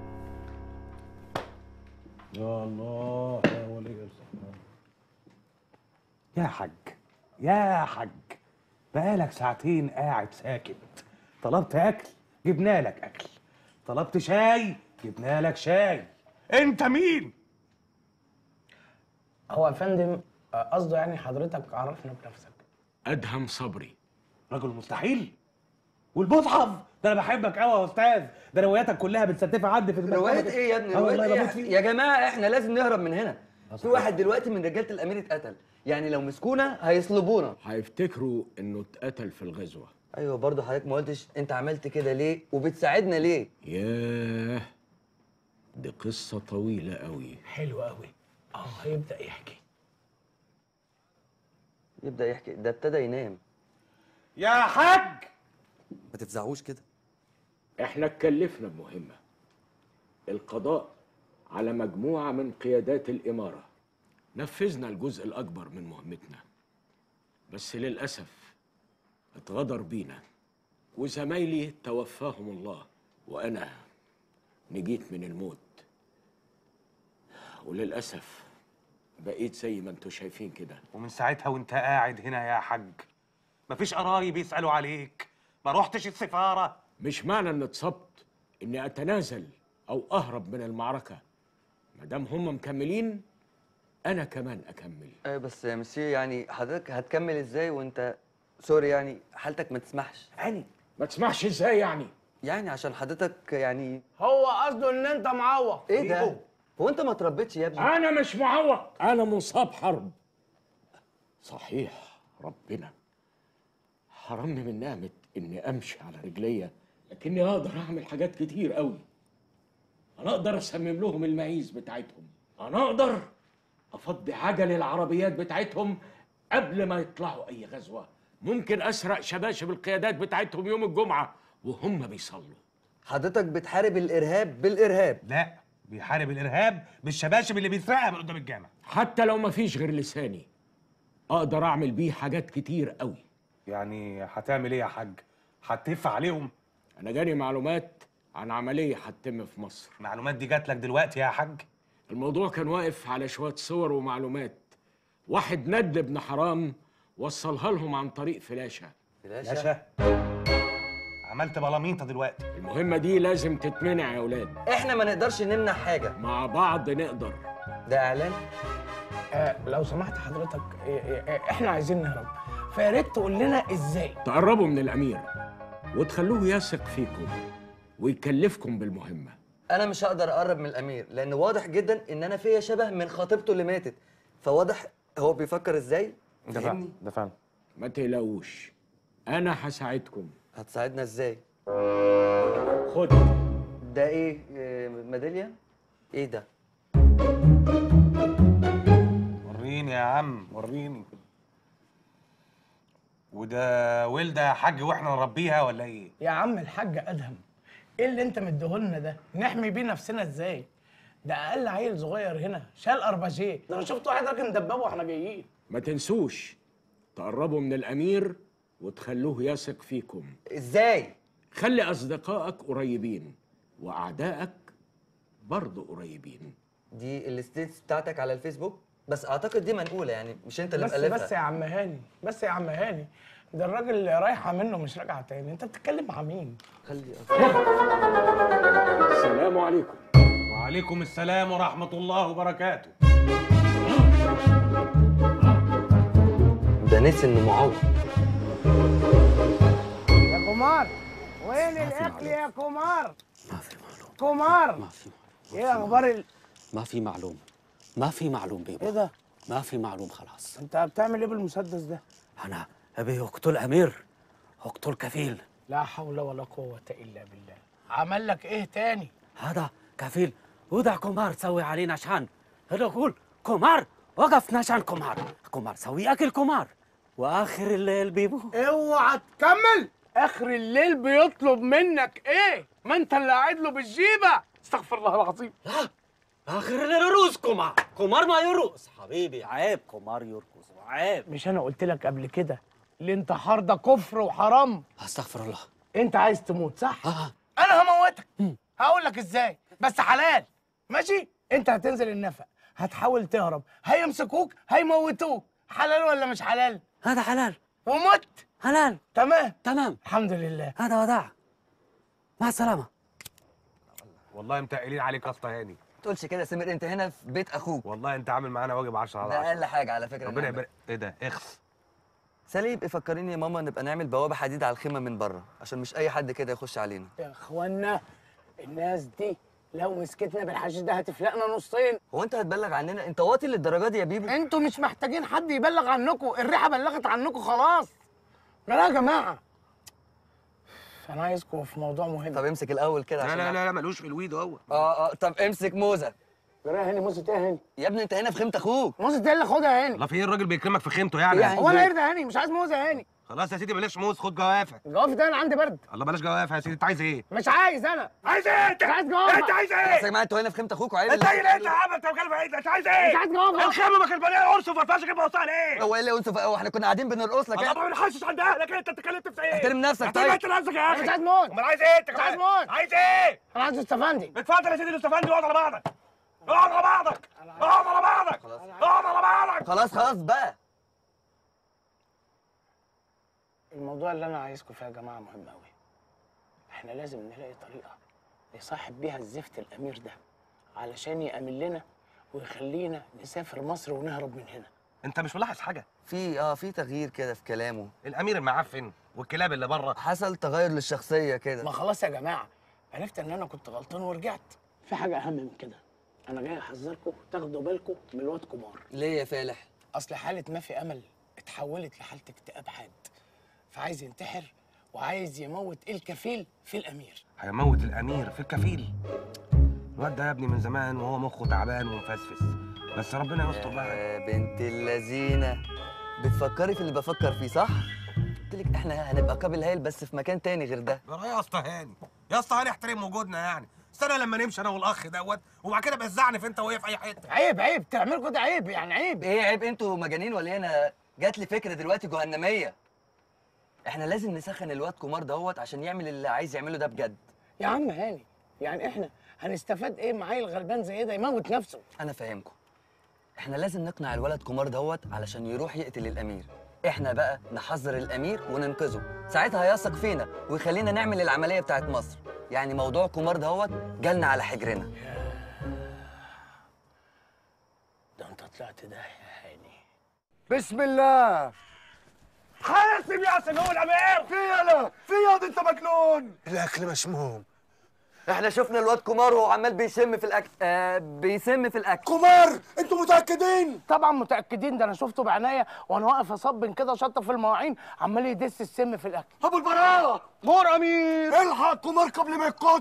يا الله يا ولي الصحة يا حاج يا حاج بقالك ساعتين قاعد ساكت طلبت اكل جبنا لك اكل طلبت شاي جبنا لك شاي انت مين هو يا فندم آه، قصده يعني حضرتك عرفنا بنفسك ادهم صبري رجل مستحيل والمصحف ده انا بحبك قوي يا استاذ ده رواياتك كلها بتستفى عندي في المكتبة رواية كده. ايه يا ابني؟ آه رواية والله ايه؟ بموت فيه يا جماعة احنا لازم نهرب من هنا. في واحد دلوقتي من رجالة الأمير اتقتل، يعني لو مسكونا هيصلبونا. هيفتكروا انه اتقتل في الغزوه أيوه برضه حضرتك ما قلتش أنت عملت كده ليه وبتساعدنا ليه؟ ياه دي قصه طويله قوي حلو قوي اه هيبدا يحكي يبدأ يحكي ده ابتدى ينام. يا حاج ما تفزعوش كده. احنا اتكلفنا بمهمه القضاء على مجموعه من قيادات الاماره نفذنا الجزء الاكبر من مهمتنا بس للاسف اتغدر بينا وزمايلي توفاهم الله وانا نجيت من الموت وللاسف بقيت زي ما انتوا شايفين كده ومن ساعتها وانت قاعد هنا يا حاج مفيش قرايب يسالوا عليك ما رحتش السفاره مش معنى ان اتصبت اني اتنازل او اهرب من المعركه ما دام هم مكملين انا كمان اكمل أيوه بس يا مسيو يعني حضرتك هتكمل ازاي وأنت سوري يعني حالتك ما تسمحش. يعني ما تسمحش ازاي يعني؟ يعني عشان حضرتك يعني هو قصده ان انت معوق ايه ده؟ هو انت ما تربيتش يا ابني؟ انا مش معوق انا مصاب حرب صحيح ربنا حرمني من نعمه اني امشي على رجليا لكني اقدر اعمل حاجات كتير قوي انا اقدر اسمم لهم المعيز بتاعتهم انا اقدر افضي عجل العربيات بتاعتهم قبل ما يطلعوا اي غزوه ممكن اسرق شباشب القيادات بتاعتهم يوم الجمعه وهم بيصلوا حضرتك بتحارب الإرهاب بالإرهاب. لا بيحارب الارهاب بالشباشب اللي بيسرقها من قدام الجامع حتى لو ما فيش غير لساني اقدر اعمل بيه حاجات كتير قوي يعني هتعمل ايه يا حاج هتف عليهم انا جاني معلومات عن عمليه هتتم في مصر المعلومات دي جات لك دلوقتي يا حاج الموضوع كان واقف على شويه صور ومعلومات واحد ند ابن حرام وصلها لهم عن طريق فلاشه فلاشة؟ عملت بلاميطه دلوقتي المهمه دي لازم تتمنع يا اولاد احنا ما نقدرش نمنع حاجة. مع بعض نقدر ده إعلان؟ آه لو سمحت حضرتك آه آه احنا عايزين نهرب فيا ريت تقول لنا ازاي تقربوا من الامير وتخلوه يثق فيكم ويكلفكم بالمهمه انا مش هقدر اقرب من الامير لان واضح جدا ان انا فيا شبه من خطيبته اللي ماتت فواضح هو بيفكر ازاي فاهمني ده فعلا ما تقلقوش انا هساعدكم هتساعدنا ازاي خد ده ايه إيه، ميداليه ايه ده وريني يا عم وريني وده ولده يا حاج واحنا نربيها ولا ايه؟ يا عم الحاج ادهم ايه اللي انت مديهولنا ده نحمي بيه نفسنا ازاي ده اقل عيل صغير هنا شال ارباجيه ده انا شفت واحد راجل دبابه واحنا جايين ما تنسوش تقربوا من الامير وتخلوه يثق فيكم ازاي خلي اصدقائك قريبين واعدائك برضه قريبين دي الستيتس بتاعتك على الفيسبوك بس اعتقد دي منقوله يعني مش انت اللي بس مألفها بس يا عم هاني بس يا عم هاني ده الراجل اللي رايحه منه مش راجعه تاني انت بتتكلم مع مين خلي السلام عليكم وعليكم السلام ورحمة الله وبركاته ده نسي انه معوض يا كومار وين الاكل يا كومار كومار ما في ايه اخبار ال... ما في معلوم ما في معلوم بيبا ايه ده ما في معلوم خلاص انت بتعمل ايه بالمسدس ده انا ابي اقتل امير اقتل كفيل لا حول ولا قوه الا بالله عمل لك ايه تاني هذا كفيل وده كومار تسوي علينا شان هذا يقول كومار وقفنا عشان كومار كومار سوي اكل كومار واخر الليل بيبو اوعى تكمل اخر الليل بيطلب منك ايه ما انت اللي قاعد له بالجيبه استغفر الله العظيم لا اخر الليل يرقص كومار كومار ما يرقص حبيبي عيب كومار يرقص عيب مش انا قلت لك قبل كده الانتحار ده كفر وحرام استغفر الله انت عايز تموت صح آه. انا هموتك هقول لك ازاي بس حلال ماشي انت هتنزل النفق هتحاول تهرب هيمسكوك هيموتوك حلال ولا مش حلال هذا حلال ومت حلال تمام تمام الحمد لله هذا وداع مع السلامة والله متقلين عليك يا اسطى هاني ما تقولش كده يا سمير انت هنا في بيت اخوك والله انت عامل معانا واجب 10 على ده 10 اقل حاجه على فكره ربنا نعمل. يبارك ايه ده اخس سالي يبقى فكريني يا ماما نبقى نعمل بوابه حديد على الخيمه من بره عشان مش اي حد كده يخش علينا يا اخوانا الناس دي لو مسكتنا بالحشيش ده هتفلقنا نصين هو انت هتبلغ عننا انت واطي للدرجه دي يا بيبو انتوا مش محتاجين حد يبلغ عنكم الريحه بلغت عنكم خلاص لا يا جماعه انا عايزكم في موضوع مهم طب امسك الاول كده لا عشان لا لا لا ملوش في الويد هو اه اه طب امسك موزه جرايه هاني موزه ايه يا هاني يا ابني انت هنا في خيمه اخوك موزه ايه اللي خدها يا هاني الله في ايه الراجل بيكرمك في خيمته يعني يعني هو انا قرد يا هاني مش عايز موزه يا هاني خلاص يا سيدي بلاش موز خد جوافه الجوافه ده انا عندي برد الله بلاش جوافه يا سيدي انت عايز ايه مش عايز انا عايز ايه انت مش عايز جوافه انت عايز بس ايه يا جماعه انتوا هنا في خيمه اخوك وعيب انت ايه انت يا عم انت مكلف ايه انت عايز ايه مش عايز جوافه الخيمه ما كانت مليانه قرص وما فيهاش غير بوصان ايه هو ايه اللي قلته في احنا كنا قاعدين بنرقص لك الله ما بنحسش عند اهلك انت اتكلمت في ايه احترم نفسك احترم طيب انت نفسك يا اخي مش عايز موت امال عايز ايه انت مش عايز كمان موت عايز ايه انا عايز استفندي اتفضل يا سيدي الاستفندي اقعد على بعضك اقعد على بعضك اقعد على بعضك اقعد على بعضك خلاص خلاص بقى الموضوع اللي انا عايزكم فيه يا جماعه مهم قوي احنا لازم نلاقي طريقه نصاحب بيها الزفت الامير ده علشان يامن لنا ويخلينا نسافر مصر ونهرب من هنا انت مش ملاحظ حاجه في اه في تغيير كده في كلامه الامير المعفن والكلاب اللي بره حصل تغير للشخصيه ما كده خلاص يا جماعه عرفت ان انا كنت غلطان ورجعت في حاجه اهم من كده انا جاي احذركم تاخدوا بالكم من الواد كبار ليه يا فالح اصل حاله ما في امل اتحولت لحاله اكتئاب حاد فعايز ينتحر وعايز يموت الكفيل في الامير هيموت الامير في الكفيل الواد ده يا ابني من زمان وهو مخه تعبان ومفسفس بس ربنا يستر بقى يا بنت اللذينه بتفكري في اللي بفكر فيه صح قلت لك احنا هنبقى قابل هايل بس في مكان تاني غير ده يا يا اسطى هاني يا اسطى هاني احترم وجودنا يعني استنى لما نمشي انا والاخ دوت وبعد كده بزعني في انت وهي في اي حته عيب عيب تعملوا كده عيب يعني عيب ايه عيب انتوا مجانين ولا إيه؟ انا جات لي فكره دلوقتي جهنميه احنا لازم نسخن الواد كومار دهوت عشان يعمل اللي عايز يعمله ده بجد يا عم هاني يعني احنا هنستفاد ايه مع عيل غلبان زي ده يموت نفسه انا فاهمكم احنا لازم نقنع الولد كومار دهوت علشان يروح يقتل الامير احنا بقى نحذر الامير وننقذه ساعتها هيثق فينا ويخلينا نعمل العمليه بتاعت مصر يعني موضوع كومار دهوت جالنا على حجرنا ده انت طلعت ده يا عيني بسم الله حاسب يا سمو الامير في يلا في ياض انت مجنون الاكل مشموم احنا شفنا الواد كومار وهو عمال بيشم في الاكل آه بيسم في الاكل كومار انتوا متاكدين طبعا متاكدين ده انا شفته بعناية وانا واقف اصبن كده شطه في المواعين عمال يدس السم في الاكل ابو البراء مور امير الحق كومار قبل ما يقط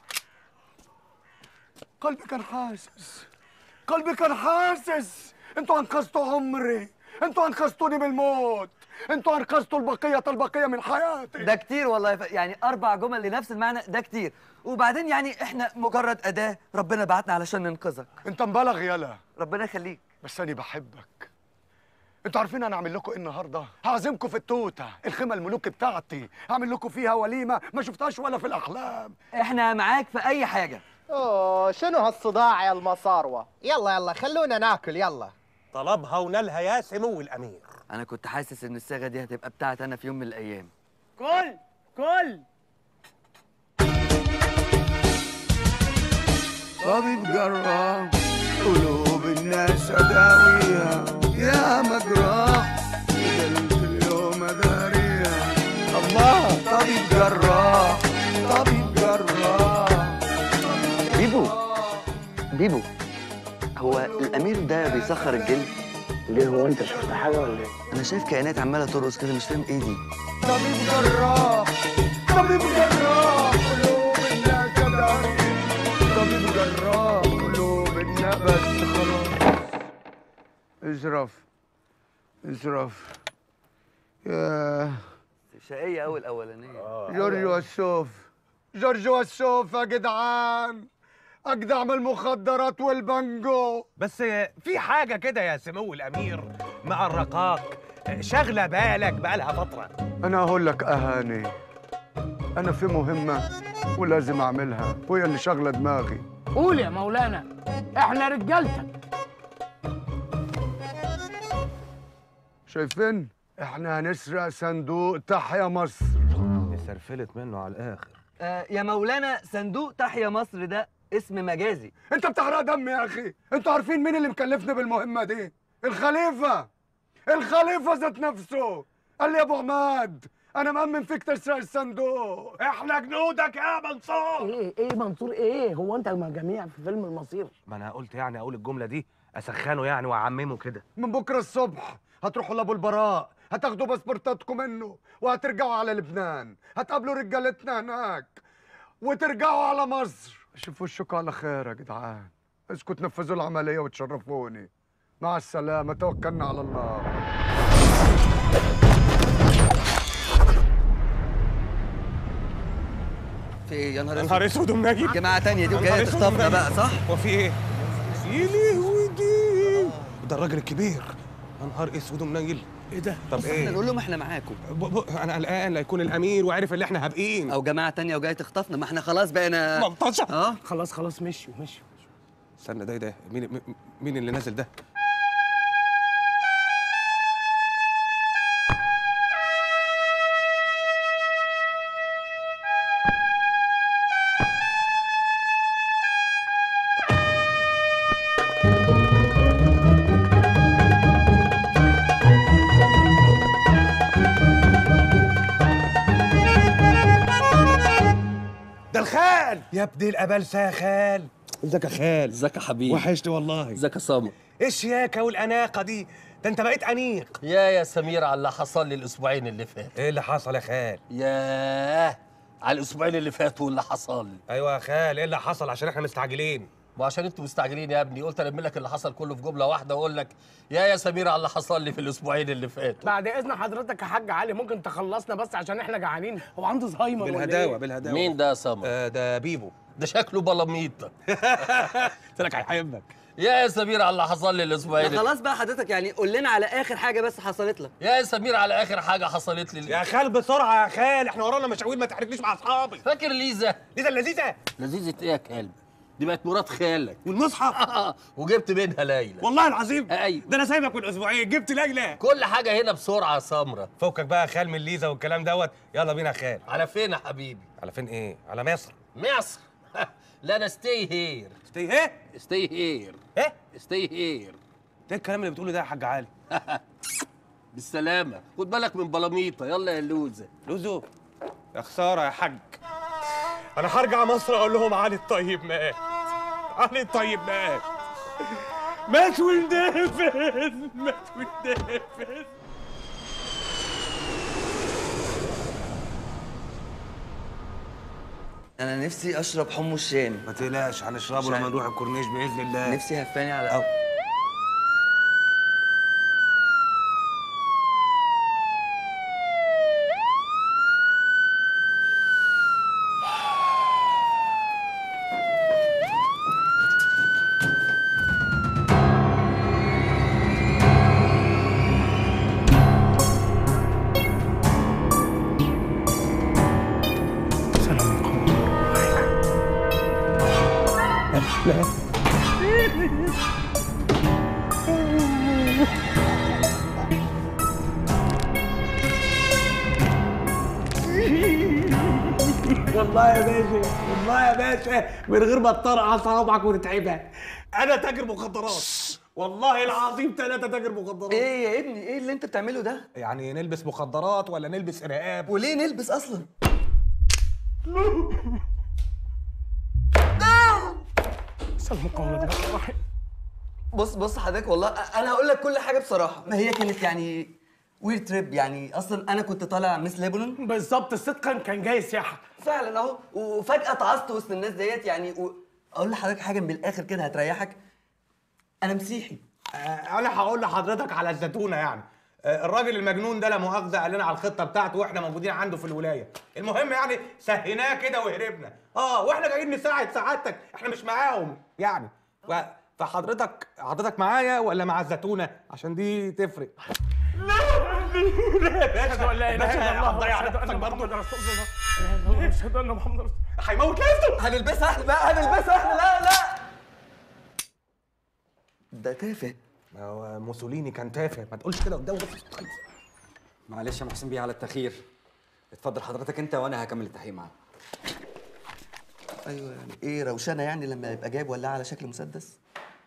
قلبي كان حاسس قلبي كان حاسس انتوا انقذتوا عمري انتوا انقذتوني من الموت انتوا انقذتوا البقيه البقيه من حياتي ده كتير والله يا ف- يعني اربع جمل لنفس المعنى ده كتير وبعدين يعني احنا مجرد اداه ربنا بعتنا علشان ننقذك انت مبالغ يلا ربنا يخليك بس انا بحبك انتوا عارفين انا اعمل لكم ايه النهارده هعزمكم في التوته الخيمه الملوكي بتاعتي هعمل لكم فيها وليمه ما شفتهاش ولا في الاحلام احنا معاك في اي حاجه اوه شنو هالصداع يا المصاروة يلا يلا خلونا ناكل يلا طلبها ونالها يا سمو الامير انا كنت حاسس ان الصاغه دي هتبقى بتاعتي انا في يوم من الايام كل كل طبيب جراح قلوب الناس اداويها يا مجراح فضلت اليوم اداريها الله طبيب جراح طبيب جراح بيبو بيبو هو الامير ده بيسخر الجن ليه هو انت شفت حاجه ولا ايه انا شايف كائنات عماله ترقص كده مش فاهم ايه دي طبيب جراح طبيب جراح قلوب الناس اداريها طبيب جراح قلوب الناس بس خلاص اجرف اجرف ياه شقيه قوي الاولانيه جورج وسوف جورج وسوف يا جدعان اجدع من المخدرات والبانجو بس في حاجه كده يا سمو الامير مقرقاك شغله بالك بقالها فتره انا هقول لك اهاني انا في مهمه ولازم اعملها وهي اللي شاغله دماغي قول يا مولانا احنا رجالتك شايفين احنا هنسرق صندوق تحيا مصر سرفلت منه على الاخر آه يا مولانا صندوق تحيا مصر ده اسم مجازي انت بتحرق دم يا اخي انتوا عارفين مين اللي مكلفني بالمهمه دي الخليفه الخليفه ذات نفسه قال لي يا ابو عماد انا مأمن فيك تسرق الصندوق احنا جنودك يا منصور ايه ايه منصور ايه هو انت مع جميع في فيلم المصير ما انا قلت يعني اقول الجمله دي اسخنه يعني واعممه كده من بكره الصبح هتروحوا لابو البراء هتاخدوا باسبورتاتكم منه وهترجعوا على لبنان هتقابلوا رجالتنا هناك وترجعوا على مصر اشوف وشكم على خير يا جدعان اسكوا تنفذوا العمليه وتشرفوني مع السلامه توكلنا على الله في ايه يا نهار يا نهار اسود ومنجي جماعه تانية دي يا نهار وجايه اسود تخطفنا ومنجي. بقى صح وفي ايه يا لهوي دي ده الراجل الكبير يا نهار اسود ومنيل ايه ده طب بس ايه احنا نقول لهم احنا معاكم ب- ب- انا قلقان لا يكون الامير وعرف اللي احنا هابقين او جماعه تانية وجايه تخطفنا ما احنا خلاص بقينا ملطشه اه خلاص خلاص مشوا مشوا استنى ده إيه ده مين مين- مين اللي نازل ده ده الخال يا ابن الابلسه يا خال ازيك يا خال ازيك يا حبيبي وحشني والله ازيك يا سمر ايه الشياكه والاناقه دي ده انت بقيت انيق يا يا سمير على اللي حصل لي الاسبوعين اللي فاتوا ايه اللي حصل يا خال ياه على الاسبوعين اللي فاتوا اللي حصل لي ايوه يا خال ايه اللي حصل عشان احنا مستعجلين وعشان انتوا مستعجلين يا ابني قلت الم لك اللي حصل كله في جمله واحده واقول لك يا يا سمير على اللي حصل لي في الاسبوعين اللي فاتوا بعد اذن حضرتك يا حاج علي ممكن تخلصنا بس عشان احنا جعانين هو عنده زهايمر ولا بالهداوه ايه بالهداوه مين ده يا سمر؟ آه ده بيبو ده شكله بلاميطه قلت لك هيحبك يا يا سمير على اللي حصل لي الاسبوعين لا خلاص بقى حضرتك يعني قول لنا على اخر حاجه بس حصلت لك يا يا سمير على اخر حاجه حصلت لي يا خال بسرعه يا خال احنا ورانا مشاوير ما تحرجنيش مع اصحابي فاكر ليزا ليزا اللذيذه لذيذه ايه يا كلب دي بقت مرات خالك والمصحف وجبت منها ليلى والله العظيم ايوه ده انا سايبك من اسبوعين جبت ليلى كل حاجه هنا بسرعه يا سمره فكك بقى يا خال من ليزا والكلام دوت يلا بينا يا خال على فين يا حبيبي على فين ايه على مصر مصر لا انا ستي هير ستي ايه ستي هير ايه ستي هير ايه الكلام اللي بتقوله ده يا حاج علي بالسلامة خد بالك من بلاميطة يلا يا لوزة لوزو يا خساره يا حاج انا هرجع مصر اقول لهم علي الطيب مات علي الطيب مات مات وندفن مات وندفن انا نفسي اشرب حمص شام ما تقلقش هنشربه لما نروح الكورنيش باذن الله نفسي هفاني على أو. والله يا باشا والله يا باشا من غير ما تطرقع صوابعك وتتعبها انا تاجر مخدرات والله العظيم ثلاثة تاجر مخدرات ايه يا ابني ايه اللي انت بتعمله ده يعني نلبس مخدرات ولا نلبس ارهاب وليه نلبس اصلا سلام قولا بالرحيم بص بص حضرتك والله انا هقول لك كل حاجه بصراحه ما هي كانت يعني وير تريب يعني اصلا انا كنت طالع مس ليبنون بالظبط صدقا كان جاي سياحه فعلا اهو وفجاه اتعصت وسط الناس ديت يعني و... اقول لحضرتك حاجه من الاخر كده هتريحك انا مسيحي آه، انا هقول لحضرتك على الزتونه يعني آه، الراجل المجنون ده لا مؤاخذه قال لنا على الخطه بتاعته واحنا موجودين عنده في الولايه المهم يعني سهيناه كده وهربنا اه واحنا جايين نساعد سعادتك احنا مش معاهم يعني و... فحضرتك حضرتك معايا ولا مع الزتونه عشان دي تفرق اشهد ان لا اله الا الله هتضيع واشهد نفسك ان برضه. محمد رسول الله اشهد ان محمد رسول هيموت نفسه هنلبسها احنا بقى هنلبسها احنا لا لا ده تافه هو موسوليني كان تافه ما تقولش كده قدامه معلش يا محسن بيه على التأخير اتفضل حضرتك انت وانا هكمل التحقيق معاك ايوه يعني ايه روشنه يعني لما يبقى جايب ولاعه على شكل مسدس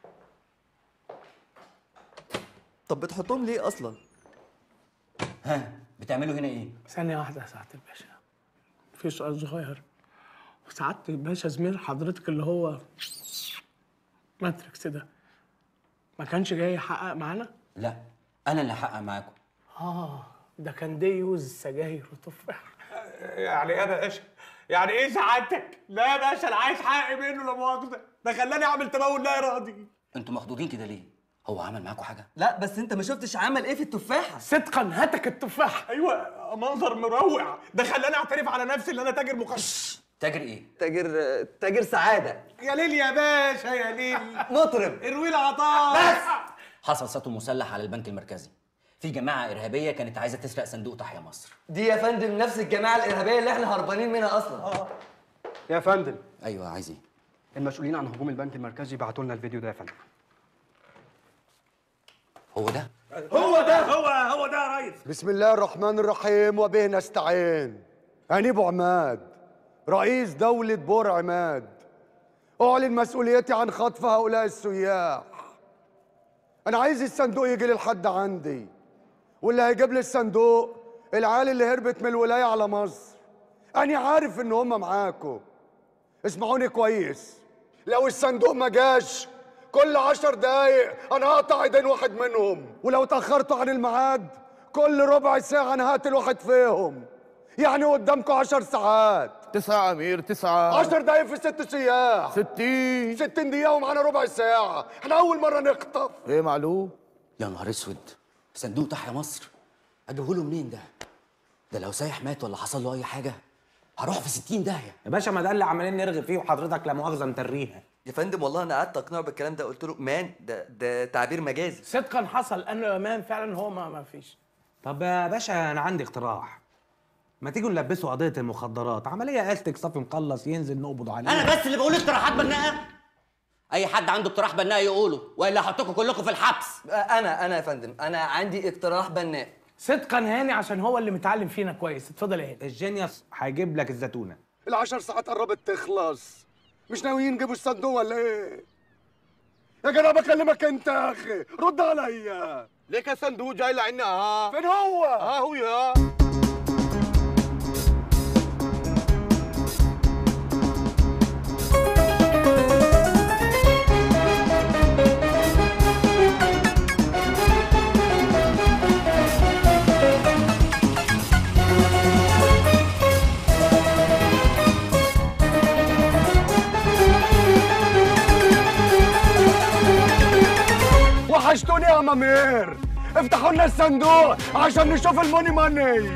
طب بتحطهم ليه اصلا ها بتعملوا هنا ايه ثانية واحدة يا سعادة الباشا في سؤال صغير سعادة الباشا زميل حضرتك اللي هو ماتريكس ده ما كانش جاي يحقق معانا؟ لا انا اللي هحقق معاكم اه ده كان دي يوز سجاير وتفاح يعني ايه يا باشا يعني ايه سعادتك لا يا باشا انا عايز حقي منه لا مؤاخذه ده خلاني اعمل تمول لا ارادي انتوا مخضوضين كده ليه هو عمل معاكم حاجه لا بس انت ما شفتش عمل ايه في التفاحه صدقا هاتك التفاح ايوه منظر مروع ده خلاني اعترف على نفسي ان انا تاجر مخدر تاجر ايه تاجر تاجر سعاده يا ليل يا باشا يا ليل مطرب اروي العطاء بس حصل سطو مسلح على البنك المركزي في جماعه ارهابيه كانت عايزه تسرق صندوق تحيا مصر دي يا فندم نفس الجماعه الارهابيه اللي احنا هربانين منها اصلا يا فندم ايوه عايز ايه المسؤولين عن هجوم البنك المركزي بعتوا لنا الفيديو ده يا فندم هو ده هو ده هو هو ده يا ريس بسم الله الرحمن الرحيم وبه نستعين أنا أبو عماد رئيس دولة بور عماد أعلن مسؤوليتي عن خطف هؤلاء السياح أنا عايز الصندوق يجي للحد عندي واللي هيجيب لي الصندوق العيال اللي هربت من الولاية على مصر أنا عارف إن هم معاكم اسمعوني كويس لو الصندوق ما جاش كل عشر دقايق انا هقطع ايدين واحد منهم ولو اتاخرتوا عن الميعاد كل ربع ساعه انا هقتل واحد فيهم يعني قدامكم عشر ساعات تسعة يا أمير تسعة عشر دقايق في ست سياح ستين ستين دقيقة ومعانا ربع ساعة احنا أول مرة نخطف إيه معلوم يا نهار اسود صندوق تحيا مصر اجيبه له منين ده ده لو سايح مات ولا حصل له اي حاجه هروح في 60 داهيه يا باشا ما ده اللي عمالين نرغي فيه وحضرتك لا مؤاخذه متريها يا فندم والله انا قعدت اقنعه بالكلام ده قلت له مان ده ده تعبير مجازي صدقا حصل انه امان فعلا هو ما ما فيش طب يا باشا انا عندي اقتراح ما تيجوا نلبسه قضيه المخدرات عمليه استك صافي مخلص ينزل نقبض عليه انا بس اللي بقول اقتراحات بناءه اي حد عنده اقتراح بناء يقوله والا هحطكم كلكم في الحبس انا انا يا فندم انا عندي اقتراح بناء صدقا هاني عشان هو اللي متعلم فينا كويس اتفضل يا هاني الجينيوس هيجيب لك الزتونه العشر ساعات قربت تخلص مش ناويين نجيبوا الصندوق ولا ايه يا جدع بكلمك انت يا اخي رد عليا ليك يا صندوق جاي لعنا ها فين هو؟ ها هو يا وحشتوني يا مامير افتحوا لنا الصندوق عشان نشوف الموني ماني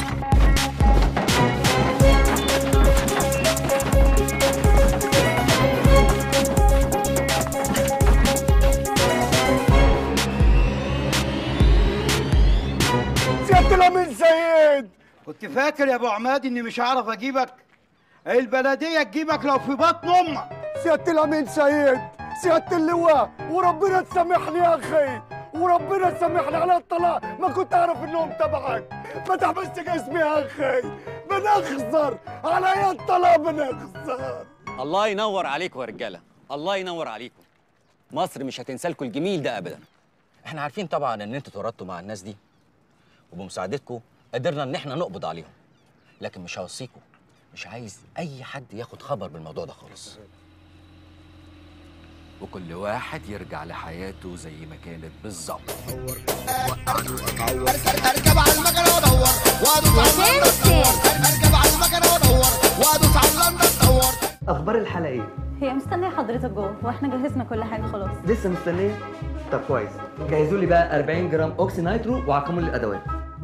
سيادة الأمين سيد كنت فاكر يا ابو عماد اني مش هعرف اجيبك البلديه تجيبك لو في بطن امك سيادة الأمين سيد سيادة اللواء وربنا تسامحني يا أخي وربنا تسامحني على الطلاق ما كنت أعرف إنهم تبعك ما تحبسش اسمي يا أخي بنخسر على يد الطلاق بنخسر الله ينور عليكم يا رجاله الله ينور عليكم مصر مش هتنسى لكم الجميل ده ابدا احنا عارفين طبعا ان انتوا اتورطتوا مع الناس دي وبمساعدتكم قدرنا ان احنا نقبض عليهم لكن مش هوصيكم مش عايز اي حد ياخد خبر بالموضوع ده خالص وكل واحد يرجع لحياته زي ما كانت بالظبط اركب على المكنه وادور وادوس على اللمبه اركب على المكنه وادور وادوس على اللمبه تدور اخبار الحلقه ايه هي مستنية حضرتك جوه واحنا جهزنا كل حاجة خلاص لسه مستنيه طب كويس جهزوا لي بقى 40 جرام اوكسي نايترو وعقموا لي الادوات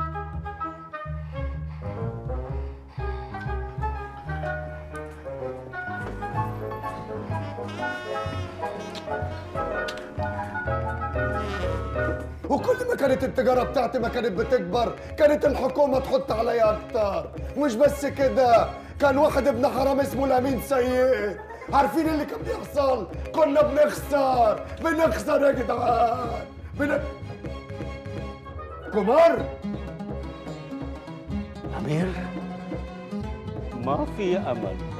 وكل ما كانت التجارة بتاعتي ما كانت بتكبر كانت الحكومة تحط عليا أكتر مش بس كده كان واحد ابن حرام اسمه الأمين سيد عارفين اللي كان بيحصل كنا بنخسر بنخسر يا جدعان بن... كمار أمير ما في أمل